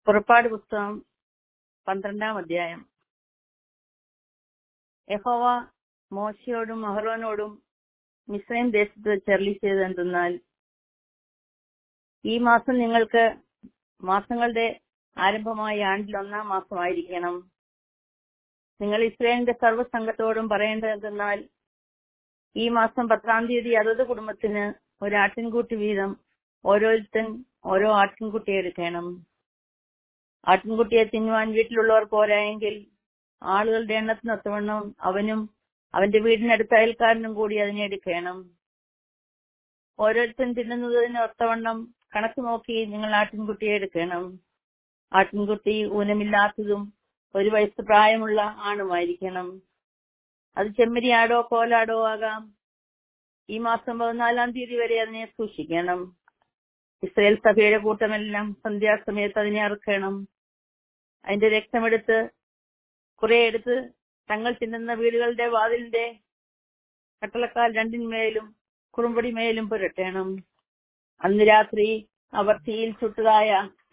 പുറപ്പാട് പുസ്തകം പന്ത്രണ്ടാം അധ്യായം യഹോവ മോശയോടും അഹ്റോനോടും മിസ്രൈം ദേശത്ത് വെച്ച് അരുളി ചെയ്തെന്തെന്നാൽ ഈ മാസം നിങ്ങൾക്ക് മാസങ്ങളുടെ ആരംഭമായ ആണ്ടിൽ ഒന്നാം മാസമായിരിക്കണം നിങ്ങൾ ഇസ്രയേലിന്റെ സർവ്വസംഘത്തോടും പറയേണ്ടതെന്നാൽ ഈ മാസം പത്താം തീയതി അതത് കുടുംബത്തിന് ഒരു ആട്ടിൻകൂട്ടി വീതം ഓരോരുത്തൻ ഓരോ ആട്ടിൻകുട്ടിയെ എടുക്കണം ആട്ടിൻകുട്ടിയെ തിന്നുവാൻ വീട്ടിലുള്ളവർ പോരായെങ്കിൽ ആളുകളുടെ എണ്ണത്തിനൊത്തവണ്ണം അവനും അവന്റെ വീടിനടുത്ത അയൽക്കാരനും കൂടി അതിനെ എടുക്കണം ഓരോരുത്തൻ തിന്നുന്നതിന് ഒത്തവണ്ണം കണക്ക് നോക്കി നിങ്ങൾ ആട്ടിൻകുട്ടിയെ എടുക്കണം ആട്ടിൻകുട്ടി ഊനമില്ലാത്തതും ഒരു വയസ്സ് പ്രായമുള്ള ആണുമായിരിക്കണം അത് ചെമ്മരിയാടോ കോലാടോ ആകാം ഈ മാസം പതിനാലാം തീയതി വരെ അതിനെ സൂക്ഷിക്കണം ഇസ്രയേൽ സഭയുടെ കൂട്ടമെല്ലാം സന്ധ്യാസമയത്ത് അതിനെ അറുക്കണം അതിന്റെ രക്തമെടുത്ത് കുറെ എടുത്ത് തങ്ങൾ തിന്നുന്ന വീടുകളുടെ വാതിലിന്റെ കട്ടളക്കാൽ രണ്ടിന്മേലും കുറുമ്പടി മേലും പുരട്ടണം അന്ന് രാത്രി അവർ തീയിൽ ചുട്ടതായ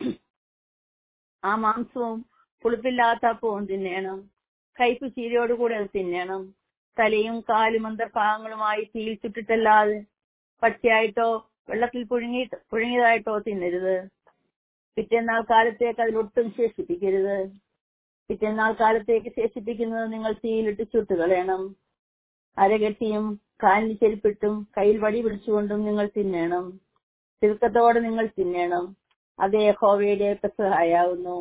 ആ മാംസവും പുളിപ്പില്ലാത്ത അപ്പവും തിന്നണം കയ്പ് ചീരയോടുകൂടെ അത് തിന്നണം തലയും കാലും അന്തർഭാഗങ്ങളുമായി തീയിൽ ചുട്ടിട്ടല്ലാതെ പച്ചയായിട്ടോ വെള്ളത്തിൽ പുഴുങ്ങി പുഴുങ്ങിയതായിട്ടോ തിന്നരുത് പിറ്റേന്നാൾ കാലത്തേക്ക് അതിലൊട്ടും ശേഷിപ്പിക്കരുത് പിറ്റേന്നാൾ കാലത്തേക്ക് ശേഷിപ്പിക്കുന്നത് നിങ്ങൾ തീയിലിട്ട് ചുട്ട് കളയണം അരകെട്ടിയും കാലിന് ചെരുപ്പിട്ടും കയ്യിൽ വടി പിടിച്ചുകൊണ്ടും നിങ്ങൾ തിന്നണം ചുരുക്കത്തോടെ നിങ്ങൾ തിന്നണം അത് യഹോവയുടെ പെസഹായാവുന്നു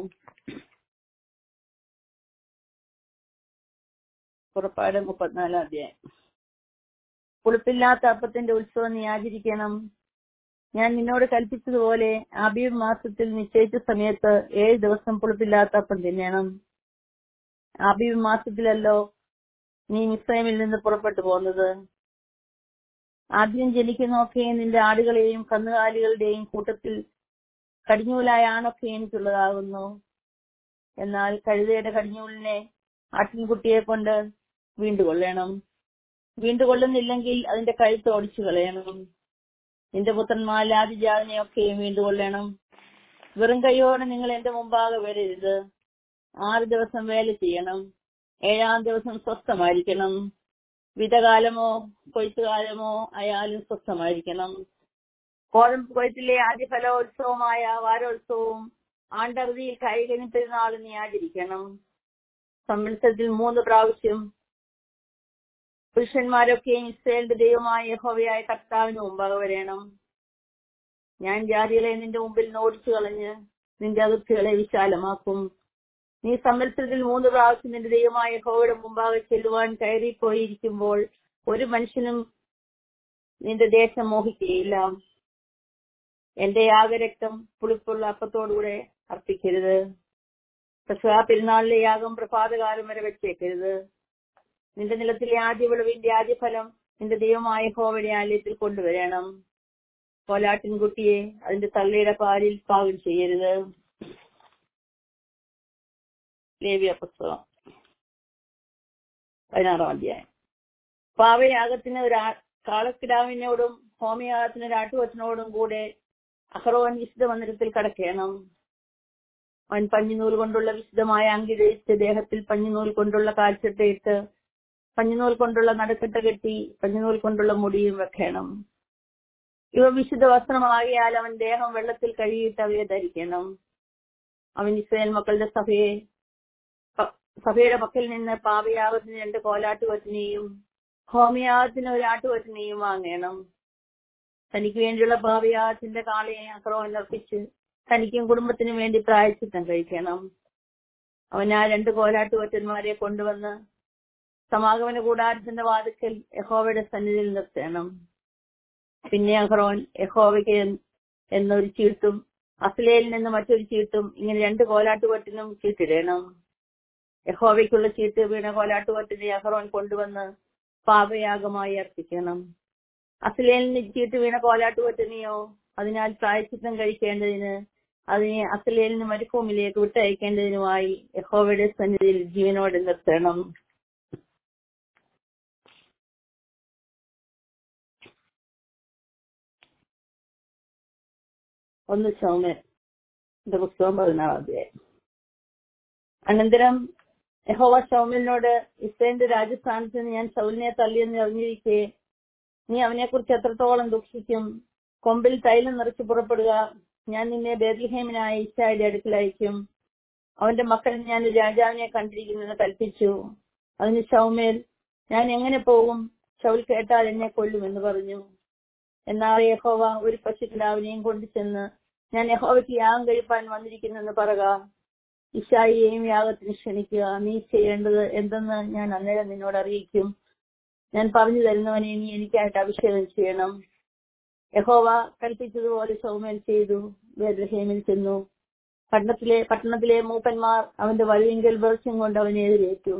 പുറപ്പാട് മുപ്പത്തിനാലാം അധ്യായം പുളിപ്പില്ലാത്ത അപ്പത്തിന്റെ ഉത്സവം നീ ആചരിക്കണം ഞാൻ നിന്നോട് കൽപ്പിച്ചതുപോലെ ആബീബ് മാസത്തിൽ നിശ്ചയിച്ച സമയത്ത് ഏഴ് ദിവസം പുളിപ്പില്ലാത്ത അപ്പം തിന്നണം ആബീബ് മാസത്തിലല്ലോ നീ മിസ്രൈമിൽ നിന്ന് പുറപ്പെട്ടു പോകുന്നത് ആദ്യം ജനിക്കുന്നൊക്കെയും നിന്റെ ആടുകളെയും കന്നുകാലികളുടെയും കൂട്ടത്തിൽ കടിഞ്ഞൂലായ ആണൊക്കെ എനിക്കുള്ളതാകുന്നു എന്നാൽ കഴുതയുടെ കടിഞ്ഞൂലിനെ ആട്ടിൻകുട്ടിയെ കൊണ്ട് വീണ്ടുകൊള്ളണം വീണ്ടുകൊള്ളുന്നില്ലെങ്കിൽ അതിന്റെ കഴുത്ത് ഓടിച്ചു കളയണം നിന്റെ പുത്രന്മാർ ആദിജാതിനെയൊക്കെയും വീണ്ടുകൊള്ളണം വെറും കൈയോടെ നിങ്ങൾ എന്റെ മുമ്പാകെ വരരുത് ആറ് ദിവസം വേല ചെയ്യണം ഏഴാം ദിവസം സ്വസ്ഥമായിരിക്കണം വിധകാലമോ കൊയ്ത്തുകാലമോ ആയാലും സ്വസ്ഥമായിരിക്കണം കോതമ്പ് കൊയ്ത്തിലെ ആദ്യ ഫലോത്സവമായ വാരോത്സവവും ആണ്ടവധിയിൽ കൈകനി പെരുന്നാളും നീ ആചരിക്കണം സംവത്സരത്തിൽ മൂന്ന് പ്രാവശ്യം പുരുഷന്മാരൊക്കെയും ഇസ്രയേലിന്റെ ദൈവമായ യഹോവയായ കർത്താവിന് മുമ്പാകെ വരണം ഞാൻ ജാതികളെ നിന്റെ മുമ്പിൽ നോടിച്ചു കളഞ്ഞ് നിന്റെ അതിർത്തികളെ വിശാലമാക്കും നീ സംവത്സരത്തിൽ മൂന്ന് പ്രാവശ്യം നിന്റെ ദൈവമായ യഹോവയുടെ മുമ്പാകെ ചെല്ലുവാൻ കയറിപ്പോയിരിക്കുമ്പോൾ ഒരു മനുഷ്യനും നിന്റെ ദേശം മോഹിക്കുകയില്ല എന്റെ യാഗരക്തം പുളിപ്പുള്ള അപ്പത്തോടുകൂടെ അർപ്പിക്കരുത് പക്ഷെ ആ പെരുന്നാളിലെ യാഗം പ്രഭാതകാലം വരെ വെച്ചേക്കരുത് നിന്റെ നിലത്തിലെ ആദ്യ വിളവിന്റെ ആദ്യ ഫലം നിന്റെ ദൈവമായ ഹോവയുടെ ആലയത്തിൽ കൊണ്ടുവരണം കോലാട്ടിൻകുട്ടിയെ അതിന്റെ തള്ളയുടെ പാലിൽ പാകം ചെയ്യരുത് ലേവിയ പുസ്തകം പതിനാറാം അധ്യായം പാവയാഗത്തിന് ഒരു കാളക്കിടാവിനോടും ഹോമയാഗത്തിന് ഒരു ആട്ടുകൊച്ചനോടും കൂടെ അഹ്റോൻ വിശുദ്ധ മന്ദിരത്തിൽ കടക്കണം അവൻ പഞ്ഞിനൂൽ കൊണ്ടുള്ള വിശുദ്ധമായ അങ്കി ധരിച്ച് ദേഹത്തിൽ പഞ്ഞിനൂൽ കൊണ്ടുള്ള കാൽച്ചട്ടയിട്ട് പഞ്ഞിനൂൽ കൊണ്ടുള്ള നടുക്കെട്ട കെട്ടി പഞ്ഞിനൂൽ കൊണ്ടുള്ള മുടിയും വെക്കണം ഇവ വിശുദ്ധ വസ്ത്രമാകിയാൽ അവൻ ദേഹം വെള്ളത്തിൽ കഴുകിയിട്ട് അവയെ ധരിക്കണം അവൻ ഇസ്രയേൽ മക്കളുടെ സഭയെ സഭയുടെ പക്കൽ നിന്ന് പാപയാഗത്തിന് രണ്ട് കോലാട്ടുകൊറ്റിനെയും ഹോമിയാഗത്തിന് ഒരു ആട്ടുകൊറ്റിനെയും വാങ്ങണം തനിക്ക് വേണ്ടിയുള്ള പാപയാഗത്തിന്റെ കാളയെ അക്രമം അർപ്പിച്ച് തനിക്കും കുടുംബത്തിനും വേണ്ടി പ്രായച്ചിത്തം കഴിക്കണം അവൻ ആ രണ്ട് കോലാട്ടുകൊറ്റന്മാരെ കൊണ്ടുവന്ന് സമാഗമന കൂടാരത്തിന്റെ വാതിക്കൽ യഹോവയുടെ സന്നിധിയിൽ നിർത്തണം പിന്നെ അഹ്റോൻ യഹോവയ്ക്ക് എന്നൊരു ചീട്ടും അസ്ലേലിൽ നിന്ന് മറ്റൊരു ചീട്ടും ഇങ്ങനെ രണ്ട് കോലാട്ടുകൊറ്റിനും ചീട്ടിടണം യഹോവയ്ക്കുള്ള ചീട്ട് വീണ കോലാട്ടുകൊറ്റിനെ അഹ്റോൻ കൊണ്ടുവന്ന് പാപയാഗമായി അർപ്പിക്കണം അസ്ലേലിന് ചീട്ട് വീണ കോലാട്ടുകൊറ്റിനെയോ അതിനാൽ പ്രായച്ചിത്തം കഴിക്കേണ്ടതിന് അതിനെ അസ്ലേലിന് മരുഭൂമിയിലേക്ക് വിട്ടയക്കേണ്ടതിനുമായി യഹോവയുടെ സന്നിധിയിൽ ജീവനോടെ നിർത്തണം ഒന്ന് സൗമ്യൻ ഇത് പുസ്തകം പതിനാറാം അധ്യായം അനന്തരം യഹോവ ഷൗമിലിനോട് ഇസ്രയേലിന്റെ രാജസ്ഥാനത്ത് നിന്ന് ഞാൻ ശൗലിനെ തള്ളിയെന്ന് അറിഞ്ഞിരിക്കെ നീ അവനെക്കുറിച്ച് എത്രത്തോളം ദുഃഖിക്കും കൊമ്പിൽ തൈലം നിറച്ച് പുറപ്പെടുക ഞാൻ നിന്നെ ബേദ്ലഹേമിനായ ഈശായുടെ അടുക്കൽ അയക്കും അവന്റെ മക്കൾ ഞാൻ ഒരു രാജാവിനെ കണ്ടിരിക്കുന്നെന്ന് കൽപ്പിച്ചു അതിന് ഷൗമേൽ ഞാൻ എങ്ങനെ പോകും ഷൗൽ കേട്ടാൽ എന്നെ കൊല്ലുമെന്ന് പറഞ്ഞു എന്നാൽ യഹോവ ഒരു പശുക്കിടാവിനെയും കൊണ്ടു ചെന്ന് ഞാൻ യഹോവയ്ക്ക് യാഗം കഴിപ്പാൻ വന്നിരിക്കുന്നെന്ന് പറക ഇഷായിയെയും യാഗത്തിന് ക്ഷണിക്കുക നീ ചെയ്യേണ്ടത് എന്തെന്ന് ഞാൻ അന്നേരം നിന്നോട് അറിയിക്കും ഞാൻ പറഞ്ഞു തരുന്നവനെ നീ എനിക്കായിട്ട് അഭിഷേകം ചെയ്യണം യഹോവ കൽപ്പിച്ചതുപോലെ സൗമേൽ ചെയ്തു ബേദ്രഹേമിൽ ചെന്നു പട്ടണത്തിലെ പട്ടണത്തിലെ മൂപ്പന്മാർ അവന്റെ വലുവിങ്കൽ വെളിച്ചം കൊണ്ട് അവനെ എതിരേറ്റു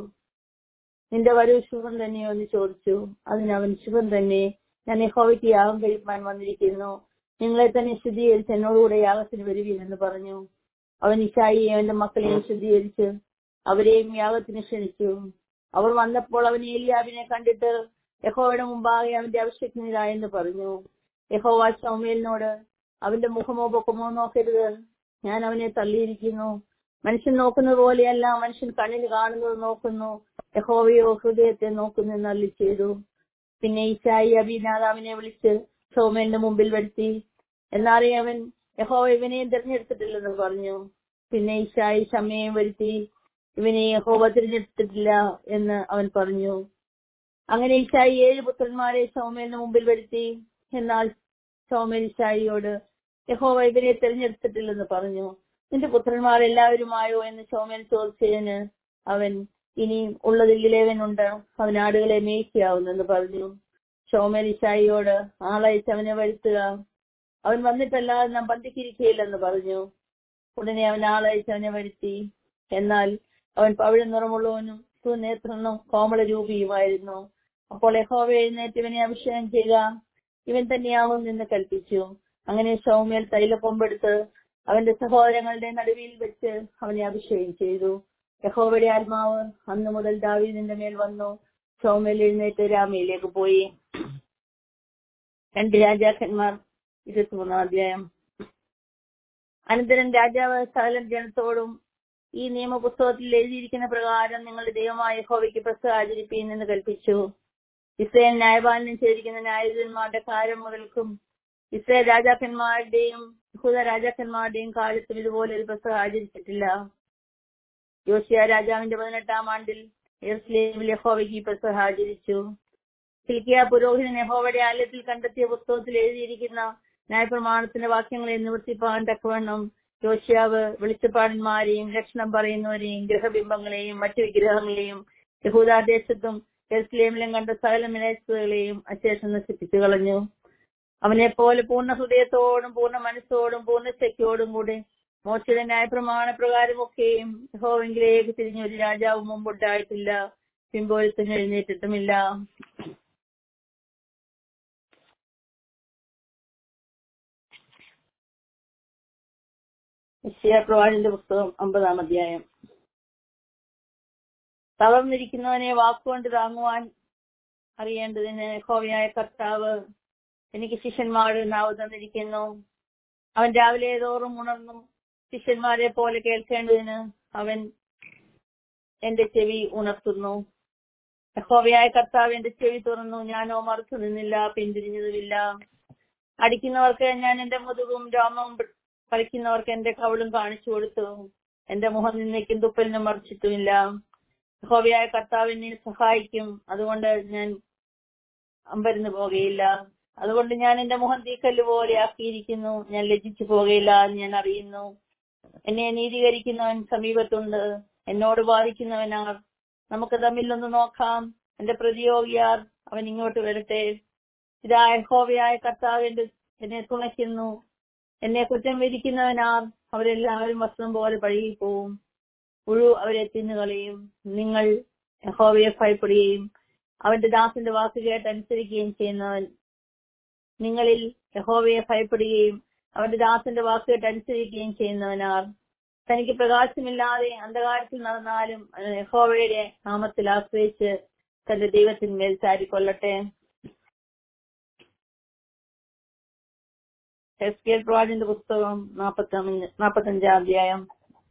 നിന്റെ വരവ് ശുഭം തന്നെയോ എന്ന് ചോദിച്ചു അതിന് അവൻ ശുഭം തന്നെ ഞാൻ യഹോവയ്ക്ക് യാഗം കഴിപ്പാൻ വന്നിരിക്കുന്നു നിങ്ങളെ തന്നെ ശുദ്ധീകരിച്ച് എന്നോടുകൂടെ യാഗത്തിന് വരുവീനെന്ന് പറഞ്ഞു അവൻ ഇഷായിയെ അവന്റെ മക്കളെയും ശുദ്ധീകരിച്ച് അവരെയും യാഗത്തിന് ക്ഷണിച്ചു അവർ വന്നപ്പോൾ അവൻ ഏലിയാവിനെ കണ്ടിട്ട് യഹോവയുടെ മുമ്പാകെ അവന്റെ അഭിഷേകനിലായെന്ന് പറഞ്ഞു യഹോവ സൗമേലിനോട് അവന്റെ മുഖമോ പൊക്കമോ നോക്കരുത് ഞാൻ അവനെ തള്ളിയിരിക്കുന്നു മനുഷ്യൻ നോക്കുന്നത് പോലെയല്ല മനുഷ്യൻ കണ്ണിന് കാണുന്നത് നോക്കുന്നു യഹോവയോ ഹൃദയത്തെ നോക്കുന്നു എന്ന് അല്ലി ചെയ്തു പിന്നെ ഈശായി അഭിനാദാവിനെ വിളിച്ച് സൗമേലിന്റെ മുമ്പിൽ വരുത്തി എന്നാറേ അവൻ യഹോവ ഇവനെയും തിരഞ്ഞെടുത്തിട്ടില്ലെന്ന് പറഞ്ഞു പിന്നെ ഈശായി ക്ഷമയും വരുത്തി ഇവനെ യഹോവ തിരഞ്ഞെടുത്തിട്ടില്ല എന്ന് അവൻ പറഞ്ഞു അങ്ങനെ ഈശായി ഏഴ് പുത്രന്മാരെ സൗമേലിന് മുമ്പിൽ വരുത്തി എന്നാൽ സൗമേൽ ഈശായിയോട് യഹോവ ഇവരെ തിരഞ്ഞെടുത്തിട്ടില്ലെന്ന് പറഞ്ഞു നിന്റെ പുത്രന്മാർ എല്ലാവരുമായോ എന്ന് സൗമേൽ ചോദിച്ചതിന് അവൻ ഇനി ഉള്ളതിൽ ഇലേവനുണ്ട് അവൻ ആടുകളെ മേയ്ക്കാവുന്നെന്ന് പറഞ്ഞു ഷോമേൽ ഇഷായിയോട് ആളയച്ച് അവനെ വരുത്തുക അവൻ വന്നിട്ടല്ലാതെ നാം പന്തിക്കിരിക്കുകയില്ലെന്ന് പറഞ്ഞു ഉടനെ അവൻ ആളയച്ച് അവനെ വരുത്തി എന്നാൽ അവൻ പവിഴ നിറമുള്ളവനും സുനേത്രനും കോമള രൂപിയുമായിരുന്നു അപ്പോൾ യഹോവ എഴുന്നേറ്റ് ഇവനെ അഭിഷേകം ചെയ്യുക ഇവൻ തന്നെയാവും എന്ന് കൽപ്പിച്ചു അങ്ങനെ ഷൗമേൽ തൈലക്കൊമ്പെടുത്ത് അവന്റെ സഹോദരങ്ങളുടെ നടുവിൽ വെച്ച് അവനെ അഭിഷേകം ചെയ്തു യഹോവയുടെ ആത്മാവ് അന്ന് മുതൽ ദാവീദിന്റെ മേൽ വന്നു ഷൗമേൽ എഴുന്നേറ്റ് രാമയിലേക്ക് പോയി രണ്ട് രാജാക്കന്മാർ ഇരുപത്തിമൂന്നാം അധ്യായം അനന്തരം രാജാവ് സകല ജനത്തോടും ഈ നിയമപുസ്തകത്തിൽ എഴുതിയിരിക്കുന്ന പ്രകാരം നിങ്ങളുടെ ദൈവമായ യഹോവയ്ക്ക് പ്രസവ ആചരിപ്പീൻ എന്ന് കൽപ്പിച്ചു ഇസ്രയേൽ ന്യായപാലനം ചെയ്തിരിക്കുന്ന ന്യായാധിപന്മാരുടെ കാലം മുതൽക്കും ഇസ്രയേൽ രാജാക്കന്മാരുടെയും യഹൂദ രാജാക്കന്മാരുടെയും കാലത്തും ഇതുപോലെ ഒരു പ്രസവം ആചരിച്ചിട്ടില്ല യോശിയ രാജാവിന്റെ പതിനെട്ടാം ആണ്ടിൽ യെറുസലേമിൽ യഹോവയ്ക്ക് ഈ പ്രസവം ആചരിച്ചു സിൽക്കിയ പുരോഹിതൻ യഹോവയുടെ ആലയത്തിൽ കണ്ടെത്തിയ പുസ്തകത്തിൽ എഴുതിയിരിക്കുന്ന ന്യായപ്രമാണത്തിന്റെ വാക്യങ്ങളെ നിവർത്തിപ്പാൻ തക്കവണ്ണം യോശിയാവ് വെളിച്ചപ്പാടന്മാരെയും ലക്ഷണം പറയുന്നവരെയും ഗ്രഹബിംബങ്ങളെയും മറ്റു വിഗ്രഹങ്ങളെയും യഹൂദാദേശത്തും എറുസലേമിലും കണ്ട സകല മിനസ്സുകളെയും അശേഷം നശിപ്പിച്ചു കളഞ്ഞു അവനെ പോലെ പൂർണ്ണ ഹൃദയത്തോടും പൂർണ്ണ മനസ്സോടും പൂർണ്ണ ശക്തിയോടും കൂടി മോശയുടെ ന്യായപ്രമാണ പ്രകാരമൊക്കെയും യഹോവെങ്കിലേക്ക് തിരിഞ്ഞ ഒരു രാജാവ് മുമ്പുണ്ടായിട്ടില്ല പിമ്പോഴത്തിന് എഴുന്നേറ്റിട്ടുമില്ല പ്രവാചന്റെ പുസ്തകം അമ്പതാം അധ്യായം തളർന്നിരിക്കുന്നവനെ വാക്കുകൊണ്ട് താങ്ങുവാൻ അറിയേണ്ടതിന് ഹോവിയായ കർത്താവ് എനിക്ക് ശിഷ്യന്മാരുടെ നാവ് തന്നിരിക്കുന്നു അവൻ രാവിലെ തോറും ഉണർന്നും ശിഷ്യന്മാരെ പോലെ കേൾക്കേണ്ടതിന് അവൻ എന്റെ ചെവി ഉണർത്തുന്നു യഹോവയായ കർത്താവ് എന്റെ ചെവി തുറന്നു ഞാനോ മറുത്തു നിന്നില്ല പിന്തിരിഞ്ഞതുമില്ല അടിക്കുന്നവർക്ക് ഞാൻ എന്റെ മുതുകും രോമവും കളിക്കുന്നവർക്ക് എന്റെ കവളും കാണിച്ചു കൊടുത്തു എന്റെ മുഖം നിന്നേക്കും തുപ്പലിനും മറിച്ചിട്ടുമില്ല യഹോവയായ കർത്താവ് എന്നെ സഹായിക്കും അതുകൊണ്ട് ഞാൻ അമ്പരന്ന് പോകുകയില്ല അതുകൊണ്ട് ഞാൻ എന്റെ മുഖം തീക്കല്ല് പോലെ ആക്കിയിരിക്കുന്നു ഞാൻ ലജ്ജിച്ചു പോകുകയില്ല എന്ന് ഞാൻ അറിയുന്നു എന്നെ നീതീകരിക്കുന്നവൻ സമീപത്തുണ്ട് എന്നോട് ബാധിക്കുന്നവനാർ നമുക്ക് തമ്മിൽ ഒന്ന് നോക്കാം എന്റെ പ്രതിയോഗിയാർ അവൻ ഇങ്ങോട്ട് വരട്ടെ ഇതാ യഹോവയായ കർത്താവ് എന്റെ എന്നെ തുണയ്ക്കുന്നു എന്നെ കുറ്റം വിധിക്കുന്നവനാർ അവരെല്ലാവരും വസ്ത്രം പോലെ പഴകി പോവും പുഴു അവരെ തിന്നുകളയും നിങ്ങൾ യഹോവയെ ഭയപ്പെടുകയും അവന്റെ ദാസന്റെ വാക്ക് കേട്ട് അനുസരിക്കുകയും ചെയ്യുന്നവൻ നിങ്ങളിൽ യഹോവയെ ഭയപ്പെടുകയും അവന്റെ ദാസന്റെ വാക്ക് കേട്ട് അനുസരിക്കുകയും ചെയ്യുന്നവനാർ തനിക്ക് പ്രകാശമില്ലാതെ അന്ധകാരത്തിൽ നടന്നാലും യഹോവയുടെ നാമത്തിൽ ആശ്രയിച്ച് തന്റെ ദൈവത്തിന്മേൽ ചാരിക്കൊള്ളട്ടെ എസ് കെ പ്രവാചന്റെ പുസ്തകം നാപ്പത്തി നാപ്പത്തഞ്ചാം അധ്യായം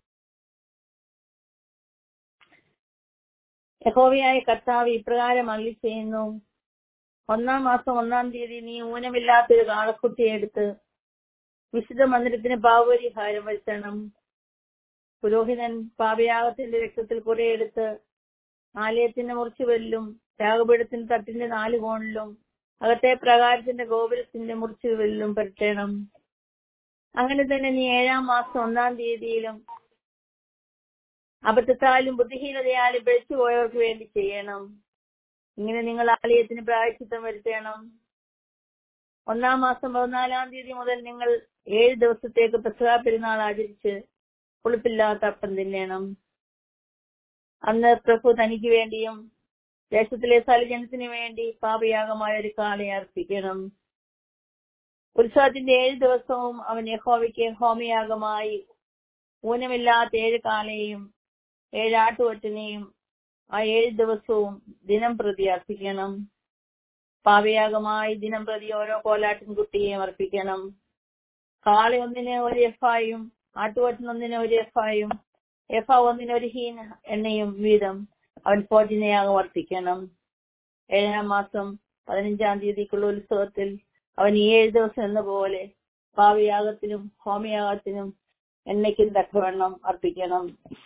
യഹോവയായ കർത്താവ് ഇപ്രകാരം അള്ളി ചെയ്യുന്നു ഒന്നാം മാസം ഒന്നാം തീയതി നീ ഊനമില്ലാത്തൊരു കാളക്കുട്ടിയെ എടുത്ത് വിശുദ്ധ മന്ദിരത്തിന് പാവപരിഹാരം വരുത്തണം പുരോഹിതൻ പാപയാഗത്തിന്റെ രക്തത്തിൽ കുറെ എടുത്ത് ആലയത്തിന്റെ മുറിച്ചുവെല്ലും യാഗപീഠത്തിന്റെ തട്ടിന്റെ നാല് കോണിലും അകത്തെ പ്രകാരത്തിന്റെ ഗോപുരത്തിന്റെ മുറിച്ചുവെല്ലും പരട്ടണം അങ്ങനെ തന്നെ നീ ഏഴാം മാസം ഒന്നാം തീയതിയിലും അബദ്ധത്താലും ബുദ്ധിഹീനതയാലും പിഴച്ചു പോയവർക്ക് വേണ്ടി ചെയ്യണം ഇങ്ങനെ നിങ്ങൾ ആലയത്തിന് പ്രായച്ചിത്തം വരുത്തണം ഒന്നാം മാസം പതിനാലാം തീയതി മുതൽ നിങ്ങൾ ഏഴ് ദിവസത്തേക്ക് പെസഹ പെരുന്നാൾ ആചരിച്ച് പുളിപ്പില്ലാത്ത അപ്പം തിന്നണം അന്ന് പ്രഭു തനിക്ക് വേണ്ടിയും ദേശത്തിലെ സലജനത്തിന് വേണ്ടി പാപയാഗമായ ഒരു കാളയെ അർപ്പിക്കണം ഉത്സവത്തിന്റെ ഏഴ് ദിവസവും അവൻ യഹോവയ്ക്ക് ഹോമയാഗമായി ഊനമില്ലാത്ത ഏഴ് കാളയെയും ഏഴ് ആട്ടുകൊറ്റനെയും ആ ഏഴ് ദിവസവും ദിനം പ്രതി അർപ്പിക്കണം പാവയാഗമായി ദിനം പ്രതി ഓരോ കോലാട്ടിൻ കുട്ടിയെയും അർപ്പിക്കണം കാള ഒന്നിന് ഒരു എഫായും ആട്ടുകൊറ്റൻ ഒന്നിന് ഒരു എഫായും എഫ ഒന്നിന് ഒരു ഹീൻ എണ്ണയും വീതം അവൻ ഭോജനയാഗം അർപ്പിക്കണം ഏഴാം മാസം പതിനഞ്ചാം തീയതിക്കുള്ള ഉത്സവത്തിൽ അവൻ ഈ ഏഴ് ദിവസം എന്ന പോലെ പാവയാഗത്തിനും ഹോമയാഗത്തിനും എണ്ണയ്ക്കും തക്കവണ്ണം അർപ്പിക്കണം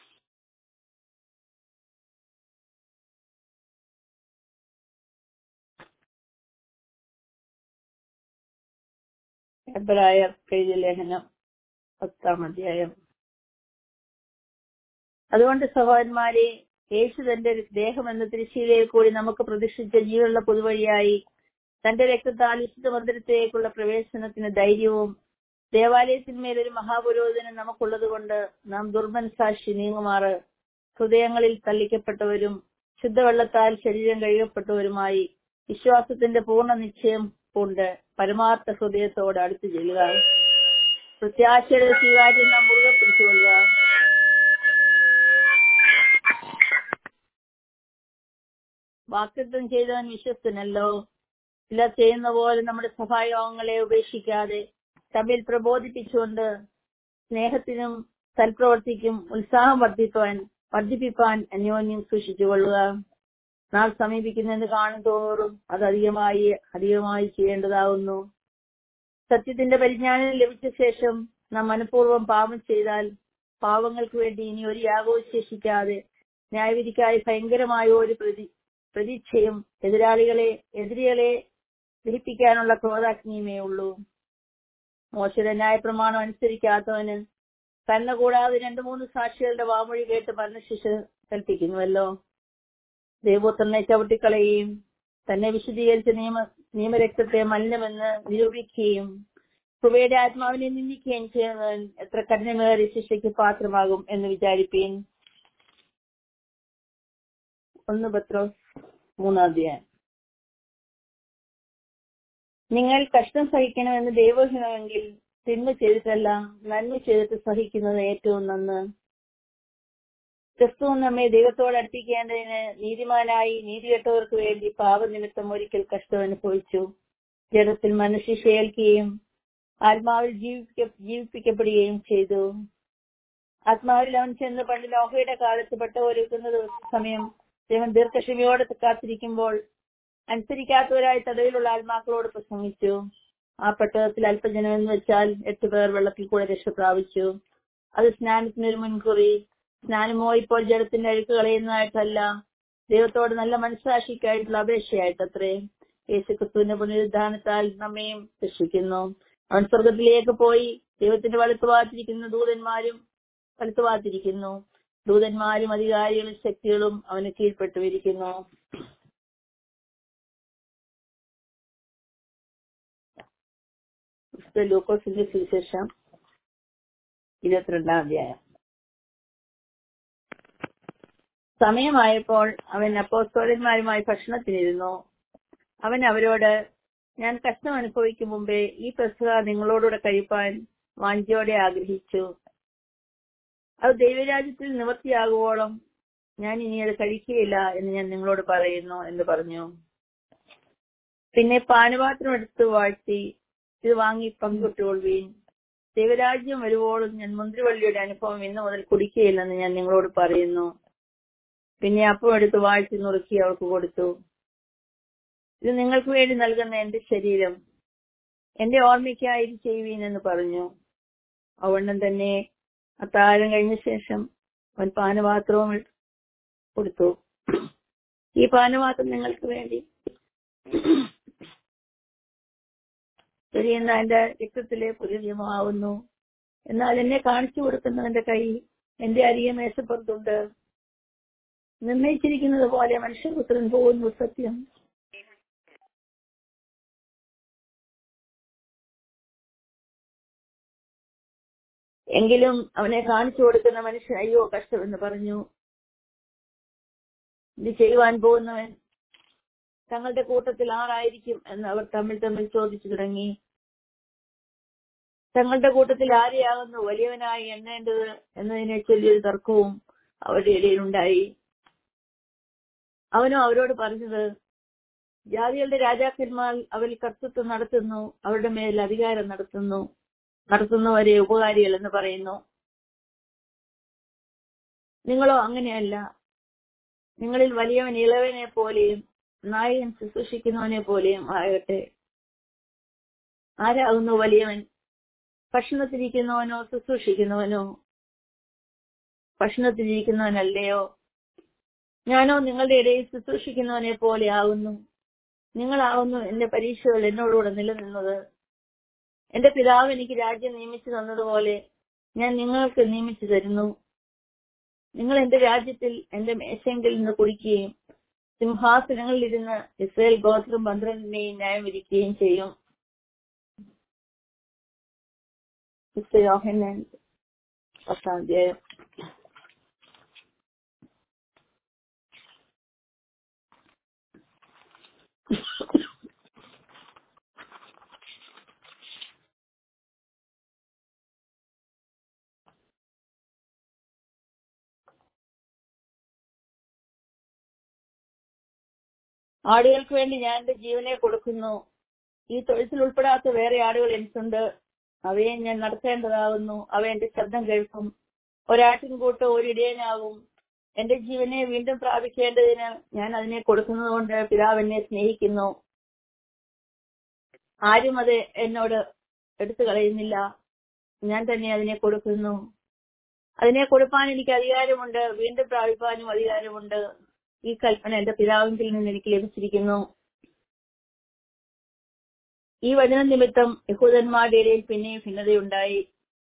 എബ്രായർ എഴുതിയ ലേഖനം പത്താം അധ്യായം അതുകൊണ്ട് സഹോദരന്മാരെ യേശു തന്റെ ദേഹം എന്ന തിരുശീലയിൽ കൂടി നമുക്ക് പ്രതിഷ്ഠിച്ച ജീവനുള്ള പുതുവഴിയായി തന്റെ രക്തത്താൽ വിശുദ്ധ മന്ദിരത്തിലേക്കുള്ള പ്രവേശനത്തിന് ധൈര്യവും ദേവാലയത്തിന്മേൽ ഒരു മഹാപുരോധനം നമുക്കുള്ളത് കൊണ്ട് നാം ദുർമനസാക്ഷി നീങ്ങുമാറ് ഹൃദയങ്ങളിൽ തള്ളിക്കപ്പെട്ടവരും ശുദ്ധവെള്ളത്താൽ ശരീരം കഴുകപ്പെട്ടവരുമായി വിശ്വാസത്തിന്റെ പൂർണ്ണ നിശ്ചയം കൊണ്ട് പരമാർത്ഥ ഹൃദയത്തോട് അടുത്തു ചെല്ലുക പ്രത്യാശയുടെ സ്വീകാര്യം നാം മുറുകെ പിടിച്ചുകൊള്ളുക വാക്തത്വം ചെയ്തവൻ വിശ്വസ്തനല്ലോ ചിലർ ചെയ്യുന്ന പോലെ നമ്മുടെ സഭായോഗങ്ങളെ ഉപേക്ഷിക്കാതെ സഭയിൽ പ്രബോധിപ്പിച്ചുകൊണ്ട് സ്നേഹത്തിനും സൽപ്രവർത്തിക്കും ഉത്സാഹം വർദ്ധിപ്പാൻ വർദ്ധിപ്പിപ്പാൻ അന്യോന്യം സൂക്ഷിച്ചുകൊള്ളുക നാൾ സമീപിക്കുന്നെന്ന് കാണുന്തോറും അത് അധികമായി അധികമായി ചെയ്യേണ്ടതാകുന്നു സത്യത്തിന്റെ പരിജ്ഞാനം ലഭിച്ച ശേഷം നാം മനഃപൂർവ്വം പാപം ചെയ്താൽ പാവങ്ങൾക്ക് വേണ്ടി ഇനി ഒരു യാഗവും ശേഷിക്കാതെ ന്യായവിധിക്കായി ഭയങ്കരമായ ഒരു പ്രതി പ്രതീക്ഷയും എതിരാളികളെ എതിരികളെ ദഹിപ്പിക്കാനുള്ള ക്രോധാഗ്നിയുമേ ഉള്ളൂ മോശയുടെ ന്യായപ്രമാണം അനുസരിക്കാത്തവന് തന്നെ കൂടാതെ രണ്ടു മൂന്ന് സാക്ഷികളുടെ വാമൊഴി കേട്ട് മരണശിക്ഷ കൽപ്പിക്കുന്നുവല്ലോ ദൈവപുത്രനെ ചവിട്ടിക്കളയുകയും തന്നെ വിശദീകരിച്ച നിയമ നിയമരക്തത്തെ മലിനമെന്ന് നിരൂപിക്കുകയും കൃപയുടെ ആത്മാവിനെ നിന്ദിക്കുകയും ചെയ്യുന്നവൻ എത്ര കഠിനമേറിയ ശിക്ഷയ്ക്ക് പാത്രമാകും എന്ന് വിചാരിപ്പീൻ ഒന്ന് പത്രോസ് മൂന്നാം അധ്യായം നിങ്ങൾ കഷ്ടം സഹിക്കണമെന്ന് ദൈവഹിതമെങ്കിൽ തിന്മ ചെയ്തിട്ടല്ല നന്മ ചെയ്തിട്ട് സഹിക്കുന്നത് ഏറ്റവും നന്ന് ക്രിസ്തു നമ്മെ ദൈവത്തോട് അടുപ്പിക്കേണ്ടതിന് നീതിമാനായി നീതികെട്ടവർക്ക് വേണ്ടി പാപനിമിത്തം ഒരിക്കൽ കഷ്ടം അനുഭവിച്ചു ജഡത്തിൽ മനുഷ്യശ ഏൽക്കുകയും ആത്മാവിൽ ജീവിക്ക ജീവിപ്പിക്കപ്പെടുകയും ചെയ്തു ആത്മാവിൽ അവൻ ചെന്ന് പണ്ട് നോഹയുടെ കാലത്ത് പെട്ട ഒരുക്കുന്ന സമയം ദൈവം ദീർഘക്ഷമയോടെ കാത്തിരിക്കുമ്പോൾ അനുസരിക്കാത്തവരായി തടവിലുള്ള ആത്മാക്കളോട് പ്രസംഗിച്ചു ആ പെട്ടകത്തിൽ അല്പജനം എന്ന് വെച്ചാൽ എട്ട് പേർ വെള്ളത്തിൽ കൂടെ രക്ഷ പ്രാപിച്ചു അത് സ്നാനത്തിനൊരു മുൻകുറി സ്നാനമോ ഇപ്പോൾ ജലത്തിന്റെ അഴുക്ക് കളയുന്നതായിട്ടല്ല ദൈവത്തോട് നല്ല മനസ്സാക്ഷിക്കായിട്ടുള്ള അപേക്ഷയായിട്ടത്രേ യേശുക്രിസ്തുവിന്റെ പുനരുദ്ധാനത്താൽ നമ്മയും രക്ഷിക്കുന്നു അവൻ സ്വർഗത്തിലേക്ക് പോയി ദൈവത്തിന്റെ വലത്ത് ഭാഗത്തിരിക്കുന്ന ദൂതന്മാരും വലത്ത് ഭാഗത്തിരിക്കുന്നു ദൂതന്മാരും അധികാരികളും ശക്തികളും അവന് കീഴ്പ്പെട്ടുമിരിക്കുന്നു ലൂക്കോസിന്റെ സുവിശേഷം ഇരുപത്തിരണ്ടാം അധ്യായം സമയമായപ്പോൾ അവൻ അപ്പോസ്തോലന്മാരുമായി ഭക്ഷണത്തിനിരുന്നു അവൻ അവരോട് ഞാൻ കഷ്ടം അനുഭവിക്കും മുമ്പേ ഈ പ്രസ്തുത നിങ്ങളോടുകൂടെ കഴിപ്പാൻ വാഞ്ചിയോടെ ആഗ്രഹിച്ചു അത് ദൈവരാജ്യത്തിൽ നിവൃത്തിയാകുവോളം ഞാൻ ഇനി അത് കഴിക്കുകയില്ല എന്ന് ഞാൻ നിങ്ങളോട് പറയുന്നു എന്ന് പറഞ്ഞു പിന്നെ പാനപാത്രം എടുത്ത് വാഴ്ത്തി ഇത് വാങ്ങി പങ്കിട്ടുകൊള്ളുവീൻ ദൈവരാജ്യം വരുവോളും ഞാൻ മുന്തിരിവള്ളിയുടെ അനുഭവം ഇന്നു മുതൽ കുടിക്കുകയില്ലെന്ന് ഞാൻ നിങ്ങളോട് പറയുന്നു പിന്നെ അപ്പം എടുത്ത് വാഴ്ത്തി നുറുക്കി അവൾക്ക് കൊടുത്തു ഇത് നിങ്ങൾക്ക് വേണ്ടി നൽകുന്ന എന്റെ ശരീരം എന്റെ ഓർമ്മയ്ക്കായി ഇത് ചെയ്യുവീൻ എന്ന് പറഞ്ഞു അവണ്ണം തന്നെ അത്താഴം കഴിഞ്ഞ ശേഷം അവൻ പാനപാത്രവും കൊടുത്തു ഈ പാനപാത്രം നിങ്ങൾക്ക് വേണ്ടി ശരിയെന്ന എന്റെ രക്തത്തിലെ പുരുഷമാവുന്നു എന്നാൽ എന്നെ കാണിച്ചു കൊടുക്കുന്നവന്റെ കൈ എന്റെ അരിയ മേശപ്പുറത്തുണ്ട് നിർണയിച്ചിരിക്കുന്നത് പോലെ മനുഷ്യപുത്രൻ പോകുന്നു സത്യം എങ്കിലും അവനെ കാണിച്ചു കൊടുക്കുന്ന മനുഷ്യൻ അയ്യോ കഷ്ടമെന്ന് പറഞ്ഞു ഇത് ചെയ്യുവാൻ പോകുന്നവൻ തങ്ങളുടെ കൂട്ടത്തിൽ ആരായിരിക്കും എന്ന് അവർ തമ്മിൽ തമ്മിൽ ചോദിച്ചു തുടങ്ങി തങ്ങളുടെ കൂട്ടത്തിൽ ആരെയാകുന്നു വലിയവനായി എണ്ണേണ്ടത് എന്നതിനെ ചൊല്ലിയൊരു തർക്കവും അവരുടെ ഇടയിലുണ്ടായി അവനും അവരോട് പറഞ്ഞത് ജാതികളുടെ രാജാക്കന്മാർ അവരിൽ കർത്തൃത്വം നടത്തുന്നു അവരുടെ മേൽ അധികാരം നടത്തുന്നു നടത്തുന്നവരെ ഉപകാരികൾ എന്ന് പറയുന്നു നിങ്ങളോ അങ്ങനെയല്ല നിങ്ങളിൽ വലിയവൻ ഇളവനെ പോലെയും നായകൻ ശുശ്രൂഷിക്കുന്നവനെ പോലെയും ആകട്ടെ ആരാകുന്നു വലിയവൻ ഭക്ഷണത്തിരിക്കുന്നവനോ ശുശ്രൂഷിക്കുന്നവനോ ഭക്ഷണത്തിരിക്കുന്നവനല്ലയോ ഞാനോ നിങ്ങളുടെ ഇടയിൽ ശുശ്രൂഷിക്കുന്നവനെ പോലെ ആകുന്നു നിങ്ങളാകുന്നു എന്റെ പരീക്ഷകൾ എന്നോടുകൂടെ നിലനിന്നത് എന്റെ പിതാവ് എനിക്ക് രാജ്യം നിയമിച്ചു തന്നതുപോലെ ഞാൻ നിങ്ങൾക്ക് നിയമിച്ചു തരുന്നു നിങ്ങൾ എന്റെ രാജ്യത്തിൽ എന്റെ മേശയെങ്കിൽ നിന്ന് കുടിക്കുകയും സിംഹാസനങ്ങളിൽ ഇരുന്ന് ഇസ്രയേൽ ഗോത്രം പന്ത്രണ്ടിനെയും ന്യായം വിധിക്കുകയും ചെയ്യും യോഹന്നാൻ പത്താം അധ്യായം ആടുകൾക്ക് വേണ്ടി ഞാൻ എന്റെ ജീവനെ കൊടുക്കുന്നു ഈ തൊഴുത്തിൽ ഉൾപ്പെടാത്ത വേറെ ആടുകൾ എനിക്കുണ്ട് അവയെ ഞാൻ നടത്തേണ്ടതാകുന്നു അവ എന്റെ ശബ്ദം കേൾക്കും ഒരാട്ടിൻകൂട്ട് ഒരിടയനാകും എന്റെ ജീവനെ വീണ്ടും പ്രാപിക്കേണ്ടതിന് ഞാൻ അതിനെ കൊടുക്കുന്നത് കൊണ്ട് പിതാവ് എന്നെ സ്നേഹിക്കുന്നു ആരും അത് എന്നോട് എടുത്തു കളയുന്നില്ല ഞാൻ തന്നെ അതിനെ കൊടുക്കുന്നു അതിനെ കൊടുപ്പാൻ എനിക്ക് അധികാരമുണ്ട് വീണ്ടും പ്രാപിപ്പാനും അധികാരമുണ്ട് ഈ കൽപ്പന എന്റെ പിതാവിങ്കിൽ നിന്ന് എനിക്ക് ലഭിച്ചിരിക്കുന്നു ഈ വചന നിമിത്തം യഹൂദന്മാരുടെ ഇടയിൽ പിന്നെയും ഭിന്നതയുണ്ടായി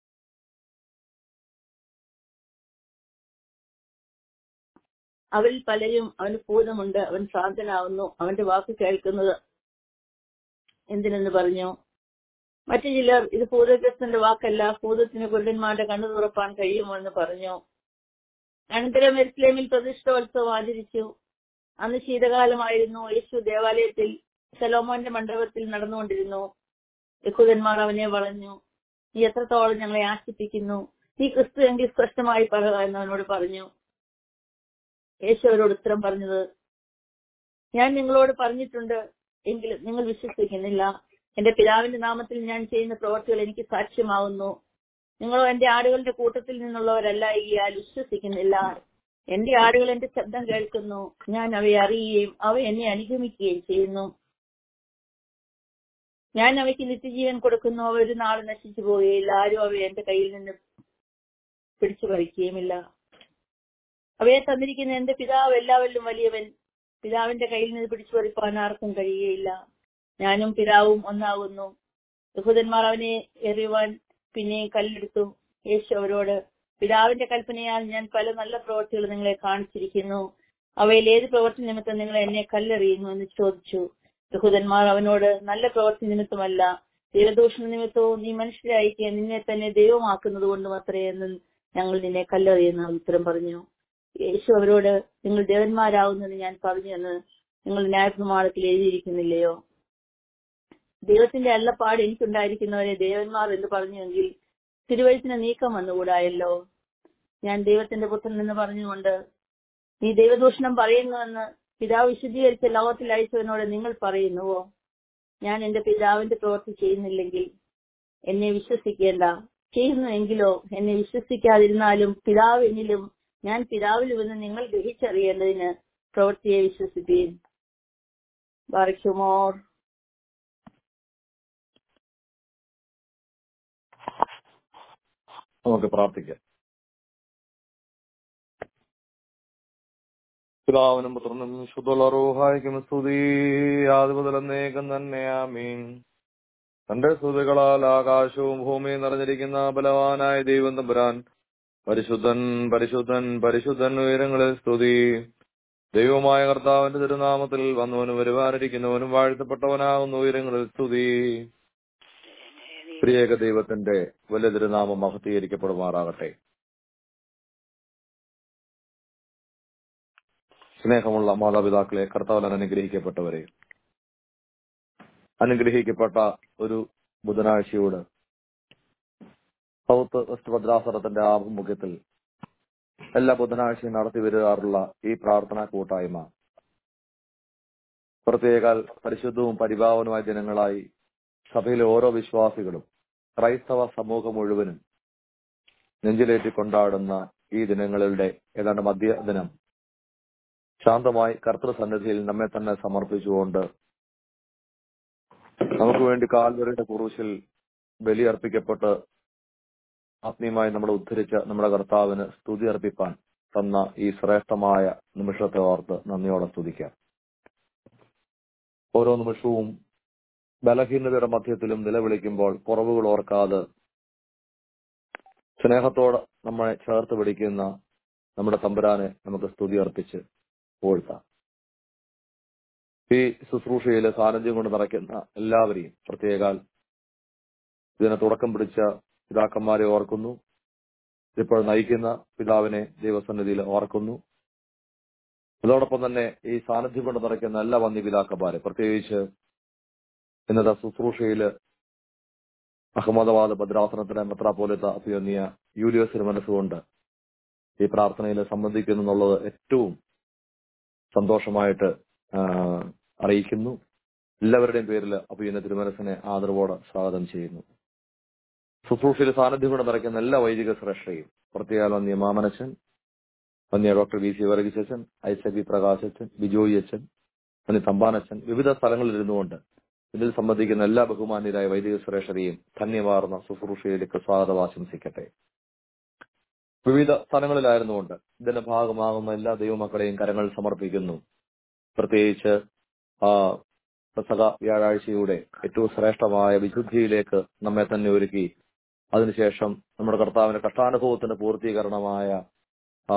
അവരിൽ പലരും അവന് ഭൂതമുണ്ട് അവൻ ഭ്രാന്തനാവുന്നു അവന്റെ വാക്ക് കേൾക്കുന്നത് എന്തിനെന്ന് പറഞ്ഞു മറ്റു ചിലർ ഇത് ഭൂതഗ്രസ്തന്റെ വാക്കല്ല ഭൂതത്തിന് കുരുടന്മാരുടെ കണ്ണു തുറപ്പാൻ കഴിയുമോ എന്ന് പറഞ്ഞു അനന്തരം എസ്ലേമിൽ പ്രതിഷ്ഠോത്സവം ആചരിച്ചു അന്ന് ശീതകാലമായിരുന്നു യേശു ദേവാലയത്തിൽ സലോമോന്റെ മണ്ഡപത്തിൽ നടന്നുകൊണ്ടിരുന്നു യഹൂദന്മാർ അവനെ വളഞ്ഞു നീ എത്രത്തോളം ഞങ്ങളെ ആശിപ്പിക്കുന്നു നീ ക്രിസ്തു എങ്കിൽ സ്പഷ്ടമായി പറയുക എന്ന് അവനോട് പറഞ്ഞു യേശു അവരോട് ഉത്തരം പറഞ്ഞത് ഞാൻ നിങ്ങളോട് പറഞ്ഞിട്ടുണ്ട് എങ്കിലും നിങ്ങൾ വിശ്വസിക്കുന്നില്ല എന്റെ പിതാവിന്റെ നാമത്തിൽ ഞാൻ ചെയ്യുന്ന പ്രവർത്തികൾ എനിക്ക് സാക്ഷ്യമാവുന്നു നിങ്ങളോ എന്റെ ആടുകളുടെ കൂട്ടത്തിൽ നിന്നുള്ളവരല്ല ഈയാൽ വിശ്വസിക്കുന്നില്ല എന്റെ ആടുകൾ എന്റെ ശബ്ദം കേൾക്കുന്നു ഞാൻ അവയെ അറിയുകയും അവ എന്നെ അനുഗമിക്കുകയും ചെയ്യുന്നു ഞാൻ അവയ്ക്ക് നിത്യജീവൻ കൊടുക്കുന്നു അവ ഒരു നാൾ നശിച്ചു പോവുകയില്ല ആരും അവയെ എന്റെ കയ്യിൽ നിന്ന് പിടിച്ചു പറിക്കുകയുമില്ല അവയെ തന്നിരിക്കുന്ന എന്റെ പിതാവ് എല്ലാവരിലും വലിയവൻ പിതാവിന്റെ കയ്യിൽ നിന്ന് പിടിച്ചു പറിപ്പാൻ ആർക്കും കഴിയുകയില്ല ഞാനും പിതാവും ഒന്നാകുന്നു യഹൂദന്മാർ അവനെ എറിയുവാൻ പിന്നെയും കല്ലെടുത്തു യേശു അവരോട് പിതാവിന്റെ കൽപ്പനയാൽ ഞാൻ പല നല്ല പ്രവർത്തികൾ നിങ്ങളെ കാണിച്ചിരിക്കുന്നു അവയിൽ ഏത് പ്രവൃത്തി നിമിത്തം നിങ്ങൾ എന്നെ കല്ലെറിയുന്നു എന്ന് ചോദിച്ചു യഹൂദന്മാർ അവനോട് നല്ല പ്രവൃത്തി നിമിത്തമല്ല ദൈവദൂഷണ നിമിത്തവും നീ മനുഷ്യരായിരിക്കുക നിന്നെ തന്നെ ദൈവമാക്കുന്നത് കൊണ്ടും അത്രയെന്ന് ഞങ്ങൾ നിന്നെ കല്ലെറിയുന്ന ഉത്തരം പറഞ്ഞു യേശു അവരോട് നിങ്ങൾ ദേവന്മാരാവുന്നത് ഞാൻ പറഞ്ഞു എന്ന് നിങ്ങൾ ന്യായപ്രമാണത്തിൽ എഴുതിയിരിക്കുന്നില്ലയോ ദൈവത്തിന്റെ അല്ലപ്പാട് എനിക്കുണ്ടായിരിക്കുന്നവരെ ദേവന്മാർ എന്ന് പറഞ്ഞുവെങ്കിൽ തിരുവഴുത്തിന് നീക്കം വന്നുകൂടായല്ലോ ഞാൻ ദൈവത്തിന്റെ പുത്രൻ എന്ന് പറഞ്ഞുകൊണ്ട് നീ ദൈവദൂഷണം പറയുന്നുവെന്ന് പിതാവ് വിശദീകരിച്ച ലോകത്തിൽ അയച്ചവനോട് നിങ്ങൾ പറയുന്നുവോ ഞാൻ എന്റെ പിതാവിന്റെ പ്രവൃത്തി ചെയ്യുന്നില്ലെങ്കിൽ എന്നെ വിശ്വസിക്കേണ്ട ചെയ്യുന്നുവെങ്കിലോ എന്നെ വിശ്വസിക്കാതിരുന്നാലും പിതാവ് എന്നിലും ഞാൻ പിതാവിലുമെന്ന് നിങ്ങൾ ഗ്രഹിച്ചറിയേണ്ടതിന് പ്രവൃത്തിയെ വിശ്വസിപ്പീൻ ബാറിക്കുമോർ നമുക്ക് പ്രാർത്ഥിക്കാം പിതാവിനും പുത്രനും ശുദ്ധുള്ള റൂഹായിക്കും സ്തുതി ആദ്യ മുതലെന്നേക്കും തന്നെ ആമീൻ തന്റെ സ്തുതികളാൽ ആകാശവും ഭൂമിയും നിറഞ്ഞിരിക്കുന്ന ബലവാനായ ദൈവം തമ്പുരാൻ പരിശുദ്ധൻ പരിശുദ്ധൻ പരിശുദ്ധൻ ഉയരങ്ങളിൽ സ്തുതി ദൈവമായ കർത്താവിന്റെ തിരുനാമത്തിൽ വന്നവനും വരുവാനിരിക്കുന്നവനും വാഴ്ത്തപ്പെട്ടവനാകുന്ന ഉയരങ്ങളിൽ സ്തുതി പ്രിയേക ദൈവത്തിന്റെ വലിയ തിരുനാമം മഹത്തീകരിക്കപ്പെടുമാറാകട്ടെ സ്നേഹമുള്ള മാതാപിതാക്കളെ കർത്താവിൽ അനുഗ്രഹിക്കപ്പെട്ടവരെ അനുഗ്രഹിക്കപ്പെട്ട ഒരു ബുധനാഴ്ചയോട് സൗത്ത് വെസ്റ്റ് ഭദ്രാസനത്തിന്റെ ആഭിമുഖ്യത്തിൽ എല്ലാ ബുധനാഴ്ചയും നടത്തി വരാറുള്ള ഈ പ്രാർത്ഥനാ കൂട്ടായ്മ പ്രത്യേക പരിശുദ്ധവും പരിഭാവനമായ ദിനങ്ങളായി സഭയിലെ ഓരോ വിശ്വാസികളും ക്രൈസ്തവ സമൂഹം മുഴുവനും നെഞ്ചിലേറ്റി കൊണ്ടാടുന്ന ഈ ദിനങ്ങളുടെ ഏതാണ്ട് മധ്യ ദിനം ശാന്തമായി കർത്തൃസന്നിധിയിൽ നമ്മെ തന്നെ സമർപ്പിച്ചുകൊണ്ട് നമുക്ക് വേണ്ടി കാൽവരുടെ കുറുശിൽ ബലിയർപ്പിക്കപ്പെട്ട് ആത്മീയമായി നമ്മളെ ഉദ്ധരിച്ച നമ്മുടെ കർത്താവിന് സ്തുതി അർപ്പിപ്പാൻ തന്ന ഈ ശ്രേഷ്ഠമായ നിമിഷത്തെ ഓർത്ത് നന്ദിയോടെ സ്തുതിക്കാം ഓരോ നിമിഷവും ബലഹീനതയുടെ മധ്യത്തിലും നിലവിളിക്കുമ്പോൾ കുറവുകൾ ഓർക്കാതെ സ്നേഹത്തോടെ നമ്മളെ ചേർത്ത് പിടിക്കുന്ന നമ്മുടെ തമ്പുരാനെ നമുക്ക് സ്തുതി അർപ്പിച്ച് പോഴ്ത്താം ഈ ശുശ്രൂഷയിൽ സാന്നിധ്യം കൊണ്ട് നിറയ്ക്കുന്ന എല്ലാവരെയും പ്രത്യേകാൽ ഇതിനെ തുടക്കം പിടിച്ച പിതാക്കന്മാരെ ഓർക്കുന്നു ഇപ്പോൾ നയിക്കുന്ന പിതാവിനെ ദൈവസന്നിധിയിൽ ഓർക്കുന്നു അതോടൊപ്പം തന്നെ ഈ സാന്നിധ്യം കൊണ്ട് നിറയ്ക്കുന്ന എല്ലാ വന്യ പിതാക്കന്മാരെ പ്രത്യേകിച്ച് ഇന്നത്തെ ശുശ്രൂഷയിൽ അഹമ്മദാബാദ് ഭദ്രാസനത്തിലെ മെത്രാപോലിത്ത അഭിയന്നിയ യൂലിയോസിന് മനസ്സുകൊണ്ട് ഈ പ്രാർത്ഥനയിൽ സംബന്ധിക്കുന്നു എന്നുള്ളത് ഏറ്റവും സന്തോഷമായിട്ട് അറിയിക്കുന്നു എല്ലാവരുടെയും പേരിൽ അഭിയന്ന തിരുമനസിനെ ആദരവോടെ സ്വാഗതം ചെയ്യുന്നു ശുശ്രൂഷയിൽ സാന്നിധ്യം കൊണ്ട് നിറയ്ക്കുന്ന എല്ലാ വൈദിക ശ്രേഷ്ഠയും പ്രത്യേക വന്യ മാമനച്ചൻ വന്യ ഡോക്ടർ വി സി വർഗീസച്ചൻ ഐസക് വി പ്രകാശച്ചൻ ബിജോയി അച്ഛൻ വന്യ തമ്പാനച്ചൻ വിവിധ സ്ഥലങ്ങളിൽ ഇരുന്നുകൊണ്ട് ഇതിൽ സംബന്ധിക്കുന്ന എല്ലാ ബഹുമാന്യരായ വൈദിക ശ്രേഷ്ഠരെയും ധന്യമാർന്ന ശുശ്രൂഷയിലേക്ക് സ്വാഗതം ആശംസിക്കട്ടെ വിവിധ സ്ഥലങ്ങളിലായിരുന്നുകൊണ്ട് ഇതിന്റെ ഭാഗമാകുന്ന എല്ലാ ദൈവമക്കളെയും കരങ്ങൾ സമർപ്പിക്കുന്നു പ്രത്യേകിച്ച് ആ പ്രസക വ്യാഴാഴ്ചയുടെ ഏറ്റവും ശ്രേഷ്ഠമായ വിശുദ്ധിയിലേക്ക് നമ്മെ തന്നെ ഒരുക്കി അതിനുശേഷം നമ്മുടെ കർത്താവിന്റെ കഷ്ടാനുഭവത്തിന്റെ പൂർത്തീകരണമായ ആ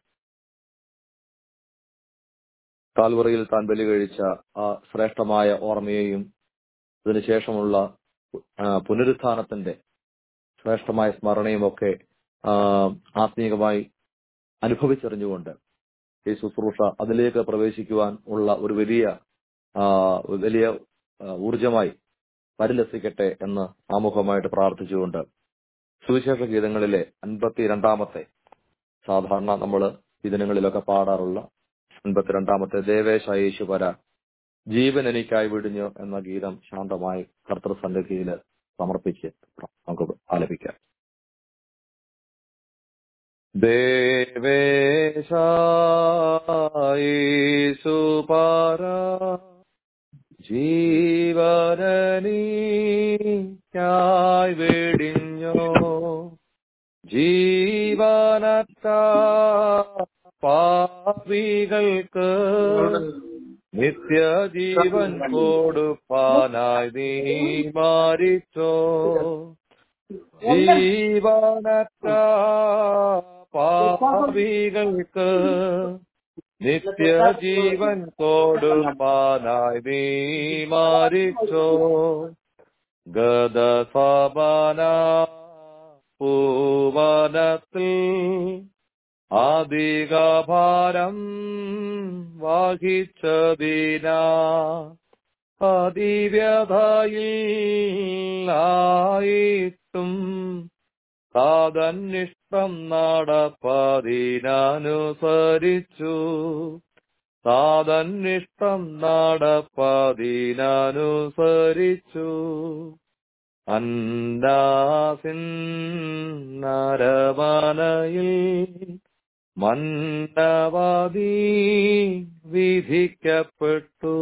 കാൽവറയിൽ താൻ ബലി കഴിച്ച ആ ശ്രേഷ്ഠമായ ഓർമ്മയെയും അതിനുശേഷമുള്ള പുനരുത്ഥാനത്തിന്റെ ശ്രേഷ്ഠമായ സ്മരണയും ഒക്കെ ആത്മീയമായി അനുഭവിച്ചറിഞ്ഞുകൊണ്ട് ഈ ശുശ്രൂഷ അതിലേക്ക് പ്രവേശിക്കുവാൻ ഉള്ള ഒരു വലിയ വലിയ ഊർജമായി പരിലസിക്കട്ടെ എന്ന് ആമുഖമായിട്ട് പ്രാർത്ഥിച്ചുകൊണ്ട് സുവിശേഷ ഗീതങ്ങളിലെ അൻപത്തിരണ്ടാമത്തെ സാധാരണ നമ്മൾ ഈ ദിനങ്ങളിലൊക്കെ പാടാറുള്ള അൻപത്തിരണ്ടാമത്തെ ദേവേശ യേശുപര ജീവൻ എനിക്കായി വിടിഞ്ഞു എന്ന ഗീതം ശാന്തമായി കർത്തൃസന്നിധിയിൽ സമർപ്പിച്ച് നമുക്ക് ആലപിക്കാം ദേവേശായേശുപാര ജീവനീക്കായി വെടിഞ്ഞോ ജീവനത്ത പാപികൾക്ക് നിത്യജീവൻ കൊടുപ്പാനായി നീ മാറിച്ചോ ജീവനത്ത പാപികൾക്ക് നിത്യജീവൻ കൊടുപ്പാനായി നീ മാറിച്ചോ ഗദസപന പൂവനത്തിൽ അധിക ഭാരം വഹിച്ചതിന അതിവ്യതയിൽ ആയിട്ടും സാതന്നിഷ്ടം നടപ്പതിനനുസരിച്ചു താതന്നിഷ്ടം നടപ്പതിനനുസരിച്ചു അന്നാസിൻ നരമനയിൽ മന്നവാദി വിധിക്കപ്പെട്ടു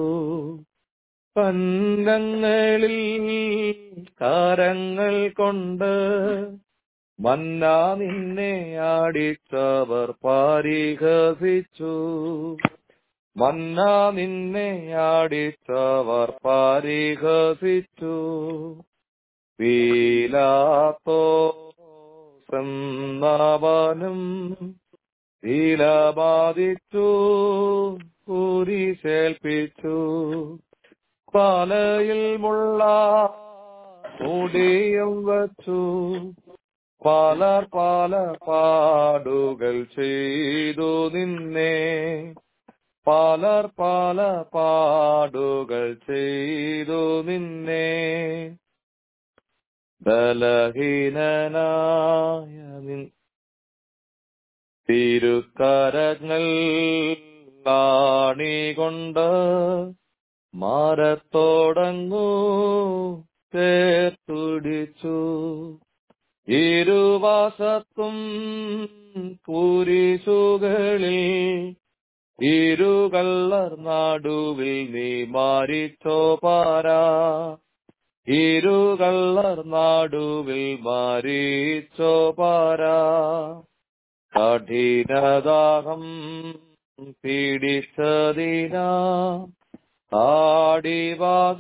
കന്നങ്ങളിൽ കരങ്ങൾ കൊണ്ട് മന്ന നിന്നെ ആടിച്ചവർ പരിഹസിച്ചു മന്ന നിന്നെ ആടിച്ചവർ പരിഹസിച്ചു പീലാത്തോ എന്നവനും ശീലബാധിച്ചു കുരിശേൽപ്പിച്ചു പാലയിൽ മുള്ള മുടിയും വച്ചു പലർ പല പാടുകൾ ചെയ്തു നിന്നെ പലർ പല പാടുകൾ ചെയ്തു നിന്നെ ബലഹീനനായ നിൻ തിരുക്കരങ്ങൾ കൊണ്ട് മരത്തോടങ്ങു ചേർത്തുടിച്ചു ഇരുവാസത്തും കുരിശുകളിൽ ഇരുകള്ളർ നടുവിൽ നീ മാരിച്ചോ പാരാ ഇരുകള്ളർ നാടുവിൽ മാരിച്ചോ പാരാ കഠിനദാഹം പീഡിച്ചതിനാ ആടിവാദ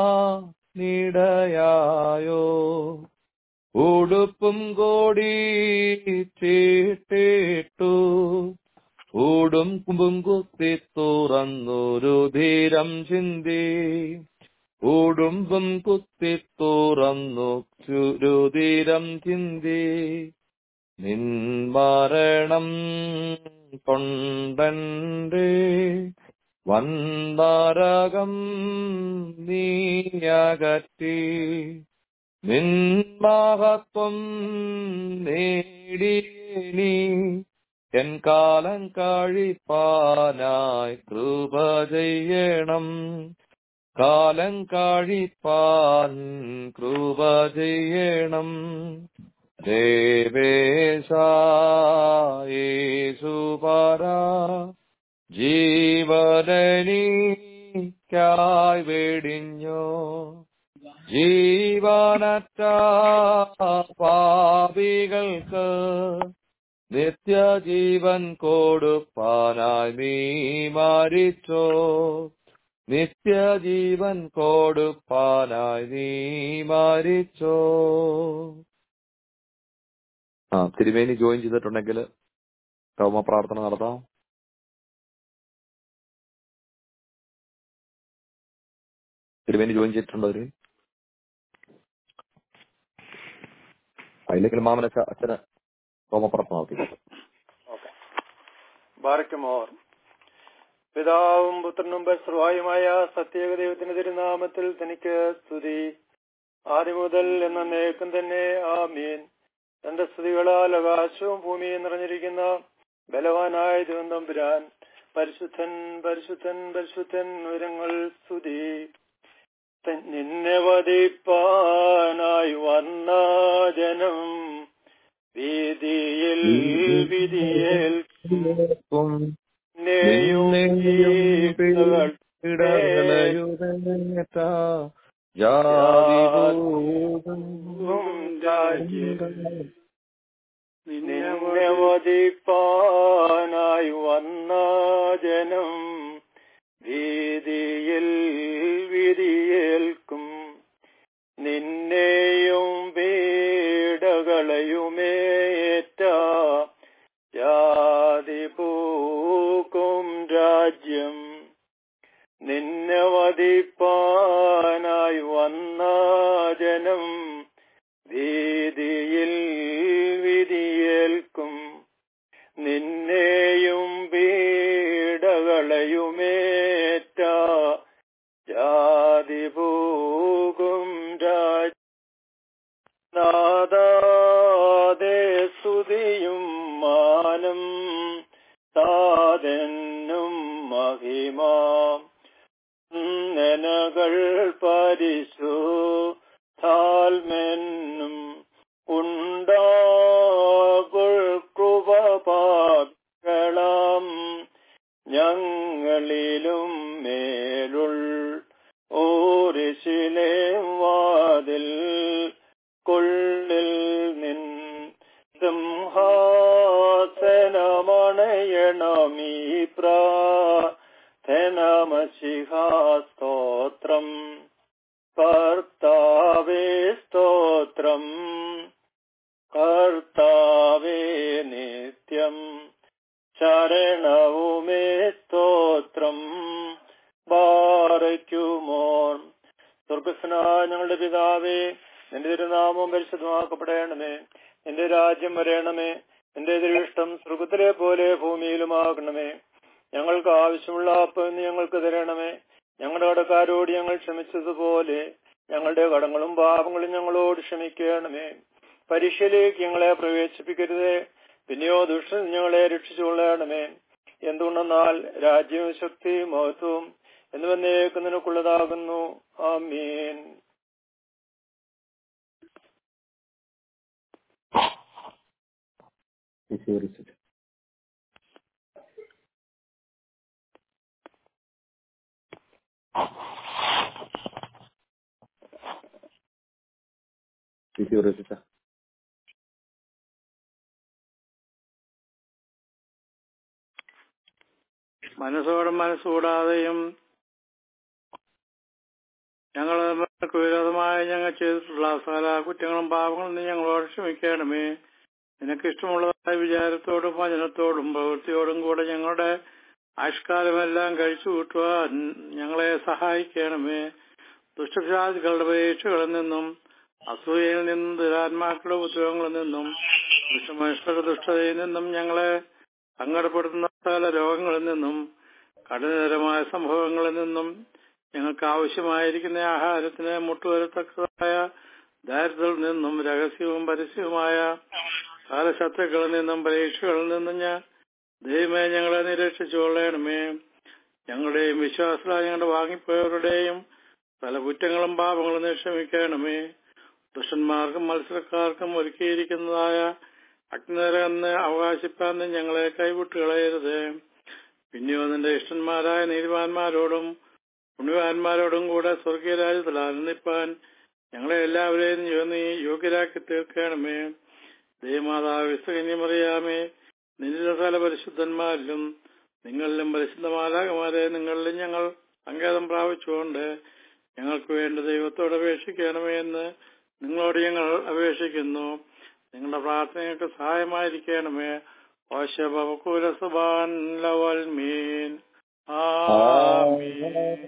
നിടയായോ ഉടുപ്പും കോടി ചീട്ടിട്ടു ഊടും കുമ്പും കുത്തി തുറന്നൊരു ധീരം ചിന്തി ഊടുമ്പും കുത്തി തുറന്നു ചുരുതീരം ചിന്തി നിൻ മരണം കൊണ്ടന്റെ വന്താരകം നീയകറ്റി നിൻ മഹത്വം നേടിയനി എൻ കാലം കഴിപ്പാനായി കൃപ ചെയ്യണം കാലം കഴിപ്പാൻ കൃപ ചെയ്യണം ദേവേശായേശുപര ജീവനീക്കായി വെടിഞ്ഞോ ജീവനറ്റ പാപികൾക്ക് നിത്യജീവൻ കൊടുപ്പാനായി നീ മരിച്ചോ നിത്യജീവൻ കൊടുപ്പാനായി നീ മരിച്ചോ ആ തിരുമേനി ജോയിൻ ചെയ്തിട്ടുണ്ടെങ്കിൽ കൗമ പ്രാർത്ഥന നടത്താം തിരുമേനി ജോയിൻ ചെയ്തിട്ടുണ്ടോ അവര് അതിലെങ്കിലും മാമന അച്ഛന് കൗമ പ്രാർത്ഥന നടത്തി ഓക്കെ ബാറയ്ക്കുമോർ പിതാവും പുത്രനും ബസ്രുവായുമായ സത്യേക ദൈവത്തിന്റെ തിരുനാമത്തിൽ തനിക്ക് സ്തുതി ആദ്യം മുതൽ എന്ന നേക്കും തന്നെ ആമീൻ തന്റെ സ്തുതികളാൽ ആകാശവും ഭൂമിയും നിറഞ്ഞിരിക്കുന്ന ബലവാനായ ദൈവന്തമ്പുരാൻ പരിശുദ്ധൻ പരിശുദ്ധൻ പരിശുദ്ധൻ ഉയരങ്ങൾ സ്തുതി തൻ- നിന്നെ വധിപ്പാനായി വന്ന ജനം വീതിയിൽ വിധിയേൽക്കും നെയ്യും ഈക്കുകൾ നിന്നെ വധിപ്പാനായി വന്ന ജനം വീതിയിൽ വിധിയേൽക്കും നിന്നെയും പീഡകളയുമേറ്റ ജാതി പൂക്കും രാജ്യം നിന്നെ വധിപ്പാനായി വന്ന ജനം ഭീതിയിൽ വിധിയേൽക്കും നിന്നെയും പീഡകളയുമേറ്റ ജാതി പൂകും രാജ നാദാദേ സ്തുതിയും മാനം താതെന്നും മഹി മഹിമ നനകൾ പരിശു താൽമെന്നും ഉണ്ടാകുൾ കൃപപാകളം ഞങ്ങളിലും മേലുൾ ഓരിശിലെ വാതിൽ കൊള്ളിൽ നിൻ സിംഹാസനമണയണമീ പ്രാഥനമശിഹാസ്തോത്രം കർത്താവേ സ്തോത്രം കർത്താവേ നിത്യം ശരണവുമേ സ്തോത്രം ബാറയ്ക്കുമോൻ സ്വർഗസ്നായ ഞങ്ങളുടെ പിതാവേ നിന്റെ തിരുനാമം പരിശുദ്ധമാക്കപ്പെടണമേ നിന്റെ രാജ്യം വരയണമേ നിന്റെ തിരുഷ്ടം സ്വർഗത്തിലെ പോലെ ഭൂമിയിലുമാകണമേ ഞങ്ങൾക്ക് ആവശ്യമുള്ള അപ്പം നീ ഞങ്ങൾക്ക് തരണമേ ഞങ്ങളുടെ കടക്കാരോട് ഞങ്ങൾ ക്ഷമിച്ചതുപോലെ ഞങ്ങളുടെ കടങ്ങളും പാപങ്ങളും ഞങ്ങളോട് ക്ഷമിക്കണമേ പരീക്ഷയിലേക്ക് ഞങ്ങളെ പ്രവേശിപ്പിക്കരുതേ പിന്നെയോ ദുഷ്ടൻ ഞങ്ങളെ രക്ഷിച്ചുകൊള്ളണമേ എന്തുകൊണ്ടെന്നാൽ രാജ്യവും ശക്തിയും മഹത്വവും എന്നുവന്നേക്ക് നിനക്കുള്ളതാകുന്നു ആമീൻ വിശേഷിച്ചിട്ട് വിശേഷിച്ച മനസ്സോടും മനസ്സുകൂടാതെയും ഞങ്ങൾ നമ്മൾക്ക് വിരോധമായി ഞങ്ങൾ ചെയ്തിട്ടുള്ള സകല കുറ്റങ്ങളും പാപങ്ങളും നീ ഞങ്ങളോട് ക്ഷമിക്കണമേ നിനക്ക് ഇഷ്ടമുള്ളതായ വിചാരത്തോടും വചനത്തോടും പ്രവൃത്തിയോടും കൂടെ ഞങ്ങളുടെ ആഷ്കാലമെല്ലാം കഴിച്ചു കൂട്ടുവാൻ ഞങ്ങളെ സഹായിക്കണമേ ദുഷ്ടജാതികളുടെ പരീക്ഷകളിൽ നിന്നും അസൂയയിൽ നിന്നും ദുരാത്മാക്കളുടെ ഉദ്യോഗങ്ങളിൽ നിന്നും ദുഷ്ടമനുഷ്യരുടെ ദുഷ്ടതയിൽ നിന്നും ഞങ്ങളെ സങ്കടപ്പെടുത്തുന്ന സകല രോഗങ്ങളിൽ നിന്നും കഠിനതരമായ സംഭവങ്ങളിൽ നിന്നും ഞങ്ങൾക്ക് ആവശ്യമായിരിക്കുന്ന ആഹാരത്തിന് മുട്ടുവരത്തക്കതായ ദാരിദ്ര്യത്തിൽ നിന്നും രഹസ്യവും പരസ്യവുമായ പല ശത്രുക്കളിൽ നിന്നും പരീക്ഷകളിൽ നിന്നും ഞാൻ ദൈവമേ ഞങ്ങളെ നിരീക്ഷിച്ചുകൊള്ളണമേ ഞങ്ങളുടെയും വിശ്വാസത്തിലായ ഞങ്ങളുടെ വാങ്ങിപ്പോയവരുടെയും പല കുറ്റങ്ങളും പാപങ്ങളും നീ ക്ഷമിക്കണമേ ദുഷ്ടന്മാർക്കും മത്സരക്കാർക്കും ഒരുക്കിയിരിക്കുന്നതായ അഗ്നിരകന്ന് അവകാശിപ്പാൻ നീ ഞങ്ങളെ കൈവിട്ട് കളയരുത് പിന്നെയോ നിന്റെ ഇഷ്ടന്മാരായ നീതിമാന്മാരോടും പുണ്യവാന്മാരോടും കൂടെ സ്വർഗീയ രാജ്യത്തിൽ ആനന്ദിപ്പാൻ ഞങ്ങളെ എല്ലാവരെയും യോ- നീ യോഗ്യരാക്കി തീർക്കണമേ ദേവമാതാവ് വിസ്തകന്യമറിയാമേ നിന്റെ സകല പരിശുദ്ധന്മാരിലും നിങ്ങളിലും പരിശുദ്ധമാലാകമാരെ നിങ്ങളിലും ഞങ്ങൾ സങ്കേതം പ്രാപിച്ചുകൊണ്ട് ഞങ്ങൾക്ക് വേണ്ടി ദൈവത്തോട് അപേക്ഷിക്കണമേ എന്ന് നിങ്ങളോട് ഞങ്ങൾ അപേക്ഷിക്കുന്നു നിങ്ങളുടെ പ്രാർത്ഥനയ്ക്ക് സഹായമായിരിക്കണമേ ഓശബകൂല സുബാൻ ലവൽ മീൻ ആമീൻ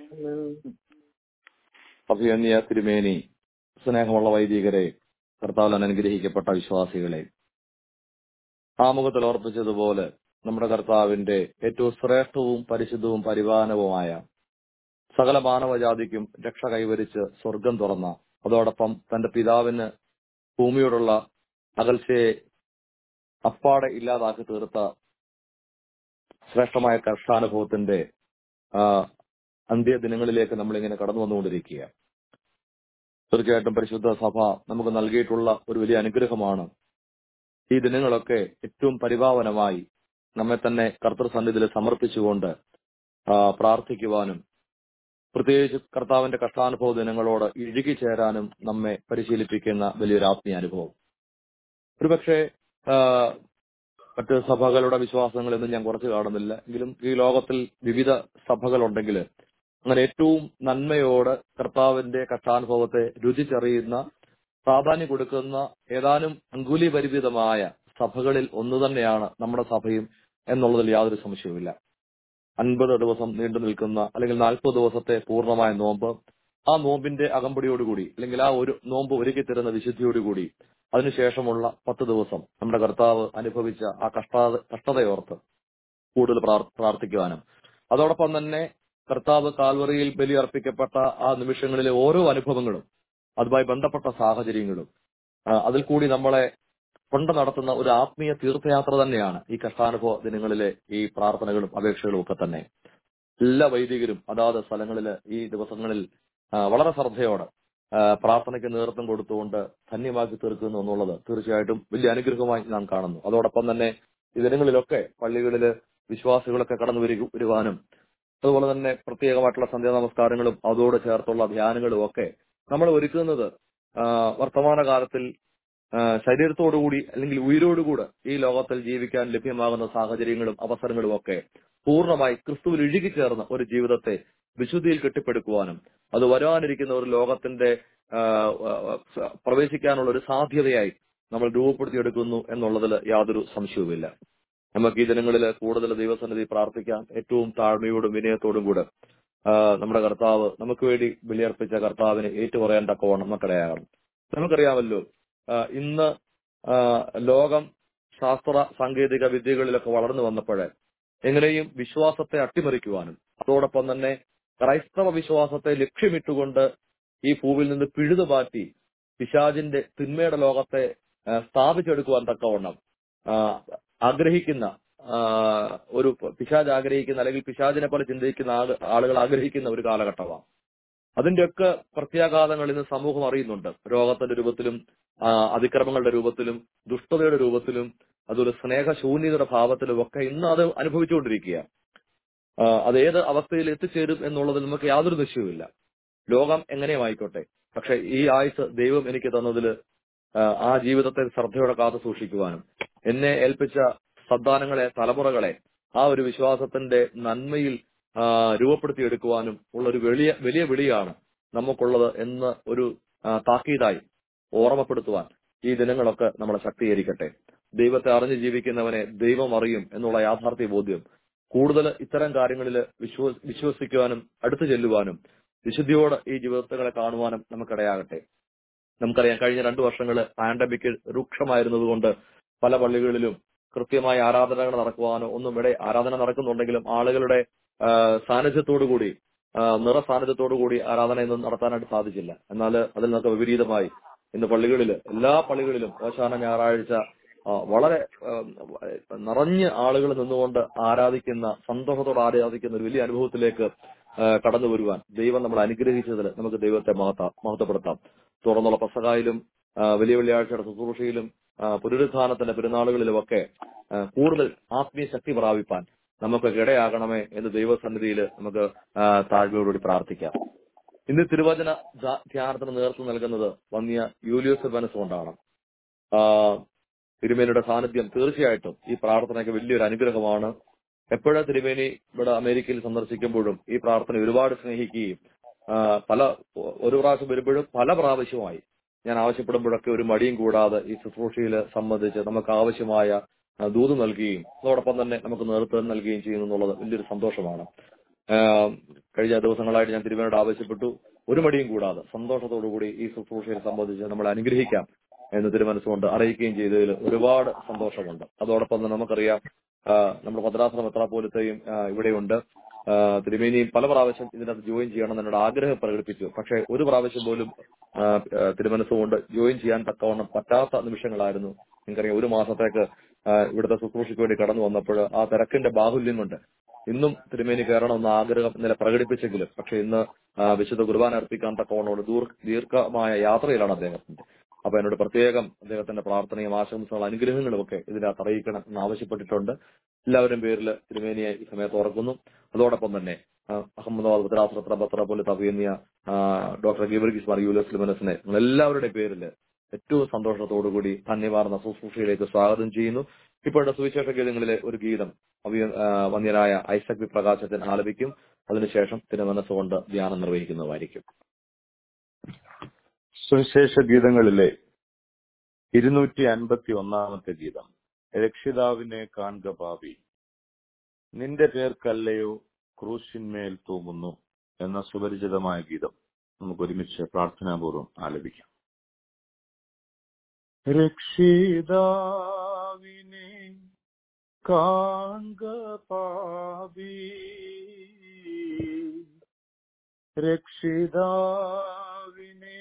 അഭിയന്യ തിരുമേനി സ്നേഹമുള്ള വൈദികരെ കർത്താവിൽ അനുഗ്രഹിക്കപ്പെട്ട വിശ്വാസികളെ ആമുഖത്തിൽ ഓർപ്പിച്ചതുപോലെ നമ്മുടെ കർത്താവിന്റെ ഏറ്റവും ശ്രേഷ്ഠവും പരിശുദ്ധവും പരിപാലനവുമായ സകല മാനവജാതിക്കും രക്ഷ കൈവരിച്ച് സ്വർഗം തുറന്ന അതോടൊപ്പം തന്റെ പിതാവിന് ഭൂമിയോടുള്ള അകൽച്ചയെ അപ്പാടെ ഇല്ലാതാക്കി തീർത്ത ശ്രേഷ്ഠമായ കർഷാനുഭവത്തിന്റെ ആ, അന്ത്യദിനങ്ങളിലേക്ക് നമ്മളിങ്ങനെ കടന്നു വന്നുകൊണ്ടിരിക്കുക തീർച്ചയായിട്ടും പരിശുദ്ധ സഭ നമുക്ക് നൽകിയിട്ടുള്ള ഒരു വലിയ അനുഗ്രഹമാണ് ഈ ദിനങ്ങളൊക്കെ ഏറ്റവും പരിഭാവനമായി നമ്മെ തന്നെ കർത്തൃസന്നിധിയിൽ സമർപ്പിച്ചുകൊണ്ട് ആ, പ്രാർത്ഥിക്കുവാനും പ്രത്യേകിച്ച് കർത്താവിന്റെ കഷ്ടാനുഭവ ദിനങ്ങളോട് ഇഴുകിച്ചേരാനും നമ്മെ പരിശീലിപ്പിക്കുന്ന വലിയൊരു ആത്മീയ അനുഭവം ഒരുപക്ഷെ ആ, മറ്റ് സഭകളുടെ വിശ്വാസങ്ങളൊന്നും ഞാൻ കുറച്ച് കാണുന്നില്ല എങ്കിലും ഈ ലോകത്തിൽ വിവിധ സഭകളുണ്ടെങ്കിൽ അങ്ങനെ ഏറ്റവും നന്മയോട് കർത്താവിന്റെ കഷ്ടാനുഭവത്തെ രുചിച്ചറിയുന്ന പ്രാധാന്യം കൊടുക്കുന്ന ഏതാനും അങ്കുലി പരിമിതമായ സഭകളിൽ ഒന്ന് തന്നെയാണ് നമ്മുടെ സഭയും എന്നുള്ളതിൽ യാതൊരു സംശയവുമില്ല അൻപത് ദിവസം നീണ്ടു നിൽക്കുന്ന അല്ലെങ്കിൽ നാൽപ്പത് ദിവസത്തെ പൂർണ്ണമായ നോമ്പ് ആ നോമ്പിന്റെ അകമ്പടിയോടുകൂടി അല്ലെങ്കിൽ ആ ഒരു നോമ്പ് ഒരുക്കി തരുന്ന വിശുദ്ധിയോടുകൂടി അതിനുശേഷമുള്ള പത്ത് ദിവസം നമ്മുടെ കർത്താവ് അനുഭവിച്ച ആ കഷ്ട കഷ്ടതയോർത്ത് കൂടുതൽ പ്രാർ- പ്രാർത്ഥിക്കുവാനും അതോടൊപ്പം തന്നെ കർത്താവ് കാൽവറിയിൽ ബലിയർപ്പിക്കപ്പെട്ട ആ നിമിഷങ്ങളിലെ ഓരോ അനുഭവങ്ങളും അതുമായി ബന്ധപ്പെട്ട സാഹചര്യങ്ങളും ആ, അതിൽ കൂടി നമ്മളെ കൊണ്ട് നടത്തുന്ന ഒരു ആത്മീയ തീർത്ഥയാത്ര തന്നെയാണ് ഈ കഷ്ടാനുഭവ ദിനങ്ങളിലെ ഈ പ്രാർത്ഥനകളും അപേക്ഷകളും ഒക്കെ തന്നെ എല്ലാ വൈദികരും അതാത് സ്ഥലങ്ങളിൽ ഈ ദിവസങ്ങളിൽ ആ, വളരെ ശ്രദ്ധയോടെ ആ, പ്രാർത്ഥനയ്ക്ക് നേതൃത്വം കൊടുത്തുകൊണ്ട് ധന്യമാക്കി തീർക്കുന്നു എന്നുള്ളത് തീർച്ചയായിട്ടും വലിയ അനുഗ്രഹമായി നാം കാണുന്നു അതോടൊപ്പം തന്നെ ഈ ദിനങ്ങളിലൊക്കെ പള്ളികളിൽ വിശ്വാസികളൊക്കെ കടന്നു വരിക വരുവാനും അതുപോലെ തന്നെ പ്രത്യേകമായിട്ടുള്ള സന്ധ്യാ നമസ്കാരങ്ങളും അതോട് ചേർത്തുള്ള ധ്യാനങ്ങളും ഒക്കെ നമ്മൾ ഒരുക്കുന്നത് ആ, വർത്തമാനകാലത്തിൽ ആ, ശരീരത്തോടുകൂടി അല്ലെങ്കിൽ ഉയരോടുകൂടി ഈ ലോകത്തിൽ ജീവിക്കാൻ ലഭ്യമാകുന്ന സാഹചര്യങ്ങളും അവസരങ്ങളും ഒക്കെ പൂർണ്ണമായി ക്രിസ്തുവിൽ ഇഴുകിച്ചേർന്ന ഒരു ജീവിതത്തെ വിശുദ്ധിയിൽ കെട്ടിപ്പടുക്കുവാനും അത് വരാനിരിക്കുന്ന ഒരു ലോകത്തിന്റെ ആ, ആ, ആ, പ്രവേശിക്കാനുള്ള ഒരു സാധ്യതയായി നമ്മൾ രൂപപ്പെടുത്തിയെടുക്കുന്നു എന്നുള്ളതിൽ യാതൊരു സംശയവുമില്ല നമുക്ക് ഈ ദിനങ്ങളിൽ കൂടുതൽ ദൈവസന്നിധി പ്രാർത്ഥിക്കാം ഏറ്റവും താഴ്മയോടും വിനയത്തോടും കൂടെ ആ, നമ്മുടെ കർത്താവ് നമുക്ക് വേണ്ടി ബലിയർപ്പിച്ച കർത്താവിനെ ഏറ്റുപറയാൻ തക്കവണ്ണം നമുക്കിടയാകണം നമുക്കറിയാമല്ലോ ആ, ഇന്ന് ആ, ലോകം ശാസ്ത്ര സാങ്കേതിക വിദ്യകളിലൊക്കെ വളർന്നു വന്നപ്പോഴേ എങ്ങനെയും വിശ്വാസത്തെ അട്ടിമറിക്കുവാനും അതോടൊപ്പം തന്നെ ക്രൈസ്തവ വിശ്വാസത്തെ ലക്ഷ്യമിട്ടുകൊണ്ട് ഈ ഭൂവിൽ നിന്ന് പിഴുതു മാറ്റി പിശാജിന്റെ തിന്മയുടെ ലോകത്തെ ആ, സ്ഥാപിച്ചെടുക്കുവാൻ തക്കവണ്ണം ആ, ആഗ്രഹിക്കുന്ന ആ, ഒരു പിശാജ് ആഗ്രഹിക്കുന്ന അല്ലെങ്കിൽ പിശാജിനെ പോലെ ചിന്തിക്കുന്ന ആള് ആളുകൾ ആഗ്രഹിക്കുന്ന ഒരു കാലഘട്ടമാണ് അതിന്റെയൊക്കെ പ്രത്യാഘാതങ്ങൾ ഇന്ന് സമൂഹം അറിയുന്നുണ്ട് രോഗത്തിന്റെ രൂപത്തിലും ആ, അതിക്രമങ്ങളുടെ രൂപത്തിലും ദുഷ്ടതയുടെ രൂപത്തിലും അതൊരു സ്നേഹശൂന്യതയുടെ ഭാവത്തിലും ഒക്കെ ഇന്ന് അത് അനുഭവിച്ചുകൊണ്ടിരിക്കുക ആ, അത് ഏത് അവസ്ഥയിൽ എത്തിച്ചേരും എന്നുള്ളതിൽ നമുക്ക് യാതൊരു നിശ്ചയവുമില്ല ലോകം എങ്ങനെയും ആയിക്കോട്ടെ പക്ഷെ ഈ ആയുസ് ദൈവം എനിക്ക് തന്നതിൽ ആ ജീവിതത്തെ ശ്രദ്ധയോടെ കാത്തു സൂക്ഷിക്കുവാനും എന്നെ ഏൽപ്പിച്ച സന്താനങ്ങളെ തലമുറകളെ ആ ഒരു വിശ്വാസത്തിന്റെ നന്മയിൽ ആ, രൂപപ്പെടുത്തിയെടുക്കുവാനും ഉള്ള ഒരു വലിയ വലിയ വിളിയാണ് നമുക്കുള്ളത് എന്ന് ഒരു ആ, താക്കീതായി ഓർമ്മപ്പെടുത്തുവാൻ ഈ ദിനങ്ങളൊക്കെ നമ്മളെ ശക്തീകരിക്കട്ടെ ദൈവത്തെ അറിഞ്ഞു ജീവിക്കുന്നവനെ ദൈവം അറിയും എന്നുള്ള യാഥാർത്ഥ്യ ബോധ്യം കൂടുതൽ ഇത്തരം കാര്യങ്ങളിൽ വിശ്വ വിശ്വസിക്കുവാനും അടുത്തു ചെല്ലുവാനും വിശുദ്ധിയോടെ ഈ ജീവിതങ്ങളെ കാണുവാനും നമുക്കിടയാകട്ടെ നമുക്കറിയാം കഴിഞ്ഞ രണ്ടു വർഷങ്ങള് പാൻഡമിക് രൂക്ഷമായിരുന്നതുകൊണ്ട് പല പള്ളികളിലും കൃത്യമായ ആരാധനകൾ നടക്കുവാനോ ഒന്നും ഇവിടെ ആരാധന നടക്കുന്നുണ്ടെങ്കിലും ആളുകളുടെ ആ, സാന്നിധ്യത്തോടുകൂടി ആ, നിറ സാന്നിധ്യത്തോടുകൂടി ആരാധനയൊന്നും നടത്താനായിട്ട് സാധിച്ചില്ല എന്നാൽ അതിൽ നിന്നൊക്കെ വിപരീതമായി ഇന്ന് പള്ളികളിൽ എല്ലാ പള്ളികളിലും ഓശാന ഞായറാഴ്ച ആ, വളരെ ആ, നിറഞ്ഞ് ആളുകൾ നിന്നുകൊണ്ട് ആരാധിക്കുന്ന സന്തോഷത്തോടെ ആരാധിക്കുന്ന ഒരു വലിയ അനുഭവത്തിലേക്ക് ആ, കടന്നു വരുവാൻ ദൈവം നമ്മളെ അനുഗ്രഹിച്ചതിൽ നമുക്ക് ദൈവത്തെ മഹത്ത മഹത്വപ്പെടുത്താം തുടർന്നുള്ള പസകായിലും ആ, വലിയ വെള്ളിയാഴ്ചയുടെ ശുശ്രൂഷയിലും ആ, പുനരുത്ഥാനത്തിന്റെ പെരുന്നാളുകളിലുമൊക്കെ ആ, കൂടുതൽ ആത്മീയ ശക്തി പ്രാപിപ്പാൻ നമുക്ക് ഇടയാകണമേ എന്ന് ദൈവസന്നിധിയിൽ നമുക്ക് ആ, താഴ്മയോടുകൂടി പ്രാർത്ഥിക്കാം ഇന്ന് തിരുവചന ധ്യാ- ധ്യാനത്തിന് നേതൃത്വം നൽകുന്നത് വന്നിയ യൂലിയോസ് മനസ്സുകൊണ്ടാണ് ആ, തിരുമേനിയുടെ സാന്നിധ്യം തീർച്ചയായിട്ടും ഈ പ്രാർത്ഥനയ്ക്ക് വലിയൊരു അനുഗ്രഹമാണ് എപ്പോഴും തിരുമേനി ഇവിടെ അമേരിക്കയിൽ സന്ദർശിക്കുമ്പോഴും ഈ പ്രാർത്ഥന ഒരുപാട് സ്നേഹിക്കുകയും ആ, പല ഒരു പ്രാവശ്യം വരുമ്പോഴും പല പ്രാവശ്യമായി ഞാൻ ആവശ്യപ്പെടുമ്പോഴൊക്കെ ഒരു മടിയും കൂടാതെ ഈ ശുശ്രൂഷയിൽ സംബന്ധിച്ച് നമുക്ക് ആവശ്യമായ ആ, ദൂത് നൽകുകയും അതോടൊപ്പം തന്നെ നമുക്ക് നേതൃത്വം നൽകുകയും ചെയ്യുന്നു എന്നുള്ളത് വലിയൊരു സന്തോഷമാണ് ആ, കഴിഞ്ഞ ദിവസങ്ങളായിട്ട് ഞാൻ തിരുമേനോട് ആവശ്യപ്പെട്ടു ഒരു മടിയും കൂടാതെ സന്തോഷത്തോടുകൂടി ഈ ശുശ്രൂഷയെ സംബന്ധിച്ച് നമ്മളെ അനുഗ്രഹിക്കാം എന്ന് തിരുമനസ്സുകൊണ്ട് അറിയിക്കുകയും ചെയ്തതിൽ ഒരുപാട് സന്തോഷമുണ്ട് അതോടൊപ്പം തന്നെ നമുക്കറിയാം ആ, നമ്മുടെ ഭദ്രാസനം മെത്രാപോലത്തെയും ആ, ഇവിടെയുണ്ട് ആ, തിരുമേനിയും പല പ്രാവശ്യം ഇതിനകത്ത് ജോയിൻ ചെയ്യണം എന്നോട് ആഗ്രഹം പ്രകടിപ്പിച്ചു പക്ഷെ ഒരു പ്രാവശ്യം പോലും ആ, ആ, തിരുമനസ്സുകൊണ്ട് ജോയിൻ ചെയ്യാൻ തക്കവണ്ണം പറ്റാത്ത നിമിഷങ്ങളായിരുന്നു നിങ്ങൾക്കറിയാം ഒരു മാസത്തേക്ക് ആ, ഇവിടുത്തെ ശുശ്രൂഷയ്ക്ക് വേണ്ടി കടന്നു വന്നപ്പോൾ ആ തിരക്കിന്റെ ബാഹുല്യം കൊണ്ട് ഇന്നും തിരുമേനി കയറണമെന്ന ആഗ്രഹം ഇന്നലെ പ്രകടിപ്പിച്ചെങ്കിലും പക്ഷെ ഇന്ന് ആ, വിശുദ്ധ കുർബാന അർപ്പിക്കാൻ തക്കവണ്ണോട് ദൂർ ദീർഘമായ യാത്രയിലാണ് അദ്ദേഹത്തിന്റെ അപ്പൊ എന്നോട് പ്രത്യേകം അദ്ദേഹത്തിന്റെ പ്രാർത്ഥനയും ആശംസകളും അനുഗ്രഹങ്ങളും ഒക്കെ ഇതിനകത്ത് അറിയിക്കണം എന്ന് ആവശ്യപ്പെട്ടിട്ടുണ്ട് എല്ലാവരും പേരിൽ തിരുമേനിയെ ഈ സമയത്ത് ഓർക്കുന്നു അതോടൊപ്പം തന്നെ ആ, അഹമ്മദാബാദ് ഉത്തരാശ്രത്ര പത്ര പോലെ തവിയുന്നിയ ഡോക്ടർ ഗീവർഗീസ് മാർ യൂലസ് ലിമനസിനെ എല്ലാവരുടെ പേരിൽ ഏറ്റവും സന്തോഷത്തോടുകൂടി ധന്യവാർന്ന ശുശ്രൂഷയിലേക്ക് സ്വാഗതം ചെയ്യുന്നു ഇപ്പോഴത്തെ സുവിശേഷ ഗീതങ്ങളിലെ ഒരു ഗീതം അഭിയ- ആ, വന്യനായ ഐസക് വി പ്രകാശത്തിന് ആലപിക്കും അതിനുശേഷം തിരുമനസ്സുകൊണ്ട് ധ്യാനം നിർവഹിക്കുന്നതായിരിക്കും സുവിശേഷ ഗീതങ്ങളിലെ ഇരുന്നൂറ്റി അൻപത്തി ഒന്നാമത്തെ ഗീതം രക്ഷിതാവിനെ കാൺക പാപി നിന്റെ പേർക്കല്ലയോ ക്രൂശിന്മേൽ തൂങ്ങുന്നു എന്ന സുപരിചിതമായ ഗീതം നമുക്ക് ഒരുമിച്ച് പ്രാർത്ഥനാപൂർവ്വം ആലപിക്കാം രക്ഷിതാവിനെ കാൺക പാപി രക്ഷിതാവിനെ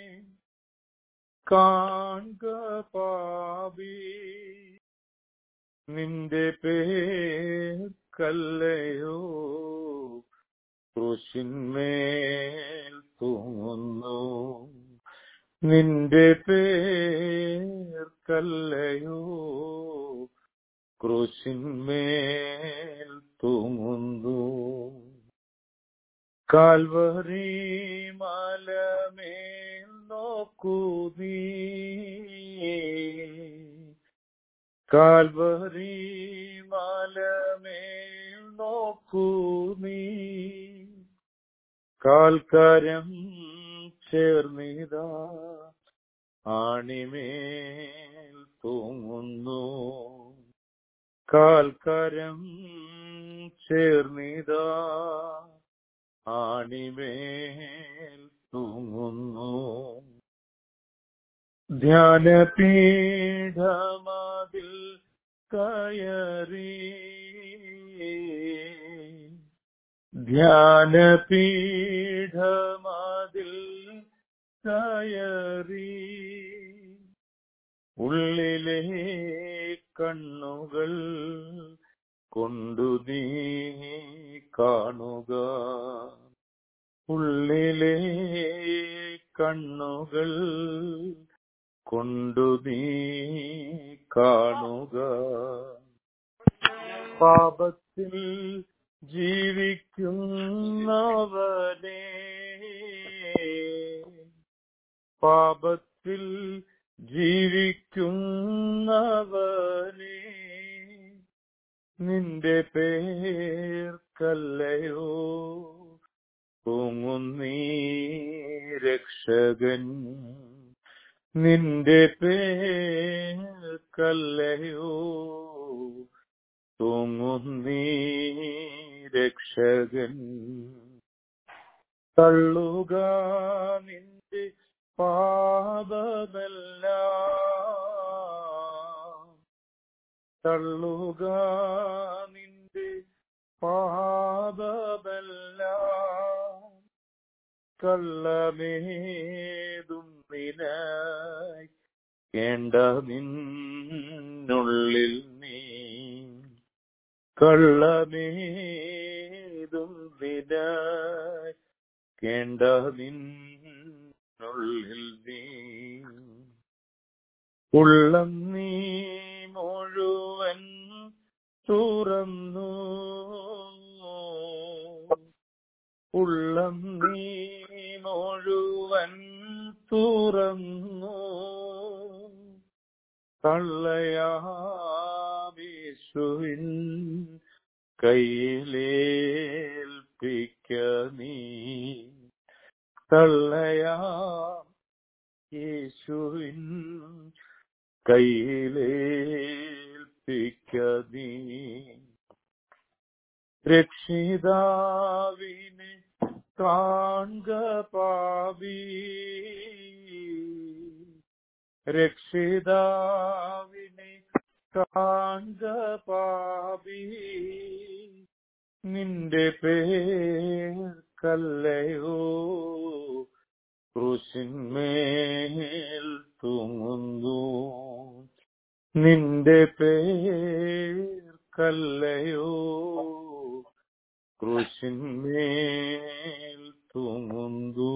കാൺക പാപി നിന്റെ പേർക്കല്ലയോ ക്രൂശിന്മേൽ തൂങ്ങുന്നു നിന്റെ പേർക്കല്ലയോ ക്രൂശിന്മേൽ തൂങ്ങുന്നു കാൽവറി മലമേൽ നോക്കൂ നീ കാൽവറി മലമേൽ നോക്കൂ നീ കാൽക്കരം ചേർന്നിതാ ആണിമേൽ തൂങ്ങുന്നു കാൽക്കരം ചേർന്നിതാ ആണിമേൽ തൂങ്ങുന്നു ധ്യാനപീഠമതിൽ കയറി ധ്യാനപീഠമതിൽ കയറി ഉള്ളിലെ കണ്ണുകൾ കൊണ്ടു നീ കാണുക ഉള്ളിലെ കണ്ണുകൾ കൊണ്ടു നീ കാണുക പാപത്തിൽ ജീവിക്കുന്നവനെ പാപത്തിൽ ജീവിക്കുന്നവനെ നിന്റെ പേർക്കല്ലയോ തൂങ്ങുന്നീ രക്ഷകൻ നിന്റെ പേർക്കല്ലയോ തൂങ്ങുന്നീ രക്ഷകൻ തള്ളുക നിന്റെ പാപമെല്ലാം തള്ളുക നിന്റെ പാപമെല്ലാം കള്ളമേതും നിനായി കേണ്ട നിന്നുള്ളിൽ നീ കള്ളമേതും നിനായി കേണ്ട നിന്നുള്ളിൽ നീ ഉള്ളം നീ മുഴുവൻ തുറന്നു ഉള്ളം നീ മുഴുവൻ തുറന്നു കള്ളയാവിശുവിൻ കയ്യിലേൽപ്പിക്ക നീ തള്ളയാ യേശുവിൻ കയ്യിലേൽപ്പിക്ക നീ രക്ഷിതാവിനെ കാൺക പാപി രക്ഷിതാവിനെ കാൺക പാപി നിന്റെ പേർക്കല്ലയോ ക്രൂശിന്മേൽ തൂങ്ങുന്നു നിന്റെ പേർക്കല്ലയോ ക്രൂശിന്മേൽ തൂങ്ങുന്നു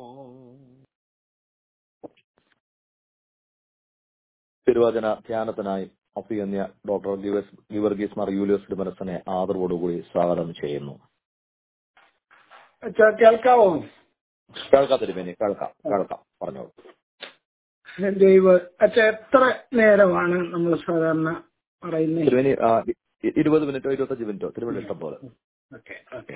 തിരുവചന ധ്യാനത്തിനായി അഭിയന്യ ഡോക്ടർ ഗിവസ് ഗിവർഗീസ് മാർ യൂലിയോസ് മനസ്സിനെ ആദരവോടുകൂടി സ്വാഗതം ചെയ്യുന്നു അച്ഛാ കേൾക്കാവോ കേൾക്കാം തിരുമേനി കേൾക്കാം കേൾക്കാം പറഞ്ഞോളൂ ദൈവ അച്ഛ എത്ര നേരമാണ് നമ്മൾ സാധാരണ പറയുന്നത് തിരുമേനി ആ, ഇ- ഇരുപത് മിനിറ്റോ ഇരുപത്തഞ്ച് മിനിറ്റോ തിരുമേനി ഇഷ്ടം പോലെ ഓക്കെ ഓക്കെ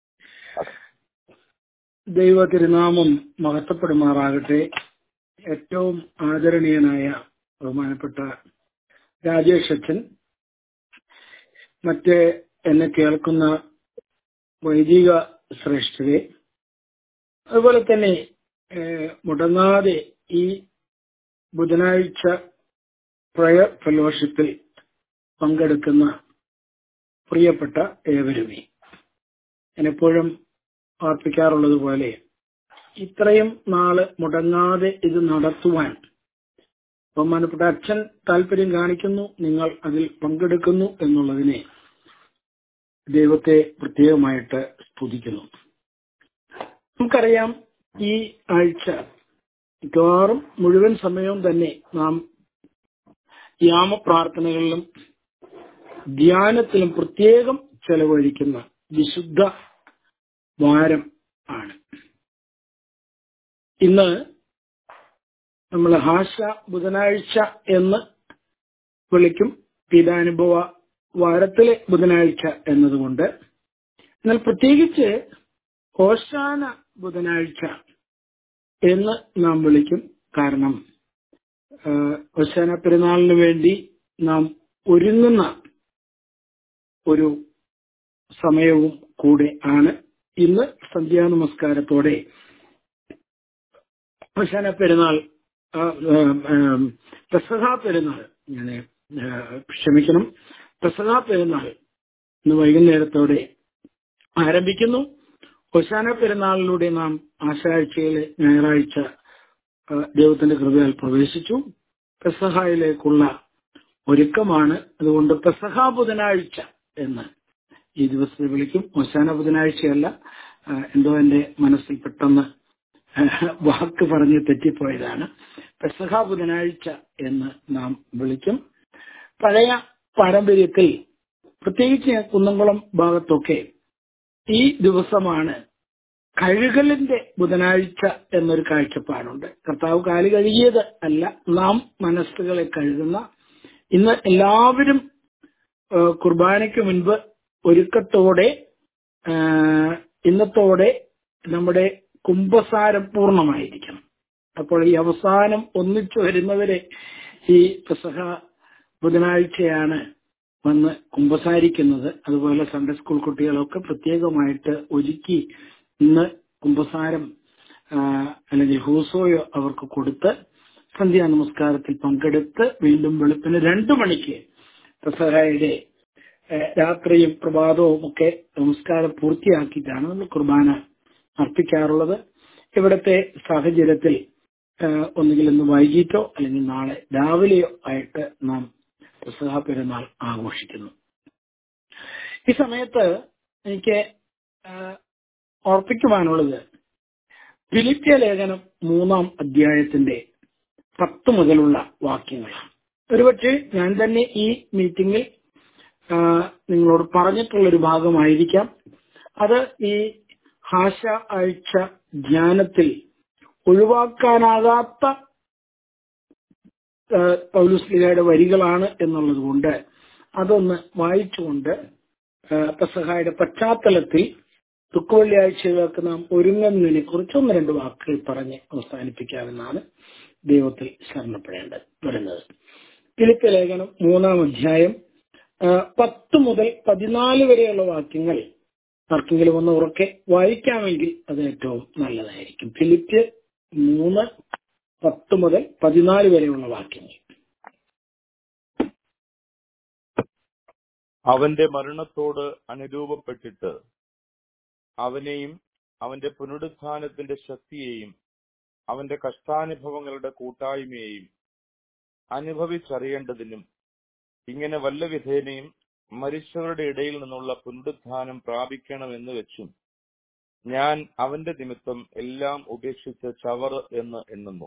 ദൈവ തിരുനാമം മഹത്വപ്പെടുമാറാകട്ടെ ഏറ്റവും ആദരണീയനായ ബഹുമാനപ്പെട്ട രാജേഷ് അച്ഛൻ മറ്റ് എന്നെ കേൾക്കുന്ന വൈദിക ശ്രേഷ്ഠരെ അതുപോലെ തന്നെ ഏഹ്, മുടങ്ങാതെ ഈ ബുധനാഴ്ച പ്രയർ ഫെലോഷിപ്പിൽ പങ്കെടുക്കുന്ന പ്രിയപ്പെട്ട ഏവരുമേ ഞാൻ എപ്പോഴും ഓർപ്പിക്കാറുള്ളത് പോലെ ഇത്രയും നാള് മുടങ്ങാതെ ഇത് നടത്തുവാൻ ബഹുമാനപ്പെട്ട അച്ഛൻ താല്പര്യം കാണിക്കുന്നു നിങ്ങൾ അതിൽ പങ്കെടുക്കുന്നു എന്നുള്ളതിനെ ദൈവത്തെ പ്രത്യേകമായിട്ട് സ്തുതിക്കുന്നു നമുക്കറിയാം ഈ ആഴ്ച മിക്കവാറും മുഴുവൻ സമയവും തന്നെ നാം യാമപ്രാർത്ഥനകളിലും ധ്യാനത്തിലും പ്രത്യേകം ചെലവഴിക്കുന്ന വിശുദ്ധ വാരം ആണ് ഇന്ന് നമ്മൾ ഹാഷ ബുധനാഴ്ച എന്ന് വിളിക്കും പീഡാനുഭവ വാരത്തിലെ ബുധനാഴ്ച എന്നതുകൊണ്ട് എന്നാൽ പ്രത്യേകിച്ച് ഹോശാന ബുധനാഴ്ച എന്ന് നാം വിളിക്കും കാരണം ഹോശാന പെരുന്നാളിന് വേണ്ടി നാം ഒരുങ്ങുന്ന ഒരു സമയവും കൂടെ ആണ് ഇന്ന് സന്ധ്യാനമസ്കാരത്തോടെ ഹോശാന പെരുന്നാൾ പെസഹ പെരുന്നാൾ ഞാൻ ക്ഷമിക്കണം പെസഹ പെരുന്നാൾ ഇന്ന് വൈകുന്നേരത്തോടെ ആരംഭിക്കുന്നു ഹൊശാന പെരുന്നാളിലൂടെ നാം ആശാഴ്ചയിലെ ഞായറാഴ്ച ദൈവത്തിന്റെ കൃപയാൽ പ്രവേശിച്ചു പെസഹായിലേക്കുള്ള ഒരുക്കമാണ് അതുകൊണ്ട് പെസഹ ബുധനാഴ്ച എന്ന് ഈ ദിവസത്തെ വിളിക്കും ഹൊശാന ബുധനാഴ്ചയല്ല എന്തോ എന്റെ മനസ്സിൽ പെട്ടെന്ന് വാക്ക് പറഞ്ഞ് തെറ്റിപ്പോയതാണ് പെസഹ ബുധനാഴ്ച എന്ന് നാം വിളിക്കും പഴയ പാരമ്പര്യത്തിൽ പ്രത്യേകിച്ച് കുന്നംകുളം ഭാഗത്തൊക്കെ ഈ ദിവസമാണ് കഴുകലിന്റെ ബുധനാഴ്ച എന്നൊരു കാഴ്ചപ്പാടുണ്ട് കർത്താവ് കാല് കഴുകിയത് അല്ല നാം മനസ്സുകളെ കഴുകുന്ന ഇന്ന് എല്ലാവരും കുർബാനയ്ക്ക് മുൻപ് ഒരുക്കത്തോടെ ഇന്നത്തോടെ നമ്മുടെ കുംഭസാരം പൂർണ്ണമായിരിക്കണം അപ്പോൾ ഈ അവസാനം ഒന്നിച്ചു വരുന്നവരെ ഈ പെസഹ ബുധനാഴ്ചയാണ് വന്ന് കുമ്പസാരിക്കുന്നത് അതുപോലെ സൺഡേ സ്കൂൾ കുട്ടികളൊക്കെ പ്രത്യേകമായിട്ട് ഒരുക്കി ഇന്ന് കുമ്പസാരം അല്ലെങ്കിൽ ഹൂസോയോ അവർക്ക് കൊടുത്ത് സന്ധ്യാ നമസ്കാരത്തിൽ പങ്കെടുത്ത് വീണ്ടും വെളുപ്പിന് രണ്ടു മണിക്ക് പെസഹയുടെ രാത്രിയും പ്രഭാതവും ഒക്കെ നമസ്കാരം പൂർത്തിയാക്കിയിട്ടാണ് നമ്മൾ കുർബാന അർപ്പിക്കാറുള്ളത് ഇവിടുത്തെ സാഹചര്യത്തിൽ ഒന്നുകിൽ ഇന്ന് വൈകിട്ടോ അല്ലെങ്കിൽ നാളെ രാവിലെയോ ആയിട്ട് നാം പെസഹ പെരുന്നാൾ ആഘോഷിക്കുന്നു ഈ സമയത്ത് എനിക്ക് ഓർപ്പിക്കുവാനുള്ളത് ഫിലിപ്പിയ ലേഖനം മൂന്നാം അധ്യായത്തിന്റെ പത്ത് മുതലുള്ള വാക്യങ്ങളാണ് ഒരുപക്ഷെ ഞാൻ തന്നെ ഈ മീറ്റിംഗിൽ നിങ്ങളോട് പറഞ്ഞിട്ടുള്ളൊരു ഭാഗമായിരിക്കാം അത് ഈ ഹാഷ ആഴ്ച ധ്യാനത്തിൽ ഒഴിവാക്കാനാകാത്ത പൗലുസ്ലിഹയുടെ വരികളാണ് എന്നുള്ളത് കൊണ്ട് അതൊന്ന് വായിച്ചുകൊണ്ട് പെസഹായുടെ പശ്ചാത്തലത്തിൽ ദുഃഖവെള്ളിയാഴ്ചകൾക്ക് നാം ഒരുങ്ങുന്നതിനെ കുറിച്ച് ഒന്ന് രണ്ട് വാക്കുകൾ പറഞ്ഞ് അവസാനിപ്പിക്കാമെന്നാണ് ദൈവത്തിൽ ശരണപ്പെടേണ്ടത് വരുന്നത് ഫിലിപ്പ് ലേഖനം മൂന്നാം അധ്യായം പത്ത് മുതൽ പതിനാല് വരെയുള്ള വാക്യങ്ങൾ ആർക്കെങ്കിലും ഒന്ന് ഉറക്കെ വായിക്കാമെങ്കിൽ അത് ഏറ്റവും നല്ലതായിരിക്കും ഫിലിപ്പ് മൂന്ന് പത്ത് മുതൽ പതിനാല് വരെയുള്ള വാക്യങ്ങൾ അവന്റെ മരണത്തോട് അനുരൂപപ്പെട്ടിട്ട് അവനെയും അവന്റെ പുനരുത്ഥാനത്തിന്റെ ശക്തിയെയും അവന്റെ കഷ്ടാനുഭവങ്ങളുടെ കൂട്ടായ്മയെയും അനുഭവിച്ചറിയേണ്ടതിനും ഇങ്ങനെ വല്ല വിധേനയും മരിച്ചവരുടെ ഇടയിൽ നിന്നുള്ള പുനരുത്ഥാനം പ്രാപിക്കണമെന്ന് വെച്ചും ഞാൻ അവന്റെ നിമിത്തം എല്ലാം ഉപേക്ഷിച്ച് ചവർ എന്ന് എണ്ണുന്നു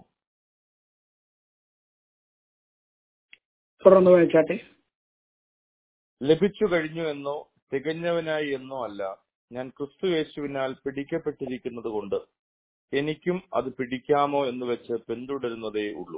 തുടർന്ന് വായിച്ചാട്ടെ ലഭിച്ചു കഴിഞ്ഞു എന്നോ തികഞ്ഞവനായി എന്നോ അല്ല ഞാൻ ക്രിസ്തുയേശുവിനാൽ പിടിക്കപ്പെട്ടിരിക്കുന്നത് കൊണ്ട് എനിക്കും അത് പിടിക്കാമോ എന്ന് വെച്ച് പിന്തുടരുന്നതേ ഉള്ളൂ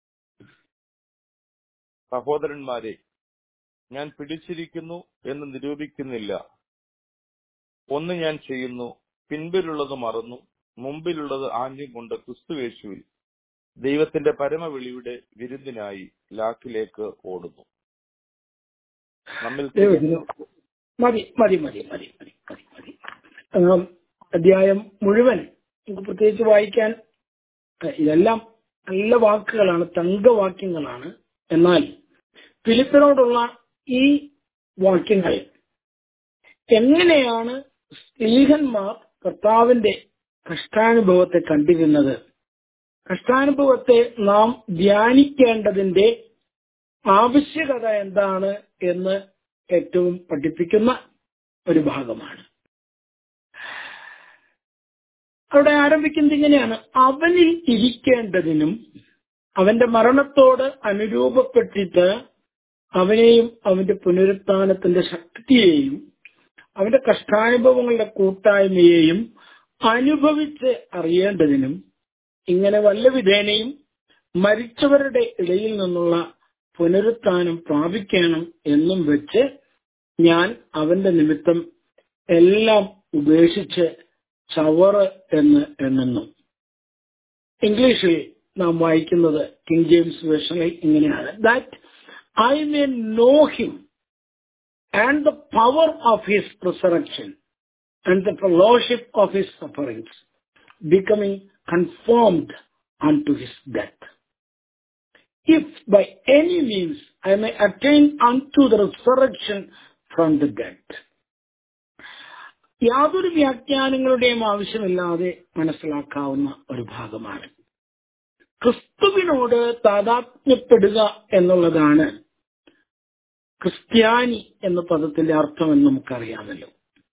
സഹോദരന്മാരെ ഞാൻ പിടിച്ചിരിക്കുന്നു എന്ന് നിരൂപിക്കുന്നില്ല ഒന്ന് ഞാൻ ചെയ്യുന്നു പിൻപിലുള്ളത് മറന്നു മുമ്പിലുള്ളത് ആഞ്ഞും കൊണ്ട് ക്രിസ്തുവേശുവിൽ ദൈവത്തിന്റെ പരമവിളിയുടെ വിരുന്നിനായി ലാക്കിലേക്ക് ഓടുന്നു നമ്മിൽ മതി മതി മതി മതി മതി മതി മതി അധ്യായം മുഴുവൻ നമുക്ക് പ്രത്യേകിച്ച് വായിക്കാൻ ഇതെല്ലാം നല്ല വാക്കുകളാണ് തങ്കവാക്യങ്ങളാണ് എന്നാൽ ഫിലിപ്പിനോടുള്ള ഈ വാക്യങ്ങൾ എങ്ങനെയാണ് സ്ത്രീഹന്മാർ കർത്താവിന്റെ കഷ്ടാനുഭവത്തെ കണ്ടിരുന്നത് കഷ്ടാനുഭവത്തെ നാം ധ്യാനിക്കേണ്ടതിന്റെ ആവശ്യകത എന്താണ് എന്ന് ഏറ്റവും പഠിപ്പിക്കുന്ന ഒരു ഭാഗമാണ് അവിടെ ആരംഭിക്കുന്നത് ഇങ്ങനെയാണ് അവനിൽ ഇരിക്കേണ്ടതിനും അവന്റെ മരണത്തോട് അനുരൂപപ്പെട്ടിട്ട് അവനെയും അവന്റെ പുനരുത്ഥാനത്തിന്റെ ശക്തിയെയും അവന്റെ കഷ്ടാനുഭവങ്ങളുടെ കൂട്ടായ്മയെയും അനുഭവിച്ച് അറിയേണ്ടതിനും ഇങ്ങനെ വല്ല വിധേനയും മരിച്ചവരുടെ ഇടയിൽ നിന്നുള്ള പുനരുത്ഥാനം പ്രാപിക്കണം എന്നും വെച്ച് ഞാൻ അവന്റെ നിമിത്തം എല്ലാം ഉപേക്ഷിച്ച് ചവറ് എന്ന് എണ്ണുന്നു ഇംഗ്ലീഷിൽ നാം വായിക്കുന്നത് കിങ് ജെയിംസ് വേർഷനിൽ ഇങ്ങനെയാണ് that I may know him and the power of his resurrection and the fellowship of his sufferings becoming conformed unto his death if by any means I may attain unto the resurrection from the dead. യാതൊരു വ്യാഖ്യാനങ്ങളുടെയും ആവശ്യമില്ലാതെ മനസ്സിലാക്കാവുന്ന ഒരു ഭാഗമാണ് ക്രിസ്തുവിനോട് താതാത്മ്യപ്പെടുക എന്നുള്ളതാണ് ക്രിസ്ത്യാനി എന്ന പദത്തിന്റെ അർത്ഥമെന്ന് നമുക്കറിയാമല്ലോ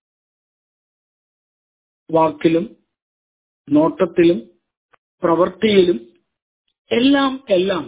വാക്കിലും നോട്ടത്തിലും പ്രവൃത്തിയിലും എല്ലാം എല്ലാം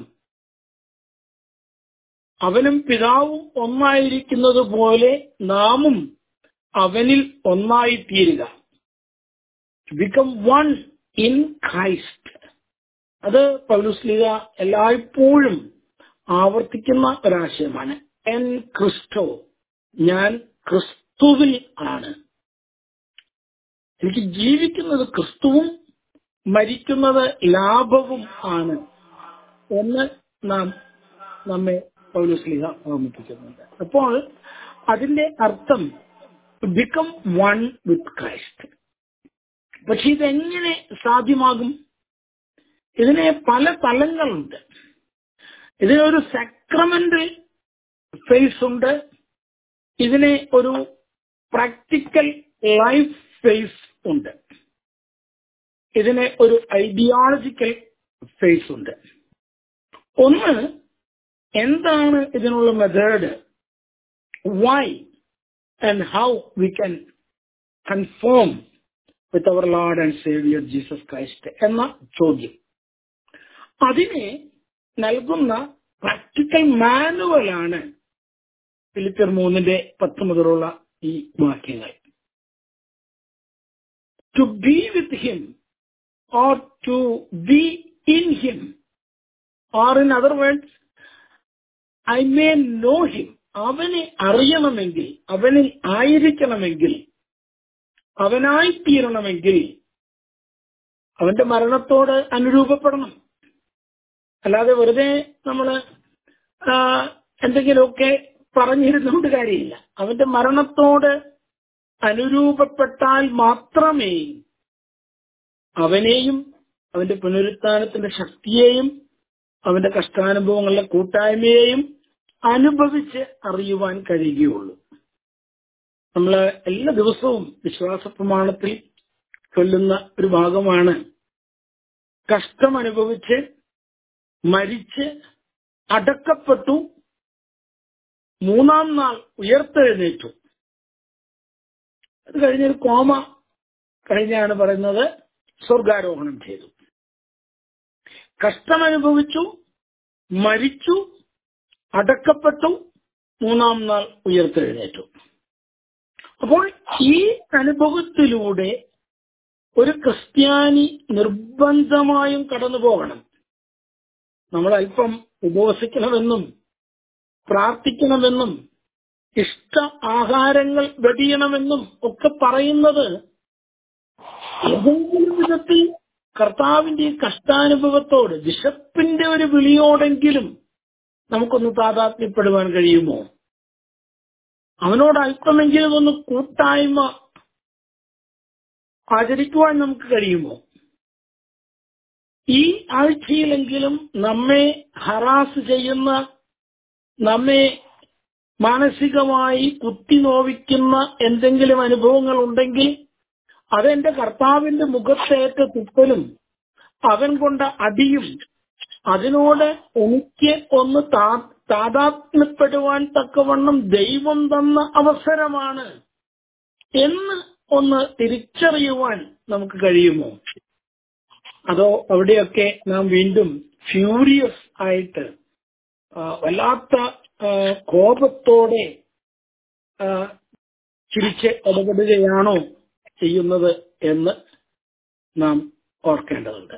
അവനും പിതാവും ഒന്നായിരിക്കുന്നത് പോലെ നാമും അവനിൽ ഒന്നായി തീരുക ബിക്കം വൺ ഇൻ ക്രൈസ്റ്റ് അത് പൗലുസ്ലിക എല്ലായ്പ്പോഴും ആവർത്തിക്കുന്ന ഒരാശയമാണ് എൻ ക്രിസ്റ്റോ ഞാൻ ക്രിസ്തുവിൽ ആണ് എനിക്ക് ജീവിക്കുന്നത് ക്രിസ്തുവും മരിക്കുന്നത് ലാഭവും ആണ് എന്ന് നാം നമ്മെ പൗലുസ്ലിഹ ഓർമ്മിപ്പിക്കുന്നുണ്ട് അപ്പോൾ അതിന്റെ അർത്ഥം ബിക്കം വൺ വിത്ത് ക്രൈസ്റ്റ് പക്ഷെ ഇതെങ്ങനെ സാധ്യമാകും ഇതിന് പല തലങ്ങളുണ്ട് ഇതിനൊരു സക്രമെന്റൽ ഫേസ് ഉണ്ട് ഇതിന് ഒരു പ്രാക്ടിക്കൽ ലൈഫ് ഫേസ് ഉണ്ട് ഇതിന് ഒരു ഐഡിയോളജിക്കൽ ഫേസ് ഉണ്ട് ഒന്ന് എന്താണ് ഇതിനുള്ള method why and how we can confirm with our Lord and saviour Jesus Christ എന്ന ചോദ്യം അതിനെ നൽകുന്ന പ്രാക്ടിക്കൽ മാനുവലാണ് ഫിലിപ്പിയർ മൂന്നിന്റെ പത്ത് മുതലുള്ള ഈ വാക്യങ്ങൾ to be with him or to be in him or in other words I may know him അവനെ അറിയണമെങ്കിൽ അവനിൽ ആയിരിക്കണമെങ്കിൽ അവനായിത്തീരണമെങ്കിൽ അവന്റെ മരണത്തോട് അനുരൂപപ്പെടണം അല്ലാതെ വെറുതെ നമ്മള് എന്തെങ്കിലുമൊക്കെ പറഞ്ഞിരുന്നുകൊണ്ട് കാര്യമില്ല അവന്റെ മരണത്തോട് അനുരൂപപ്പെട്ടാൽ മാത്രമേ അവനെയും അവന്റെ പുനരുത്ഥാനത്തിന്റെ ശക്തിയെയും അവന്റെ കഷ്ടാനുഭവങ്ങളുടെ കൂട്ടായ്മയെയും അനുഭവിച്ച് അറിയുവാൻ കഴിയുകയുള്ളൂ നമ്മൾ എല്ലാ ദിവസവും വിശ്വാസ പ്രമാണത്തിൽ ചൊല്ലുന്ന ഒരു ഭാഗമാണ് കഷ്ടം അനുഭവിച്ച് മരിച്ച് അടക്കപ്പെട്ടു മൂന്നാം നാൾ ഉയർത്തെഴുന്നേറ്റു അത് കഴിഞ്ഞൊരു കോമ കഴിഞ്ഞാണ് പറയുന്നത് സ്വർഗാരോഹണം ചെയ്തു കഷ്ടമനുഭവിച്ചു മരിച്ചു അടക്കപ്പെട്ടു മൂന്നാം നാൾ ഉയർത്തെഴുന്നേറ്റു അപ്പോൾ ഈ അനുഭവത്തിലൂടെ ഒരു ക്രിസ്ത്യാനി നിർബന്ധമായും കടന്നു പോകണം നമ്മൾ അല്പം ഉപവസിക്കണമെന്നും പ്രാർത്ഥിക്കണമെന്നും ഇഷ്ട ആഹാരങ്ങൾ വെടിയണമെന്നും ഒക്കെ പറയുന്നത് ഏതെങ്കിലും വിധത്തിൽ കർത്താവിന്റെ ഈ കഷ്ടാനുഭവത്തോട് ബിഷപ്പിന്റെ ഒരു വിളിയോടെങ്കിലും നമുക്കൊന്ന് താതാത്മ്യപ്പെടുവാൻ കഴിയുമോ അവനോട് അല്പമെങ്കിലും ഒന്ന് കൂട്ടായ്മ ആചരിക്കുവാൻ നമുക്ക് കഴിയുമോ ഈ ആഴ്ചയിലെങ്കിലും നമ്മെ ഹറാസ് ചെയ്യുന്ന നമ്മെ മാനസികമായി കുത്തി നോവിക്കുന്ന എന്തെങ്കിലും അനുഭവങ്ങൾ ഉണ്ടെങ്കിൽ അതെന്റെ കർത്താവിന്റെ മുഖത്തേറ്റ തുപ്പലും അവൻ കൊണ്ട അടിയും അതിനോട് എനിക്ക് ഒന്ന് താതാത്മ്യപ്പെടുവാൻ തക്കവണ്ണം ദൈവം തന്ന അവസരമാണ് എന്ന് ഒന്ന് തിരിച്ചറിയുവാൻ നമുക്ക് കഴിയുമോ അതോ അവിടെയൊക്കെ നാം വീണ്ടും ഫ്യൂരിയസ് ആയിട്ട് ആ, വല്ലാത്ത ആ, കോപത്തോടെ ആ, ചിരിച്ച് ഇടപെടുകയാണോ ചെയ്യുന്നത് എന്ന് നാം ഓർക്കേണ്ടതുണ്ട്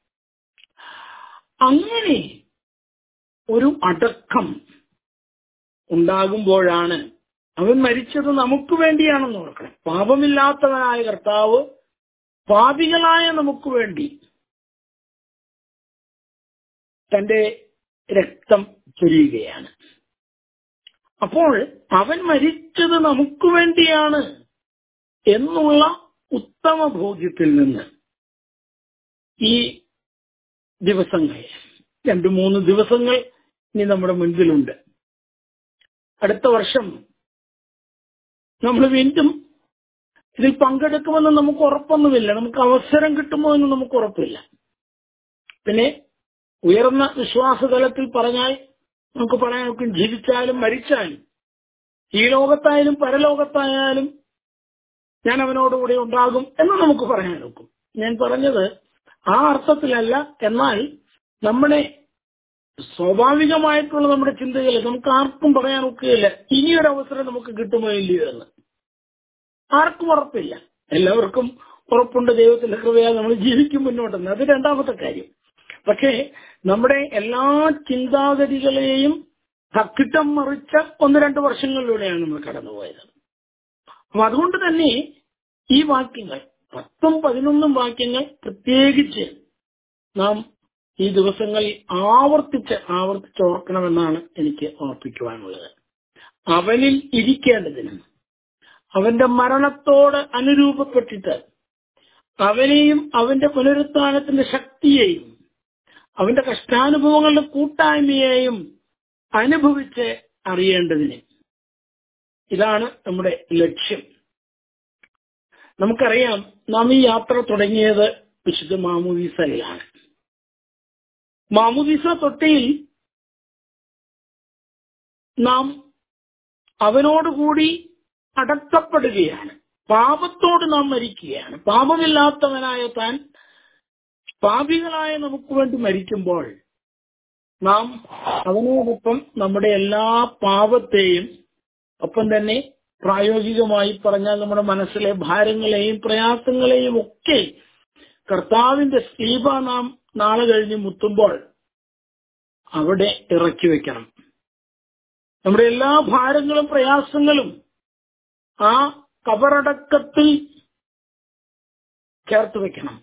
അങ്ങനെ ഒരു അടക്കം ഉണ്ടാകുമ്പോഴാണ് അവൻ മരിച്ചത് നമുക്ക് വേണ്ടിയാണെന്ന് ഓർക്കണം പാപമില്ലാത്തവനായ കർത്താവ് പാപികളായ നമുക്ക് വേണ്ടി തന്റെ രക്തം ചൊരിയുകയാണ് അപ്പോൾ അവൻ മരിച്ചത് നമുക്ക് വേണ്ടിയാണ് എന്നുള്ള ഉത്തമ ബോധ്യത്തിൽ നിന്ന് ഈ ദിവസങ്ങൾ രണ്ടു മൂന്ന് ദിവസങ്ങൾ ഇനി നമ്മുടെ മുൻപിലുണ്ട് അടുത്ത വർഷം നമ്മൾ വീണ്ടും ഇതിൽ പങ്കെടുക്കുമെന്ന് നമുക്ക് ഉറപ്പൊന്നുമില്ല നമുക്ക് അവസരം കിട്ടുമോ എന്ന് നമുക്ക് ഉറപ്പില്ല പിന്നെ ഉയർന്ന വിശ്വാസതലത്തിൽ പറഞ്ഞാൽ നമുക്ക് പറയാൻ നോക്കും ജീവിച്ചാലും മരിച്ചാലും ഈ ലോകത്തായാലും പരലോകത്തായാലും ഞാൻ അവനോടുകൂടി ഉണ്ടാകും എന്ന് നമുക്ക് പറയാൻ നോക്കും ഞാൻ പറഞ്ഞത് ആ അർത്ഥത്തിലല്ല എന്നാൽ നമ്മുടെ സ്വാഭാവികമായിട്ടുള്ള നമ്മുടെ ചിന്തകൾ നമുക്ക് ആർക്കും പറയാൻ ഒക്കുകയില്ല ഇനിയൊരു അവസരം നമുക്ക് കിട്ടുമോ ഇല്ലയോ എന്ന് ആർക്കും ഉറപ്പില്ല എല്ലാവർക്കും ഉറപ്പുണ്ട് ദൈവത്തിന്റെ കൃപയാൽ നമ്മൾ ജീവിക്കും മുന്നോട്ടെന്ന് അത് രണ്ടാമത്തെ കാര്യം പക്ഷേ നമ്മുടെ എല്ലാ ചിന്താഗതികളെയും തക്കിട്ടം മറിച്ച ഒന്ന് രണ്ട് വർഷങ്ങളിലൂടെയാണ് നമ്മൾ കടന്നുപോയത് അപ്പൊ അതുകൊണ്ട് തന്നെ ഈ വാക്യങ്ങൾ പത്തും പതിനൊന്നും വാക്യങ്ങൾ പ്രത്യേകിച്ച് നാം ഈ ദിവസങ്ങളിൽ ആവർത്തിച്ച് ആവർത്തിച്ച് ഓർക്കണമെന്നാണ് എനിക്ക് ഓർപ്പിക്കുവാനുള്ളത് അവനിൽ ഇരിക്കേണ്ടതിന് അവന്റെ മരണത്തോട് അനുരൂപപ്പെട്ടിട്ട് അവനെയും അവന്റെ പുനരുത്ഥാനത്തിന്റെ ശക്തിയെയും അവന്റെ കഷ്ടാനുഭവങ്ങളുടെ കൂട്ടായ്മയെയും അനുഭവിച്ച് അറിയേണ്ടതിന് ഇതാണ് നമ്മുടെ ലക്ഷ്യം നമുക്കറിയാം നാം ഈ യാത്ര തുടങ്ങിയത് വിശുദ്ധ മാമുദീസയിലാണ് മാമുദീസ തൊട്ടിയിൽ നാം അവനോടുകൂടി അടക്കപ്പെടുകയാണ് പാപത്തോട് നാം മരിക്കുകയാണ് പാപമില്ലാത്തവനായ താൻ പാപികളായ നമുക്ക് വേണ്ടി മരിക്കുമ്പോൾ നാം അവനോടൊപ്പം നമ്മുടെ എല്ലാ പാപത്തെയും ഒപ്പം തന്നെ പ്രായോഗികമായി പറഞ്ഞാൽ നമ്മുടെ മനസ്സിലെ ഭാരങ്ങളെയും പ്രയാസങ്ങളെയും ഒക്കെ കർത്താവിന്റെ സ്ലീപ നാം നാളെ കഴിഞ്ഞ് മുത്തുമ്പോൾ അവിടെ ഇറക്കി വെക്കണം നമ്മുടെ എല്ലാ ഭാരങ്ങളും പ്രയാസങ്ങളും ആ കബറടക്കത്തിൽ ചേർത്ത് വെക്കണം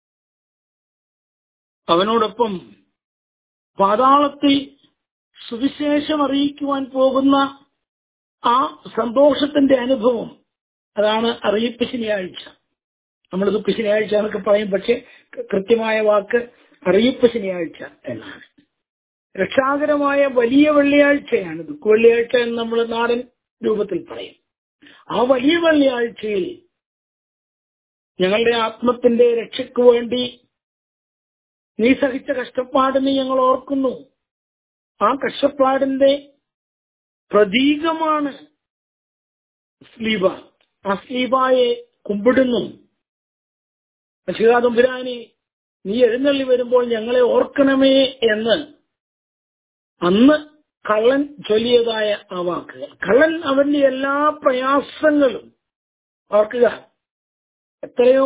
അവനോടൊപ്പം പാതാളത്തിൽ സുവിശേഷം അറിയിക്കുവാൻ പോകുന്ന ആ സന്തോഷത്തിന്റെ അനുഭവം അതാണ് അറിയിപ്പ് ശനിയാഴ്ച നമ്മൾ ദുഃഖ ശനിയാഴ്ച എന്നൊക്കെ പറയും പക്ഷെ കൃത്യമായ വാക്ക് അറിയിപ്പ് ശനിയാഴ്ച എന്നാണ് രക്ഷാകരമായ വലിയ വെള്ളിയാഴ്ചയാണ് ദുഃഖ വെള്ളിയാഴ്ച എന്ന് നമ്മൾ നാടൻ രൂപത്തിൽ പറയും ആ വലിയ വെള്ളിയാഴ്ചയിൽ ഞങ്ങളുടെ ആത്മത്തിന്റെ രക്ഷയ്ക്ക് വേണ്ടി നീ സഹിച്ച കഷ്ടപ്പാടിന് ഞങ്ങൾ ഓർക്കുന്നു ആ കഷ്ടപ്പാടിന്റെ പ്രതീകമാണ് സ്ലീബ ആ സ്ലീബായെ കുമ്പിടുന്നു അശികാതമ്പുരാനെ നീ എഴുന്നള്ളി വരുമ്പോൾ ഞങ്ങളെ ഓർക്കണമേ എന്ന് അന്ന് കള്ളൻ ചൊല്ലിയതായ ആ വാക്കുകൾ കള്ളൻ അവന്റെ എല്ലാ പ്രയാസങ്ങളും ഓർക്കുക എത്രയോ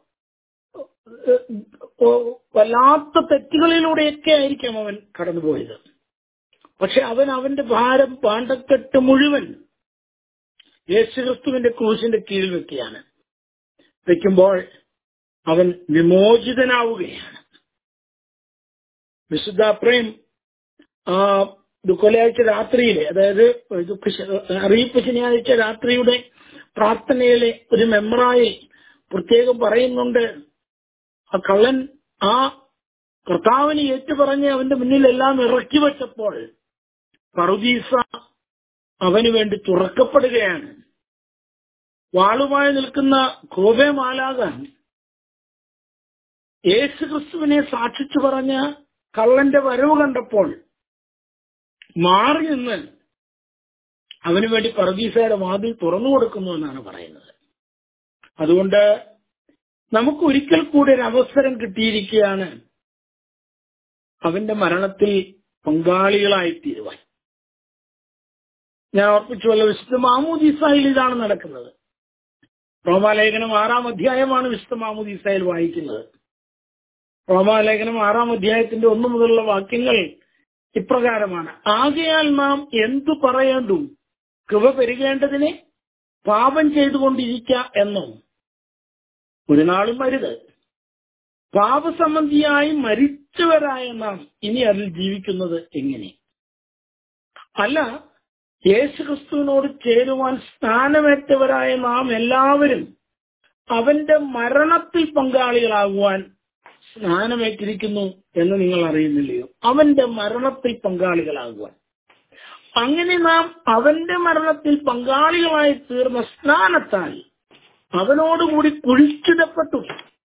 വല്ലാത്ത തെറ്റുകളിലൂടെയൊക്കെ ആയിരിക്കാം അവൻ കടന്നുപോയത് പക്ഷെ അവൻ അവന്റെ ഭാരം പാണ്ടക്കെട്ട് മുഴുവൻ യേശുക്രിസ്തുവിന്റെ ക്രൂശിന്റെ കീഴിൽ വെക്കുകയാണ് വെക്കുമ്പോൾ അവൻ വിമോചിതനാവുകയാണ് വിശുദ്ധ പ്രേം ആ ദുഃഖവെള്ളിയാഴ്ച രാത്രിയിലെ അതായത് ദുഃഖ അറിയിപ്പ് ശനിയാഴ്ച രാത്രിയുടെ പ്രാർത്ഥനയിലെ ഒരു മെമ്മറായി പ്രത്യേകം പറയുന്നുണ്ട് ആ കള്ളൻ ആ കർത്താവിനെ ഏറ്റുപറഞ്ഞ് അവന്റെ മുന്നിൽ എല്ലാം ഇറക്കി വെച്ചപ്പോൾ പറുദീസ അവന് വേണ്ടി തുറക്കപ്പെടുകയാണ് വാളുമായി നിൽക്കുന്ന കോപമാലാകാൻ യേശു ക്രിസ്തുവിനെ സാക്ഷിച്ചു പറഞ്ഞ കള്ളന്റെ വരവ് കണ്ടപ്പോൾ മാറി നിന്ന് അവന് വേണ്ടി പർദീസയുടെ വാതിൽ തുറന്നു കൊടുക്കുന്നു എന്നാണ് പറയുന്നത് അതുകൊണ്ട് നമുക്ക് ഒരിക്കൽ കൂടി ഒരു അവസരം കിട്ടിയിരിക്കുകയാണ് അവന്റെ മരണത്തിൽ പങ്കാളികളായി തീരുവാൻ ഞാൻ ഓർപ്പിച്ചുവല്ലോ വിശുദ്ധ മാമൂദീസായിൽ ഇതാണ് നടക്കുന്നത് റോമാലേഖനം ആറാം അധ്യായമാണ് വിശുദ്ധ മാമൂദീസായിൽ വായിക്കുന്നത് റോമാലേഖനം ആറാം അധ്യായത്തിന്റെ ഒന്നു മുതലുള്ള വാക്യങ്ങൾ ഇപ്രകാരമാണ് ആകയാൽ നാം എന്തു പറയേണ്ടു കൃപ പെരുകേണ്ടതിനെ പാപം ചെയ്തുകൊണ്ടിരിക്ക എന്നോ ഒരു നാളും അരുത് പാപസംബന്ധിയായി മരിച്ചവരായ നാം ഇനി അതിൽ ജീവിക്കുന്നത് എങ്ങനെ അല്ല യേശുക്രിസ്തുവിനോട് ചേരുവാൻ സ്ഥാനമേറ്റവരായ നാം എല്ലാവരും അവന്റെ മരണത്തിൽ പങ്കാളികളാകുവാൻ സ്നാനമേറ്റിരിക്കുന്നു എന്ന് നിങ്ങൾ അറിയുന്നില്ലയോ അവന്റെ മരണത്തിൽ പങ്കാളികളാകുവാൻ അങ്ങനെ നാം അവന്റെ മരണത്തിൽ പങ്കാളികളായി തീർന്ന സ്നാനത്താൽ അവനോടുകൂടി കുഴിച്ചിടപ്പെട്ടു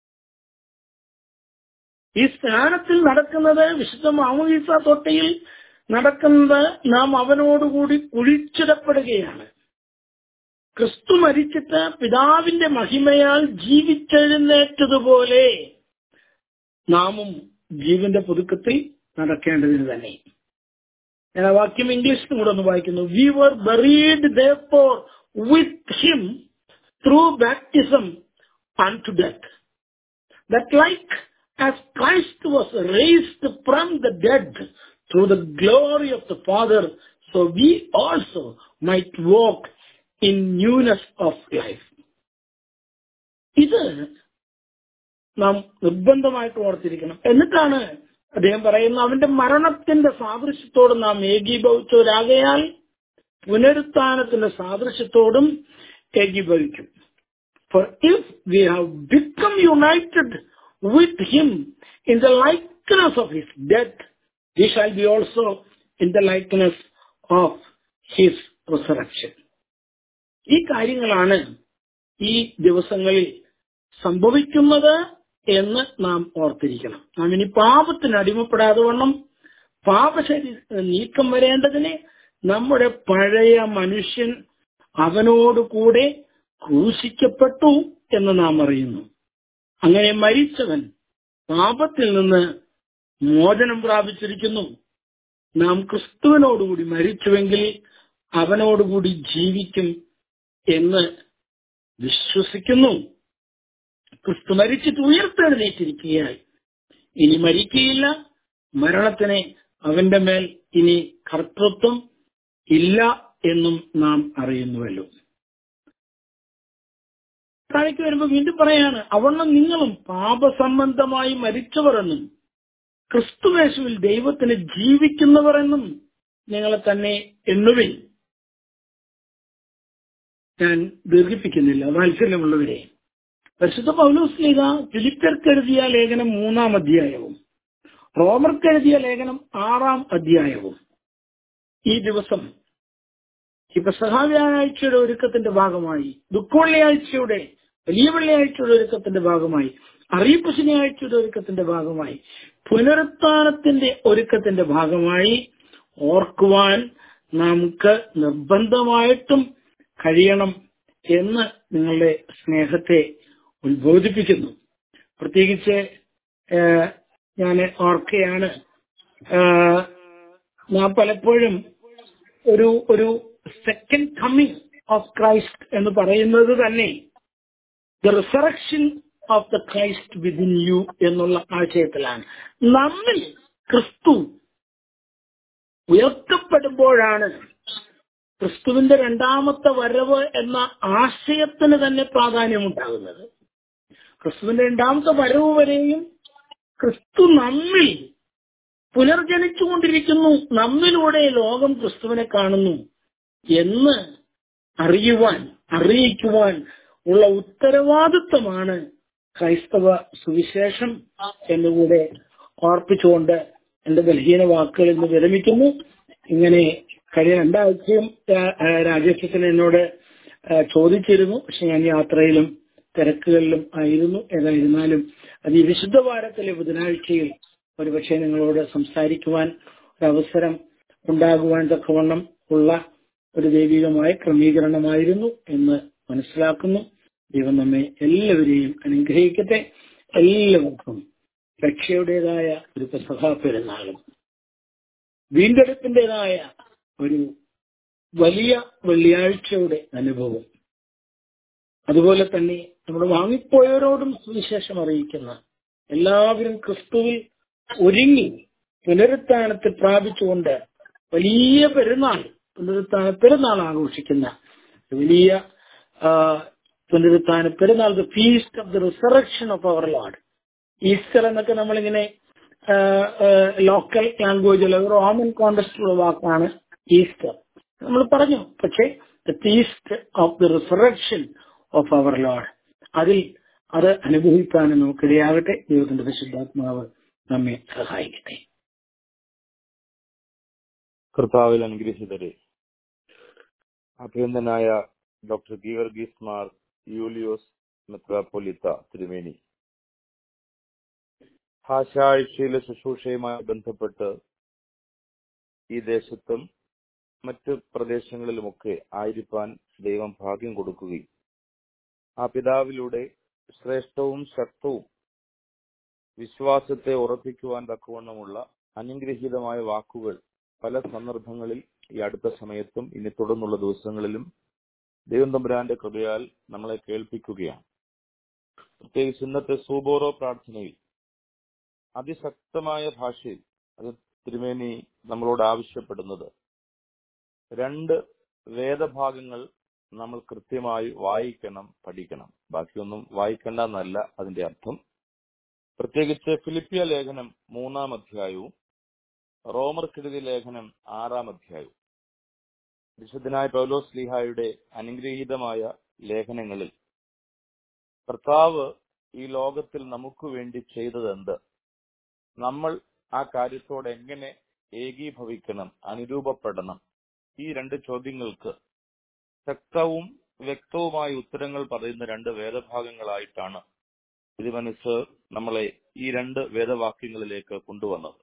ഈ സ്നാനത്തിൽ നടക്കുന്നത് വിശുദ്ധ മാമുദീസ തൊട്ടയിൽ നടക്കുന്നത് നാം അവനോടുകൂടി കുഴിച്ചിടപ്പെടുകയാണ് ക്രിസ്തു മരിച്ചിട്ട് പിതാവിന്റെ മഹിമയാൽ ജീവിച്ചെഴുന്നേറ്റതുപോലെ നാമും ജീവന്റെ പുതുക്കത്തിൽ നടക്കേണ്ടതിന് തന്നെ ഞാൻ ആ വാക്യം ഇംഗ്ലീഷിലും കൂടെ ഒന്ന് വായിക്കുന്നു we were buried for with him through baptism unto death that like as Christ was raised from the dead through the glory of the Father so we also might walk in newness of life ഇത് നാം നിർബന്ധമായിട്ട് ഓർത്തിരിക്കണം എന്നിട്ടാണ് അദ്ദേഹം പറയുന്ന അവന്റെ മരണത്തിന്റെ സാദൃശ്യത്തോട് നാം ഏകീഭവിച്ചവരാകയാൽ പുനരുത്ഥാനത്തിന്റെ സാദൃശ്യത്തോടും ഏകീഭവിക്കും for if we have become united with him in the likeness of his death we shall be also in the likeness of his resurrection ഈ കാര്യങ്ങളാണ് ഈ ദിവസങ്ങളിൽ സംഭവിക്കുന്നത് എന്ന് നാം ഓർത്തിരിക്കണം നാം ഇനി പാപത്തിന് അടിമപ്പെടാതെ വണ്ണം പാപശരീ നീക്കം വരേണ്ടതിന് നമ്മുടെ പഴയ മനുഷ്യൻ അവനോടുകൂടെ ക്രൂശിക്കപ്പെട്ടു എന്ന് നാം അറിയുന്നു അങ്ങനെ മരിച്ചവൻ പാപത്തിൽ നിന്ന് മോചനം പ്രാപിച്ചിരിക്കുന്നു നാം ക്രിസ്തുവിനോടുകൂടി മരിച്ചുവെങ്കിൽ അവനോടുകൂടി ജീവിക്കും എന്ന് വിശ്വസിക്കുന്നു ക്രിസ്തു മരിച്ചിട്ട് ഉയർത്തെഴുന്നേറ്റിരിക്കുകയായി ഇനി മരിക്കുകയില്ല മരണത്തിന് അവന്റെ മേൽ ഇനി കർത്തൃത്വം ഇല്ല എന്നും നാം അറിയുന്നുവല്ലോ താഴേക്ക് വരുമ്പോൾ വീണ്ടും പറയാണ് അവണ്ണം നിങ്ങളും പാപസംബന്ധമായി മരിച്ചവർ എന്നും ക്രിസ്തുവേശുവിൽ ദൈവത്തിന് ജീവിക്കുന്നവർ എന്നും നിങ്ങളെ തന്നെ എണ്ണുവിൻ ഞാൻ ദീർഘിപ്പിക്കുന്നില്ല വാത്സല്യമുള്ളവരെ പരിശുദ്ധ പൗലോസ്ലിക ഫിലിപ്പർക്കെഴുതിയ ലേഖനം മൂന്നാം അധ്യായവും റോമർക്കെഴുതിയ ലേഖനം ആറാം അധ്യായവും ഈ ദിവസം ഇപ്പൊ സഹാവ്യാഴ്ചയുടെ ഒരുക്കത്തിന്റെ ഭാഗമായി ദുഃഖവെള്ളിയാഴ്ചയുടെ വലിയ വെള്ളിയാഴ്ചയുടെ ഒരുക്കത്തിന്റെ ഭാഗമായി അറിയിപ്പ് ശനിയാഴ്ചയുടെ ഒരുക്കത്തിന്റെ ഭാഗമായി പുനരുത്ഥാനത്തിന്റെ ഒരുക്കത്തിന്റെ ഭാഗമായി ഓർക്കുവാൻ നമുക്ക് നിർബന്ധമായിട്ടും കഴിയണം എന്ന് നിങ്ങളുടെ സ്നേഹത്തെ ഉത്ബോധിപ്പിക്കുന്നു പ്രത്യേകിച്ച് ഞാൻ ഓർക്കുകയാണ് ഞാൻ പലപ്പോഴും ഒരു ഒരു സെക്കൻഡ് കമ്മിങ് ഓഫ് ക്രൈസ്റ്റ് എന്ന് പറയുന്നത് തന്നെ the resurrection of the Christ within you എന്നുള്ള ആശയത്തിലാണ് നമ്മിൽ ക്രിസ്തു ഉയർത്തപ്പെടുമ്പോഴാണ് ക്രിസ്തുവിന്റെ രണ്ടാമത്തെ വരവ് എന്ന ആശയത്തിന് തന്നെ പ്രാധാന്യമുണ്ടാകുന്നത് ക്രിസ്തുവിന്റെ രണ്ടാമത്തെ വരവ് വരെയും ക്രിസ്തു നമ്മിൽ പുനർജനിച്ചുകൊണ്ടിരിക്കുന്നു നമ്മിലൂടെ ലോകം ക്രിസ്തുവിനെ കാണുന്നു എന്ന് അറിയുവാൻ അറിയിക്കുവാൻ ഉള്ള ഉത്തരവാദിത്വമാണ് ക്രൈസ്തവ സുവിശേഷം എന്നുകൂടെ ഓർപ്പിച്ചുകൊണ്ട് എന്റെ ബലഹീന വാക്കുകൾ ഇന്ന് വിരമിക്കുന്നു ഇങ്ങനെ കഴിഞ്ഞ രണ്ടാഴ്ചയും രാജേഷത്തിന് എന്നോട് ചോദിച്ചിരുന്നു പക്ഷെ ഞാൻ യാത്രയിലും തിരക്കുകളിലും ആയിരുന്നു ഏതായിരുന്നാലും അത് ഈ വിശുദ്ധ വാരത്തിലെ ബുധനാഴ്ചയിൽ ഒരുപക്ഷെ നിങ്ങളോട് സംസാരിക്കുവാൻ ഒരവസരം ഉണ്ടാകുവാൻ തക്കവണ്ണം ഉള്ള ഒരു ദൈവികമായ ക്രമീകരണമായിരുന്നു എന്ന് മനസ്സിലാക്കുന്നു ദൈവം നമ്മെ എല്ലാവരെയും അനുഗ്രഹിക്കട്ടെ എല്ലാവർക്കും രക്ഷയുടേതായ ഒരു പെസഹ പെരുന്നാളും വീണ്ടെടുപ്പിന്റേതായ ഒരു വലിയ വെള്ളിയാഴ്ചയുടെ അനുഭവം അതുപോലെ തന്നെ നമ്മൾ വാങ്ങിപ്പോയവരോടും സുവിശേഷം അറിയിക്കുന്ന എല്ലാവരും ക്രിസ്തുവിൽ ഒരുങ്ങി പുനരുത്ഥാനത്തെ പ്രാപിച്ചുകൊണ്ട് വലിയ പെരുന്നാൾ പുനരുത്ഥാന പെരുന്നാൾ ആഘോഷിക്കുന്ന വലിയ ആ, പുനരുത്ഥാന പെരുന്നാൾ the feast of the resurrection of our Lord Easter എന്നൊക്കെ നമ്മളിങ്ങനെ ലോക്കൽ ലാംഗ്വേജിൽ റോമൻ കോണ്ടസ്റ്റുള്ള വാക്കാണ് ഈസ്റ്റർ നമ്മൾ പറഞ്ഞു പക്ഷേ the feast of the resurrection of our Lord അതിൽ അത് അനുഭവിക്കാനും നമുക്കിടയാകട്ടെ ദൈവത്തിന്റെ പരിശുദ്ധാത്മാവ് നമ്മെ സഹായിക്കട്ടെ കർത്താവിൽ അനുഗ്രഹിതരെ അഭിനന്ദനായ ഡോക്ടർ ഗീവർഗീസ് മാർ യൂലിയോസ് മെത്രാപ്പൊലിത്ത തിരുമേനി ഭാഷാഴ്ചയിലെ ശുശ്രൂഷയുമായി ബന്ധപ്പെട്ട് ഈ ദേശത്തും മറ്റ് പ്രദേശങ്ങളിലുമൊക്കെ ആയിരിക്കാൻ ദൈവം ഭാഗ്യം കൊടുക്കുകയും ആ പിതാവിലൂടെ ശ്രേഷ്ഠവും ശക്തവും വിശ്വാസത്തെ ഉറപ്പിക്കുവാൻ തക്കവണ്ണമുള്ള അനുഗ്രഹീതമായ വാക്കുകൾ പല സന്ദർഭങ്ങളിൽ ഈ അടുത്ത സമയത്തും ഇനി തുടർന്നുള്ള ദിവസങ്ങളിലും ദൈവം തമ്പുരാന്റെ കൃപയാൽ നമ്മളെ കേൾപ്പിക്കുകയാണ് പ്രത്യേകിച്ച് ഇന്നത്തെ സൂബോറോ പ്രാർത്ഥനയിൽ അതിശക്തമായ ഭാഷയിൽ അത് തിരുമേനി നമ്മളോട് ആവശ്യപ്പെടുന്നത് രണ്ട് വേദഭാഗങ്ങൾ നമ്മൾ കൃത്യമായി വായിക്കണം പഠിക്കണം ബാക്കിയൊന്നും വായിക്കേണ്ട എന്നല്ല അതിന്റെ അർത്ഥം പ്രത്യേകിച്ച് ഫിലിപ്പിയ ലേഖനം മൂന്നാം അധ്യായവും റോമർക്കെഴുതിയ ലേഖനം ആറാം അധ്യായവും വിശുദ്ധനായ പൗലോസ് ലീഹായുടെ അനുഗ്രഹീതമായ ലേഖനങ്ങളിൽ കർത്താവ് ഈ ലോകത്തിൽ നമുക്ക് വേണ്ടി ചെയ്തതെന്ത് നമ്മൾ ആ കാര്യത്തോട് എങ്ങനെ ഏകീഭവിക്കണം അനുരൂപപ്പെടണം ഈ രണ്ട് ചോദ്യങ്ങൾക്ക് ശക്തവും വ്യക്തവുമായ ഉത്തരങ്ങൾ പറയുന്ന രണ്ട് വേദഭാഗങ്ങളായിട്ടാണ് തിരുമനസ് നമ്മളെ ഈ രണ്ട് വേദവാക്യങ്ങളിലേക്ക് കൊണ്ടുവന്നത്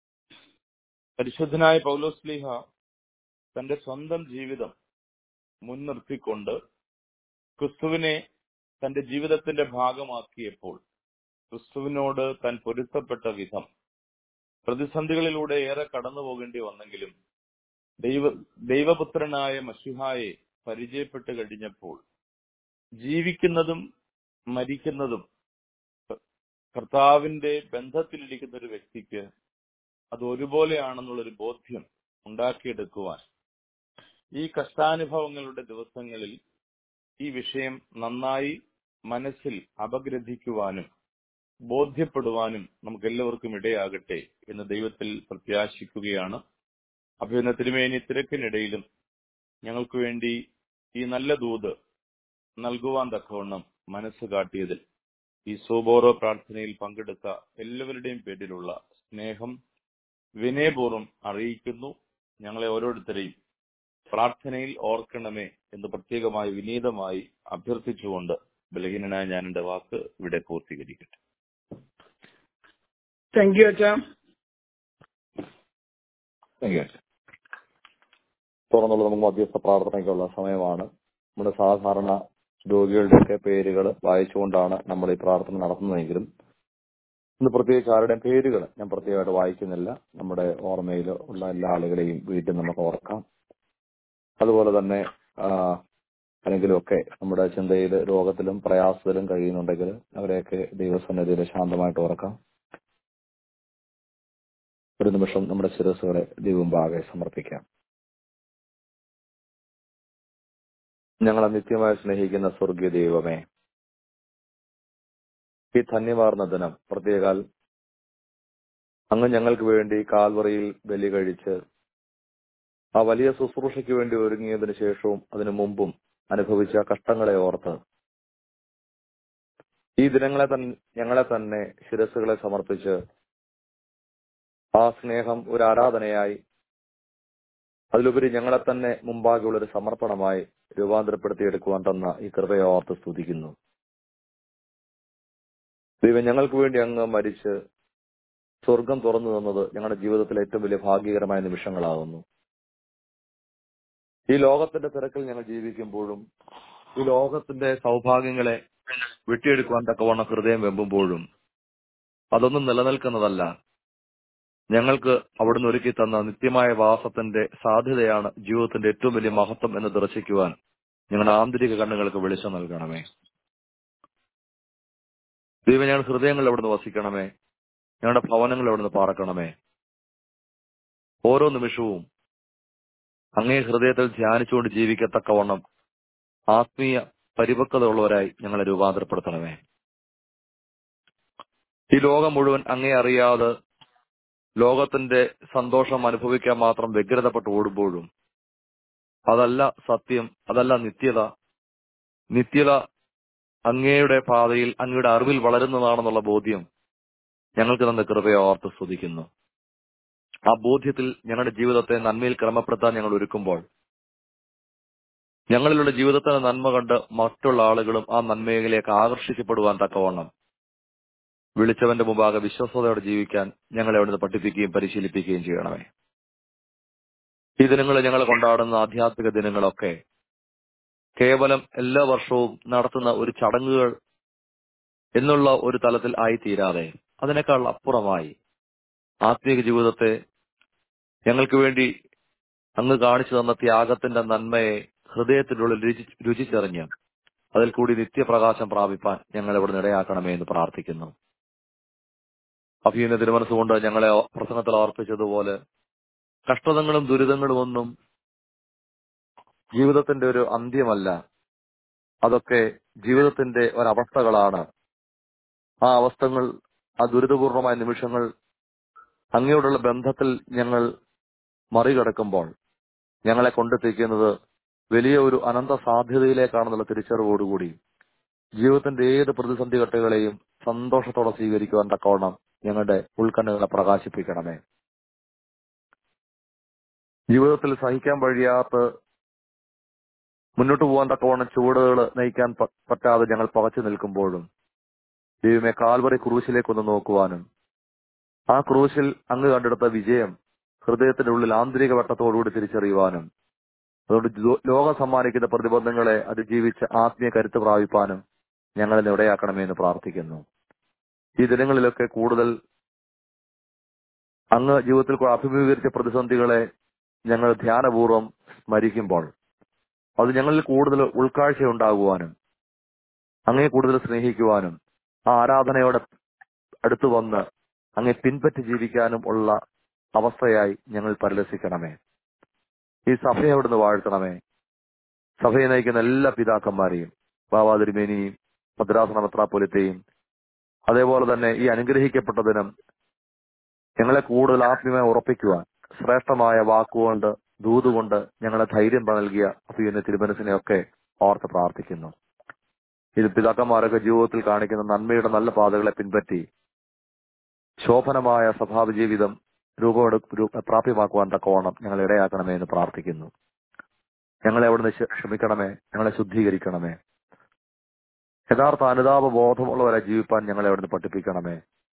പരിശുദ്ധനായ പൗലോസ്ലിഹ തന്റെ സ്വന്തം ജീവിതം മുൻനിർത്തിക്കൊണ്ട് ക്രിസ്തുവിനെ തന്റെ ജീവിതത്തിന്റെ ഭാഗമാക്കിയപ്പോൾ ക്രിസ്തുവിനോട് താൻ പൊരുത്തപ്പെട്ട വിധം പ്രതിസന്ധികളിലൂടെ ഏറെ കടന്നു പോകേണ്ടി വന്നെങ്കിലും ദൈവ ദൈവപുത്രനായ മഷിഹായെ പരിചയപ്പെട്ട് കഴിഞ്ഞപ്പോൾ ജീവിക്കുന്നതും മരിക്കുന്നതും കർത്താവിന്റെ ബന്ധത്തിലിരിക്കുന്ന ഒരു വ്യക്തിക്ക് അത് ഒരുപോലെയാണെന്നുള്ളൊരു ബോധ്യം ഉണ്ടാക്കിയെടുക്കുവാൻ ഈ കഷ്ടാനുഭവങ്ങളുടെ ദിവസങ്ങളിൽ ഈ വിഷയം നന്നായി മനസ്സിൽ അപഗ്രഥിക്കുവാനും ബോധ്യപ്പെടുവാനും നമുക്ക് എല്ലാവർക്കും ഇടയാകട്ടെ എന്ന് ദൈവത്തിൽ പ്രത്യാശിക്കുകയാണ് അഭിനന്ദ തിരുമേനി തിരക്കിനിടയിലും ഞങ്ങൾക്ക് വേണ്ടി ഈ നല്ല ദൂത് നൽകുവാൻ തക്കവണ്ണം മനസ്സ് കാട്ടിയതിൽ ഈ സോബോറോ പ്രാർത്ഥനയിൽ പങ്കെടുത്ത എല്ലാവരുടെയും പേരിലുള്ള സ്നേഹം വിനയപൂർവ്വം അറിയിക്കുന്നു ഞങ്ങളെ ഓരോരുത്തരെയും പ്രാർത്ഥനയിൽ ഓർക്കണമേ എന്ന് പ്രത്യേകമായി വിനീതമായി അഭ്യർത്ഥിച്ചുകൊണ്ട് ബലഹീനനായ ഞാൻ എന്റെ വാക്ക് ഇവിടെ പൂർത്തീകരിക്കട്ടെ താങ്ക് യു അച്ഛാ Thank you. തുറന്നുള്ള നമുക്ക് മധ്യസ്ഥ പ്രാർത്ഥനയ്ക്കുള്ള സമയമാണ് നമ്മുടെ സാധാരണ രോഗികളുടെയൊക്കെ പേരുകൾ വായിച്ചുകൊണ്ടാണ് നമ്മൾ ഈ പ്രാർത്ഥന നടത്തുന്നതെങ്കിലും ഇന്ന് പ്രത്യേകിച്ച് ആരുടെയും പേരുകൾ ഞാൻ പ്രത്യേകമായിട്ട് വായിക്കുന്നില്ല നമ്മുടെ ഓർമ്മയിൽ ഉള്ള എല്ലാ ആളുകളെയും വീട്ടിൽ നമുക്ക് ഓർക്കാം അതുപോലെ തന്നെ ആ, ആരെങ്കിലുമൊക്കെ നമ്മുടെ ചിന്തയിൽ രോഗത്തിലും പ്രയാസത്തിലും കഴിയുന്നുണ്ടെങ്കിൽ അവരെയൊക്കെ ദൈവസന്നിധിയിൽ ശാന്തമായിട്ട് ഓർക്കാം ഒരു നിമിഷം നമ്മുടെ ശിരസ്സുകളെ ദൈവമുമ്പാകെ സമർപ്പിക്കാം ഞങ്ങളെ നിത്യമായി സ്നേഹിക്കുന്ന സ്വർഗീയ ദൈവമേ ഈ ധന്യമാർന്ന ദിനം പ്രത്യേകാൽ അങ്ങ് ഞങ്ങൾക്ക് വേണ്ടി കാൽവറിയിൽ ബലി കഴിച്ച് ആ വലിയ ശുശ്രൂഷയ്ക്ക് വേണ്ടി ഒരുങ്ങിയതിനു ശേഷവും അതിനു മുമ്പും അനുഭവിച്ച കഷ്ടങ്ങളെ ഓർത്ത് ഈ ദിനങ്ങളെ തന്നെ ഞങ്ങളെ തന്നെ ശിരസ്സുകളെ സമർപ്പിച്ച് ആ സ്നേഹം ഒരു ആരാധനയായി അതിലുപരി ഞങ്ങളെ തന്നെ മുമ്പാകെയുള്ള ഒരു സമർപ്പണമായി രൂപാന്തരപ്പെടുത്തിയെടുക്കുവാൻ തന്ന ഈ കൃപയെ ഓർത്ത് സ്തുതിക്കുന്നു ദൈവം ഞങ്ങൾക്ക് വേണ്ടി അങ്ങ് മരിച്ച് സ്വർഗം തുറന്നു തന്നത് ഞങ്ങളുടെ ജീവിതത്തിലെ ഏറ്റവും വലിയ ഭാഗ്യകരമായ നിമിഷങ്ങളാകുന്നു ഈ ലോകത്തിന്റെ തിരക്കിൽ ഞങ്ങൾ ജീവിക്കുമ്പോഴും ഈ ലോകത്തിന്റെ സൗഭാഗ്യങ്ങളെ വെട്ടിയെടുക്കുവാൻ തക്കവണ്ണം ഹൃദയം വെമ്പുമ്പോഴും അതൊന്നും നിലനിൽക്കുന്നതല്ല ഞങ്ങൾക്ക് അവിടുന്ന് ഒരുക്കി തന്ന നിത്യമായ വാസത്തിന്റെ സാധ്യതയാണ് ജീവിതത്തിന്റെ ഏറ്റവും വലിയ മഹത്വം എന്ന് ദർശിക്കുവാൻ ഞങ്ങളുടെ ആന്തരിക കണ്ണുകൾക്ക് വെളിച്ചം നൽകണമേ ദൈവം ഞങ്ങളുടെ ഹൃദയങ്ങൾ അവിടുന്ന് വസിക്കണമേ ഞങ്ങളുടെ ഭവനങ്ങൾ അവിടുന്ന് പാർക്കണമേ ഓരോ നിമിഷവും അങ്ങേ ഹൃദയത്തിൽ ധ്യാനിച്ചുകൊണ്ട് ജീവിക്കത്തക്കവണ്ണം ആത്മീയ പരിപക്വത ഉള്ളവരായി ഞങ്ങളെ രൂപാന്തരപ്പെടുത്തണമേ ഈ ലോകം മുഴുവൻ അങ്ങേ അറിയാതെ ലോകത്തിന്റെ സന്തോഷം അനുഭവിക്കാൻ മാത്രം വ്യഗ്രതപ്പെട്ട് ഓടുമ്പോഴും അതല്ല സത്യം അതല്ല നിത്യത നിത്യത അങ്ങയുടെ പാതയിൽ അങ്ങയുടെ അറിവിൽ വളരുന്നതാണെന്നുള്ള ബോധ്യം ഞങ്ങൾക്ക് തന്ന കൃപയെ ഓർത്ത് സ്തുതിക്കുന്നു ആ ബോധ്യത്തിൽ ഞങ്ങളുടെ ജീവിതത്തെ നന്മയിൽ ക്രമപ്പെടുത്താൻ ഞങ്ങൾ ഒരുക്കുമ്പോൾ ഞങ്ങളിലുള്ള ജീവിതത്തിന്റെ നന്മ കണ്ട് മറ്റുള്ള ആളുകളും ആ നന്മയിലേക്ക് ആകർഷിക്കപ്പെടുവാൻ തക്കവണ്ണം വിളിച്ചവന്റെ മുമ്പാകെ വിശ്വസതയോടെ ജീവിക്കാൻ ഞങ്ങളെ അവിടുന്ന് പഠിപ്പിക്കുകയും പരിശീലിപ്പിക്കുകയും ചെയ്യണമേ ഈ ദിനങ്ങളിൽ ഞങ്ങൾ കൊണ്ടാടുന്ന ആധ്യാത്മിക ദിനങ്ങളൊക്കെ കേവലം എല്ലാ വർഷവും നടത്തുന്ന ഒരു ചടങ്ങുകൾ എന്നുള്ള ഒരു തലത്തിൽ ആയിത്തീരാതെ അതിനേക്കാൾ അപ്പുറമായി ആത്മീക ജീവിതത്തെ ഞങ്ങൾക്ക് വേണ്ടി അങ്ങ് കാണിച്ചു തന്ന ത്യാഗത്തിന്റെ നന്മയെ ഹൃദയത്തിനുള്ളിൽ രുചി രുചിച്ചറിഞ്ഞ് അതിൽ കൂടി നിത്യപ്രകാശം പ്രാപിപ്പാൻ ഞങ്ങൾ ഇവിടെ ഇടയാക്കണമേ എന്ന് പ്രാർത്ഥിക്കുന്നു അഭിയുന്ന തിരുമനസ്സുകൊണ്ട് ഞങ്ങളെ പ്രസംഗത്തിൽ ഓർപ്പിച്ചതുപോലെ കഷ്ടതകളും ദുരിതങ്ങളും ഒന്നും ജീവിതത്തിന്റെ ഒരു അന്ത്യമല്ല അതൊക്കെ ജീവിതത്തിന്റെ ഒരവസ്ഥകളാണ് ആ അവസ്ഥകൾ ആ ദുരിതപൂർണമായ നിമിഷങ്ങൾ അങ്ങയോടുള്ള ബന്ധത്തിൽ ഞങ്ങൾ മറികടക്കുമ്പോൾ ഞങ്ങളെ കൊണ്ടെത്തിക്കുന്നത് വലിയ ഒരു അനന്ത സാധ്യതയിലേക്കാണെന്നുള്ള തിരിച്ചറിവോടുകൂടി ജീവിതത്തിന്റെ ഏത് പ്രതിസന്ധി ഘട്ടങ്ങളെയും സന്തോഷത്തോടെ സ്വീകരിക്കുവാൻ തക്കവണ്ണം ഞങ്ങളുടെ ഉൾക്കണ്ണുകളെ പ്രകാശിപ്പിക്കണമേ ജീവിതത്തിൽ സഹിക്കാൻ കഴിയാത്ത മുന്നോട്ട് പോകാൻ തക്കവണ്ണം ചുവടുകൾ നയിക്കാൻ പ- പറ്റാതെ ഞങ്ങൾ പകച്ചു നിൽക്കുമ്പോഴും ദൈവമേ കാൽവറി ക്രൂശിലേക്കൊന്ന് നോക്കുവാനും ആ ക്രൂശിൽ അങ്ങ് കണ്ടെടുത്ത വിജയം ഹൃദയത്തിന്റെ ഉള്ളിൽ ആന്തരിക വട്ടത്തോടുകൂടി തിരിച്ചറിയുവാനും അതുകൊണ്ട് ജോ- ലോകം സമ്മാനിക്കുന്ന പ്രതിബന്ധങ്ങളെ അതിജീവിച്ച് ആത്മീയ കരുത്ത് പ്രാപിപ്പാനും ഞങ്ങളെ ഇടയാക്കണമേ എന്ന് പ്രാർത്ഥിക്കുന്നു ഈ ദിനങ്ങളിലൊക്കെ കൂടുതൽ അങ്ങ് ജീവിതത്തിൽ കൂടെ അഭിമുഖീകരിച്ച പ്രതിസന്ധികളെ ഞങ്ങൾ ധ്യാനപൂർവ്വം സ്മരിക്കുമ്പോൾ അത് ഞങ്ങളിൽ കൂടുതൽ ഉൾക്കാഴ്ച ഉണ്ടാകുവാനും അങ്ങേ കൂടുതൽ സ്നേഹിക്കുവാനും ആ ആരാധനയോടെ അടുത്തു വന്ന് അങ്ങേ പിൻപറ്റി ജീവിക്കാനും ഉള്ള അവസ്ഥയായി ഞങ്ങൾ പരിലസിക്കണമേ ഈ സഭയെ അവിടുന്ന് വാഴ്ത്തണമേ സഭയെ നയിക്കുന്ന എല്ലാ പിതാക്കന്മാരെയും ബാബാതിരുമേനിയും ഭദ്രാസന മെത്രാപ്പൊലിത്തെയും അതേപോലെ തന്നെ ഈ അനുഗ്രഹിക്കപ്പെട്ട ദിനം ഞങ്ങളെ കൂടുതൽ ആത്മീയമായി ഉറപ്പിക്കുവാൻ ശ്രേഷ്ഠമായ വാക്കുകൊണ്ട് ദൂതുകൊണ്ട് ഞങ്ങളെ ധൈര്യം നൽകിയ അഭിയുന്ന തിരുമനസിനെയൊക്കെ ഓർത്ത് പ്രാർത്ഥിക്കുന്നു ഇത് പിതാക്കന്മാരൊക്കെ ജീവിതത്തിൽ കാണിക്കുന്ന നന്മയുടെ നല്ല പാതകളെ പിൻപറ്റി ശോഭനമായ സ്വഭാവ ജീവിതം രൂപമെടു രൂ- പ്രാപ്യമാക്കുവാൻ തക്കവണ്ണം ഞങ്ങൾ ഇടയാക്കണമേ എന്ന് പ്രാർത്ഥിക്കുന്നു ഞങ്ങളെ അവിടുന്ന് ക്ഷ- ക്ഷമിക്കണമേ ഞങ്ങളെ ശുദ്ധീകരിക്കണമേ യഥാർത്ഥ അനുതാപ ബോധമുള്ളവരെ ജീവിപ്പാൻ ഞങ്ങളെ അവിടുന്ന് പഠിപ്പിക്കണമേ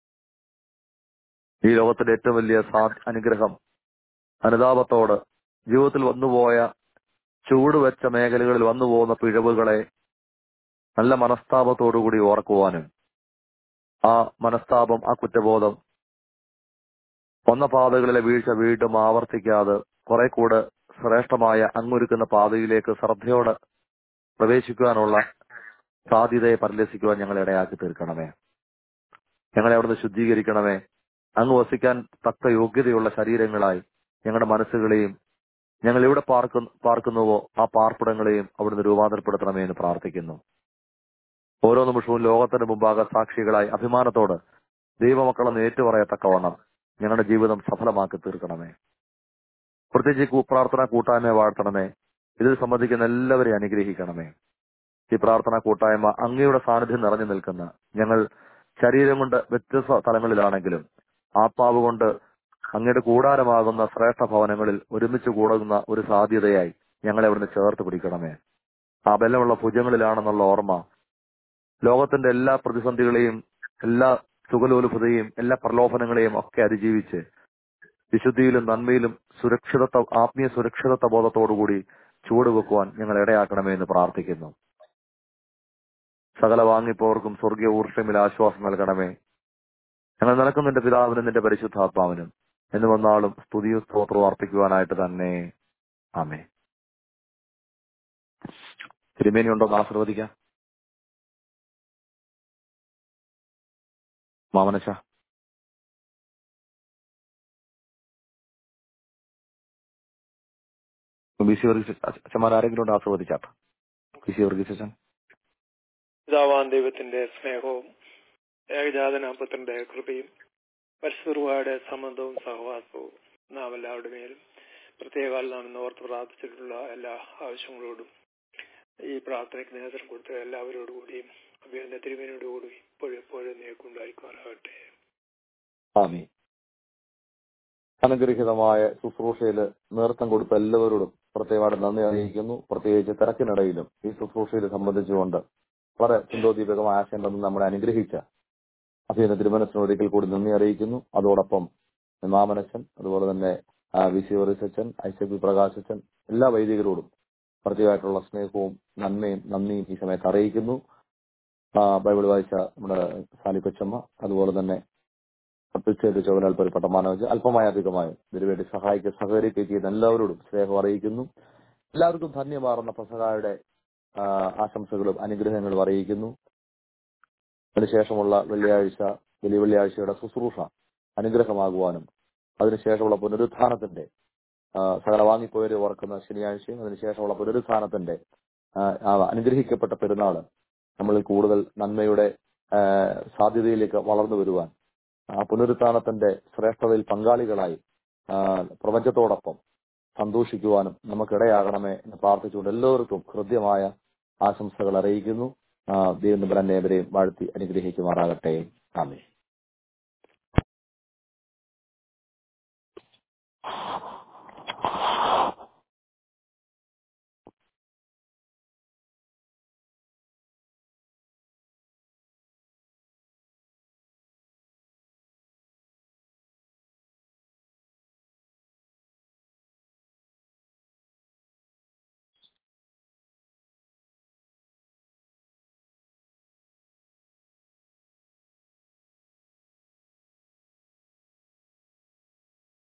ഈ ലോകത്തിന്റെ ഏറ്റവും വലിയ സാ- അനുഗ്രഹം അനുതാപത്തോട് ജീവിതത്തിൽ വന്നുപോയ ചൂടുവെച്ച മേഖലകളിൽ വന്നു പോകുന്ന പിഴവുകളെ നല്ല മനസ്താപത്തോടുകൂടി ഓർക്കുവാനും ആ മനസ്താപം ആ കുറ്റബോധം വന്ന പാതകളിലെ വീഴ്ച വീണ്ടും ആവർത്തിക്കാതെ കുറെ കൂടെ ശ്രേഷ്ഠമായ അങ്ങൊരുക്കുന്ന പാതയിലേക്ക് ശ്രദ്ധയോടെ പ്രവേശിക്കുവാനുള്ള സാധ്യതയെ പരിലസിക്കുവാൻ ഞങ്ങളെ ഇടയാക്കി തീർക്കണമേ ഞങ്ങളെ അവിടുന്ന് ശുദ്ധീകരിക്കണമേ അങ്ങ് വസിക്കാൻ തക്ക യോഗ്യതയുള്ള ശരീരങ്ങളായി ഞങ്ങളുടെ മനസ്സുകളെയും ഞങ്ങൾ എവിടെ പാർക്കു പാർക്കുന്നുവോ ആ പാർപ്പിടങ്ങളെയും അവിടുന്ന് രൂപാന്തരപ്പെടുത്തണമേ എന്ന് പ്രാർത്ഥിക്കുന്നു ഓരോ നിമിഷവും ലോകത്തിന്റെ മുമ്പാകെ സാക്ഷികളായി അഭിമാനത്തോട് ദൈവമക്കളെന്ന് ഏറ്റുപറയത്തക്കവണ്ണം ഞങ്ങളുടെ ജീവിതം സഫലമാക്കി തീർക്കണമേ പ്രത്യേകിച്ച് ഈ കൂ- പ്രാർത്ഥന കൂട്ടായ്മയെ വാഴ്ത്തണമേ ഇതിൽ സംബന്ധിക്കുന്ന എല്ലാവരെയും അനുഗ്രഹിക്കണമേ ഈ പ്രാർത്ഥന കൂട്ടായ്മ അങ്ങയുടെ സാന്നിധ്യം നിറഞ്ഞു നിൽക്കുന്ന ഞങ്ങൾ ശരീരം കൊണ്ട് വ്യത്യസ്ത തലങ്ങളിലാണെങ്കിലും ആത്മാവ് കൊണ്ട് അങ്ങയുടെ കൂടാരമാകുന്ന ശ്രേഷ്ഠ ഭവനങ്ങളിൽ ഒരുമിച്ച് കൂടുന്ന ഒരു സാധ്യതയായി ഞങ്ങളെ അവിടുന്ന് ചേർത്ത് പിടിക്കണമേ ആ ബലമുള്ള ഭുജങ്ങളിലാണെന്നുള്ള ഓർമ്മ ലോകത്തിന്റെ എല്ലാ പ്രതിസന്ധികളെയും എല്ലാ സുഖലോലുഭതയും എല്ലാ പ്രലോഭനങ്ങളെയും ഒക്കെ അതിജീവിച്ച് വിശുദ്ധിയിലും നന്മയിലും സുരക്ഷിതത്വ ആത്മീയ സുരക്ഷിതത്വ ബോധത്തോടുകൂടി ചുവടുവെക്കുവാൻ ഞങ്ങൾ ഇടയാക്കണമേ എന്ന് പ്രാർത്ഥിക്കുന്നു സകല വാങ്ങിപ്പോർക്കും സ്വർഗീയ ഊർഷമിൽ ആശ്വാസം നൽകണമേ ഞങ്ങൾ നിനക്കും നിന്റെ പിതാവിനും നിന്റെ പരിശുദ്ധാത്മാവിനും എന്ന് വന്നാളും സ്തുതിയും സ്തോത്രവും അർപ്പിക്കുവാനായിട്ട് തന്നെ ആമേ തിരുമേനി ഉണ്ടോ എന്ന് ആശീർവദിക്കാം മാമനശ ബി സി വർഗീസ് അച്ഛന്മാർ ആരെങ്കിലും ഉണ്ട് ആശീർവദിച്ചാട്ടോ ബി സി വർഗീസ് അച്ഛൻ പിതാവാൻ ദൈവത്തിന്റെ സ്നേഹവും ഏകജാതനാപുത്രന്റെ കൃപയും പരിശുദ്ധയുടെ സംബന്ധവും സഹവാസവും നാം എല്ലാവരുടെ മേലും പ്രത്യേക നാം ഇന്ന് ഓർത്ത് പ്രാർത്ഥിച്ചിട്ടുള്ള എല്ലാ ആവശ്യങ്ങളോടും ഈ പ്രാർത്ഥനയ്ക്ക് നേതൃത്വം കൊടുത്ത എല്ലാവരോടും കൂടിയും അഭിനന്ദ തിരുമേനോടുകൂടി ഇപ്പോഴും എപ്പോഴും നീക്കുണ്ടായിരിക്കുവാനാകട്ടെ ആമീൻ അനുഗ്രഹീതമായ ശുശ്രൂഷയിൽ നേതൃത്വം കൊടുത്ത എല്ലാവരോടും പ്രത്യേകമായിട്ട് നന്ദി അറിയിക്കുന്നു പ്രത്യേകിച്ച് തിരക്കിനിടയിലും ഈ ശുശ്രൂഷയിൽ സംബന്ധിച്ചുകൊണ്ട് വളരെ ചിന്തോദ്ദീപകമായ ആശയം തന്ന് നമ്മളെ അനുഗ്രഹിച്ച അഭിനന്ദ തിരുമനസിന് ഒരിക്കൽ കൂടി നന്ദി അറിയിക്കുന്നു അതോടൊപ്പം മാമനച്ചൻ അതുപോലെ തന്നെ ആ, വി സി ഒറിസച്ചൻ ഐസക് വി പ്രകാശച്ചൻ എല്ലാ വൈദികരോടും പ്രത്യേകമായിട്ടുള്ള സ്നേഹവും നന്മയും നന്ദിയും ഈ സമയത്ത് അറിയിക്കുന്നു ആ, ബൈബിൾ വായിച്ച നമ്മുടെ സാലി കൊച്ചമ്മ അതുപോലെ തന്നെ തീർച്ചയായിട്ടും ചോദനാൽ പരിപ്പെട്ട മാനവജ് അല്പമായ അധികമായും ഇതിനുവേണ്ടി സഹായിക്കുക സഹകരിക്കുകയും ചെയ്യുന്ന എല്ലാവരോടും സ്നേഹം അറിയിക്കുന്നു എല്ലാവർക്കും ധന്യമാർന്ന പെസഹായുടെ ആ, ആശംസകളും അനുഗ്രഹങ്ങളും അറിയിക്കുന്നു അതിനുശേഷമുള്ള വെള്ളിയാഴ്ച വലിയ വെള്ളിയാഴ്ചയുടെ ശുശ്രൂഷ അനുഗ്രഹമാകുവാനും അതിനുശേഷമുള്ള പുനരുത്ഥാനത്തിന്റെ ആ, സകല വാങ്ങിപ്പോയവരെ ഓർക്കുന്ന ശനിയാഴ്ചയും അതിനുശേഷമുള്ള പുനരുത്ഥാനത്തിന്റെ ആ, ആ അനുഗ്രഹിക്കപ്പെട്ട പെരുന്നാള് നമ്മളിൽ കൂടുതൽ നന്മയുടെ ആ, സാധ്യതയിലേക്ക് വളർന്നു വരുവാൻ ആ പുനരുത്ഥാനത്തിന്റെ ശ്രേഷ്ഠതയിൽ പങ്കാളികളായി ആ, പ്രപഞ്ചത്തോടൊപ്പം സന്തോഷിക്കുവാനും നമുക്കിടയാകണമേ എന്ന് പ്രാർത്ഥിച്ചുകൊണ്ട് എല്ലാവർക്കും ഹൃദ്യമായ ആശംസകൾ അറിയിക്കുന്നു ആ, ദൈവം നമ്പർ അന്നേവരെയും വാഴ്ത്തി അനുഗ്രഹിക്കുമാറാകട്ടെ ആമേ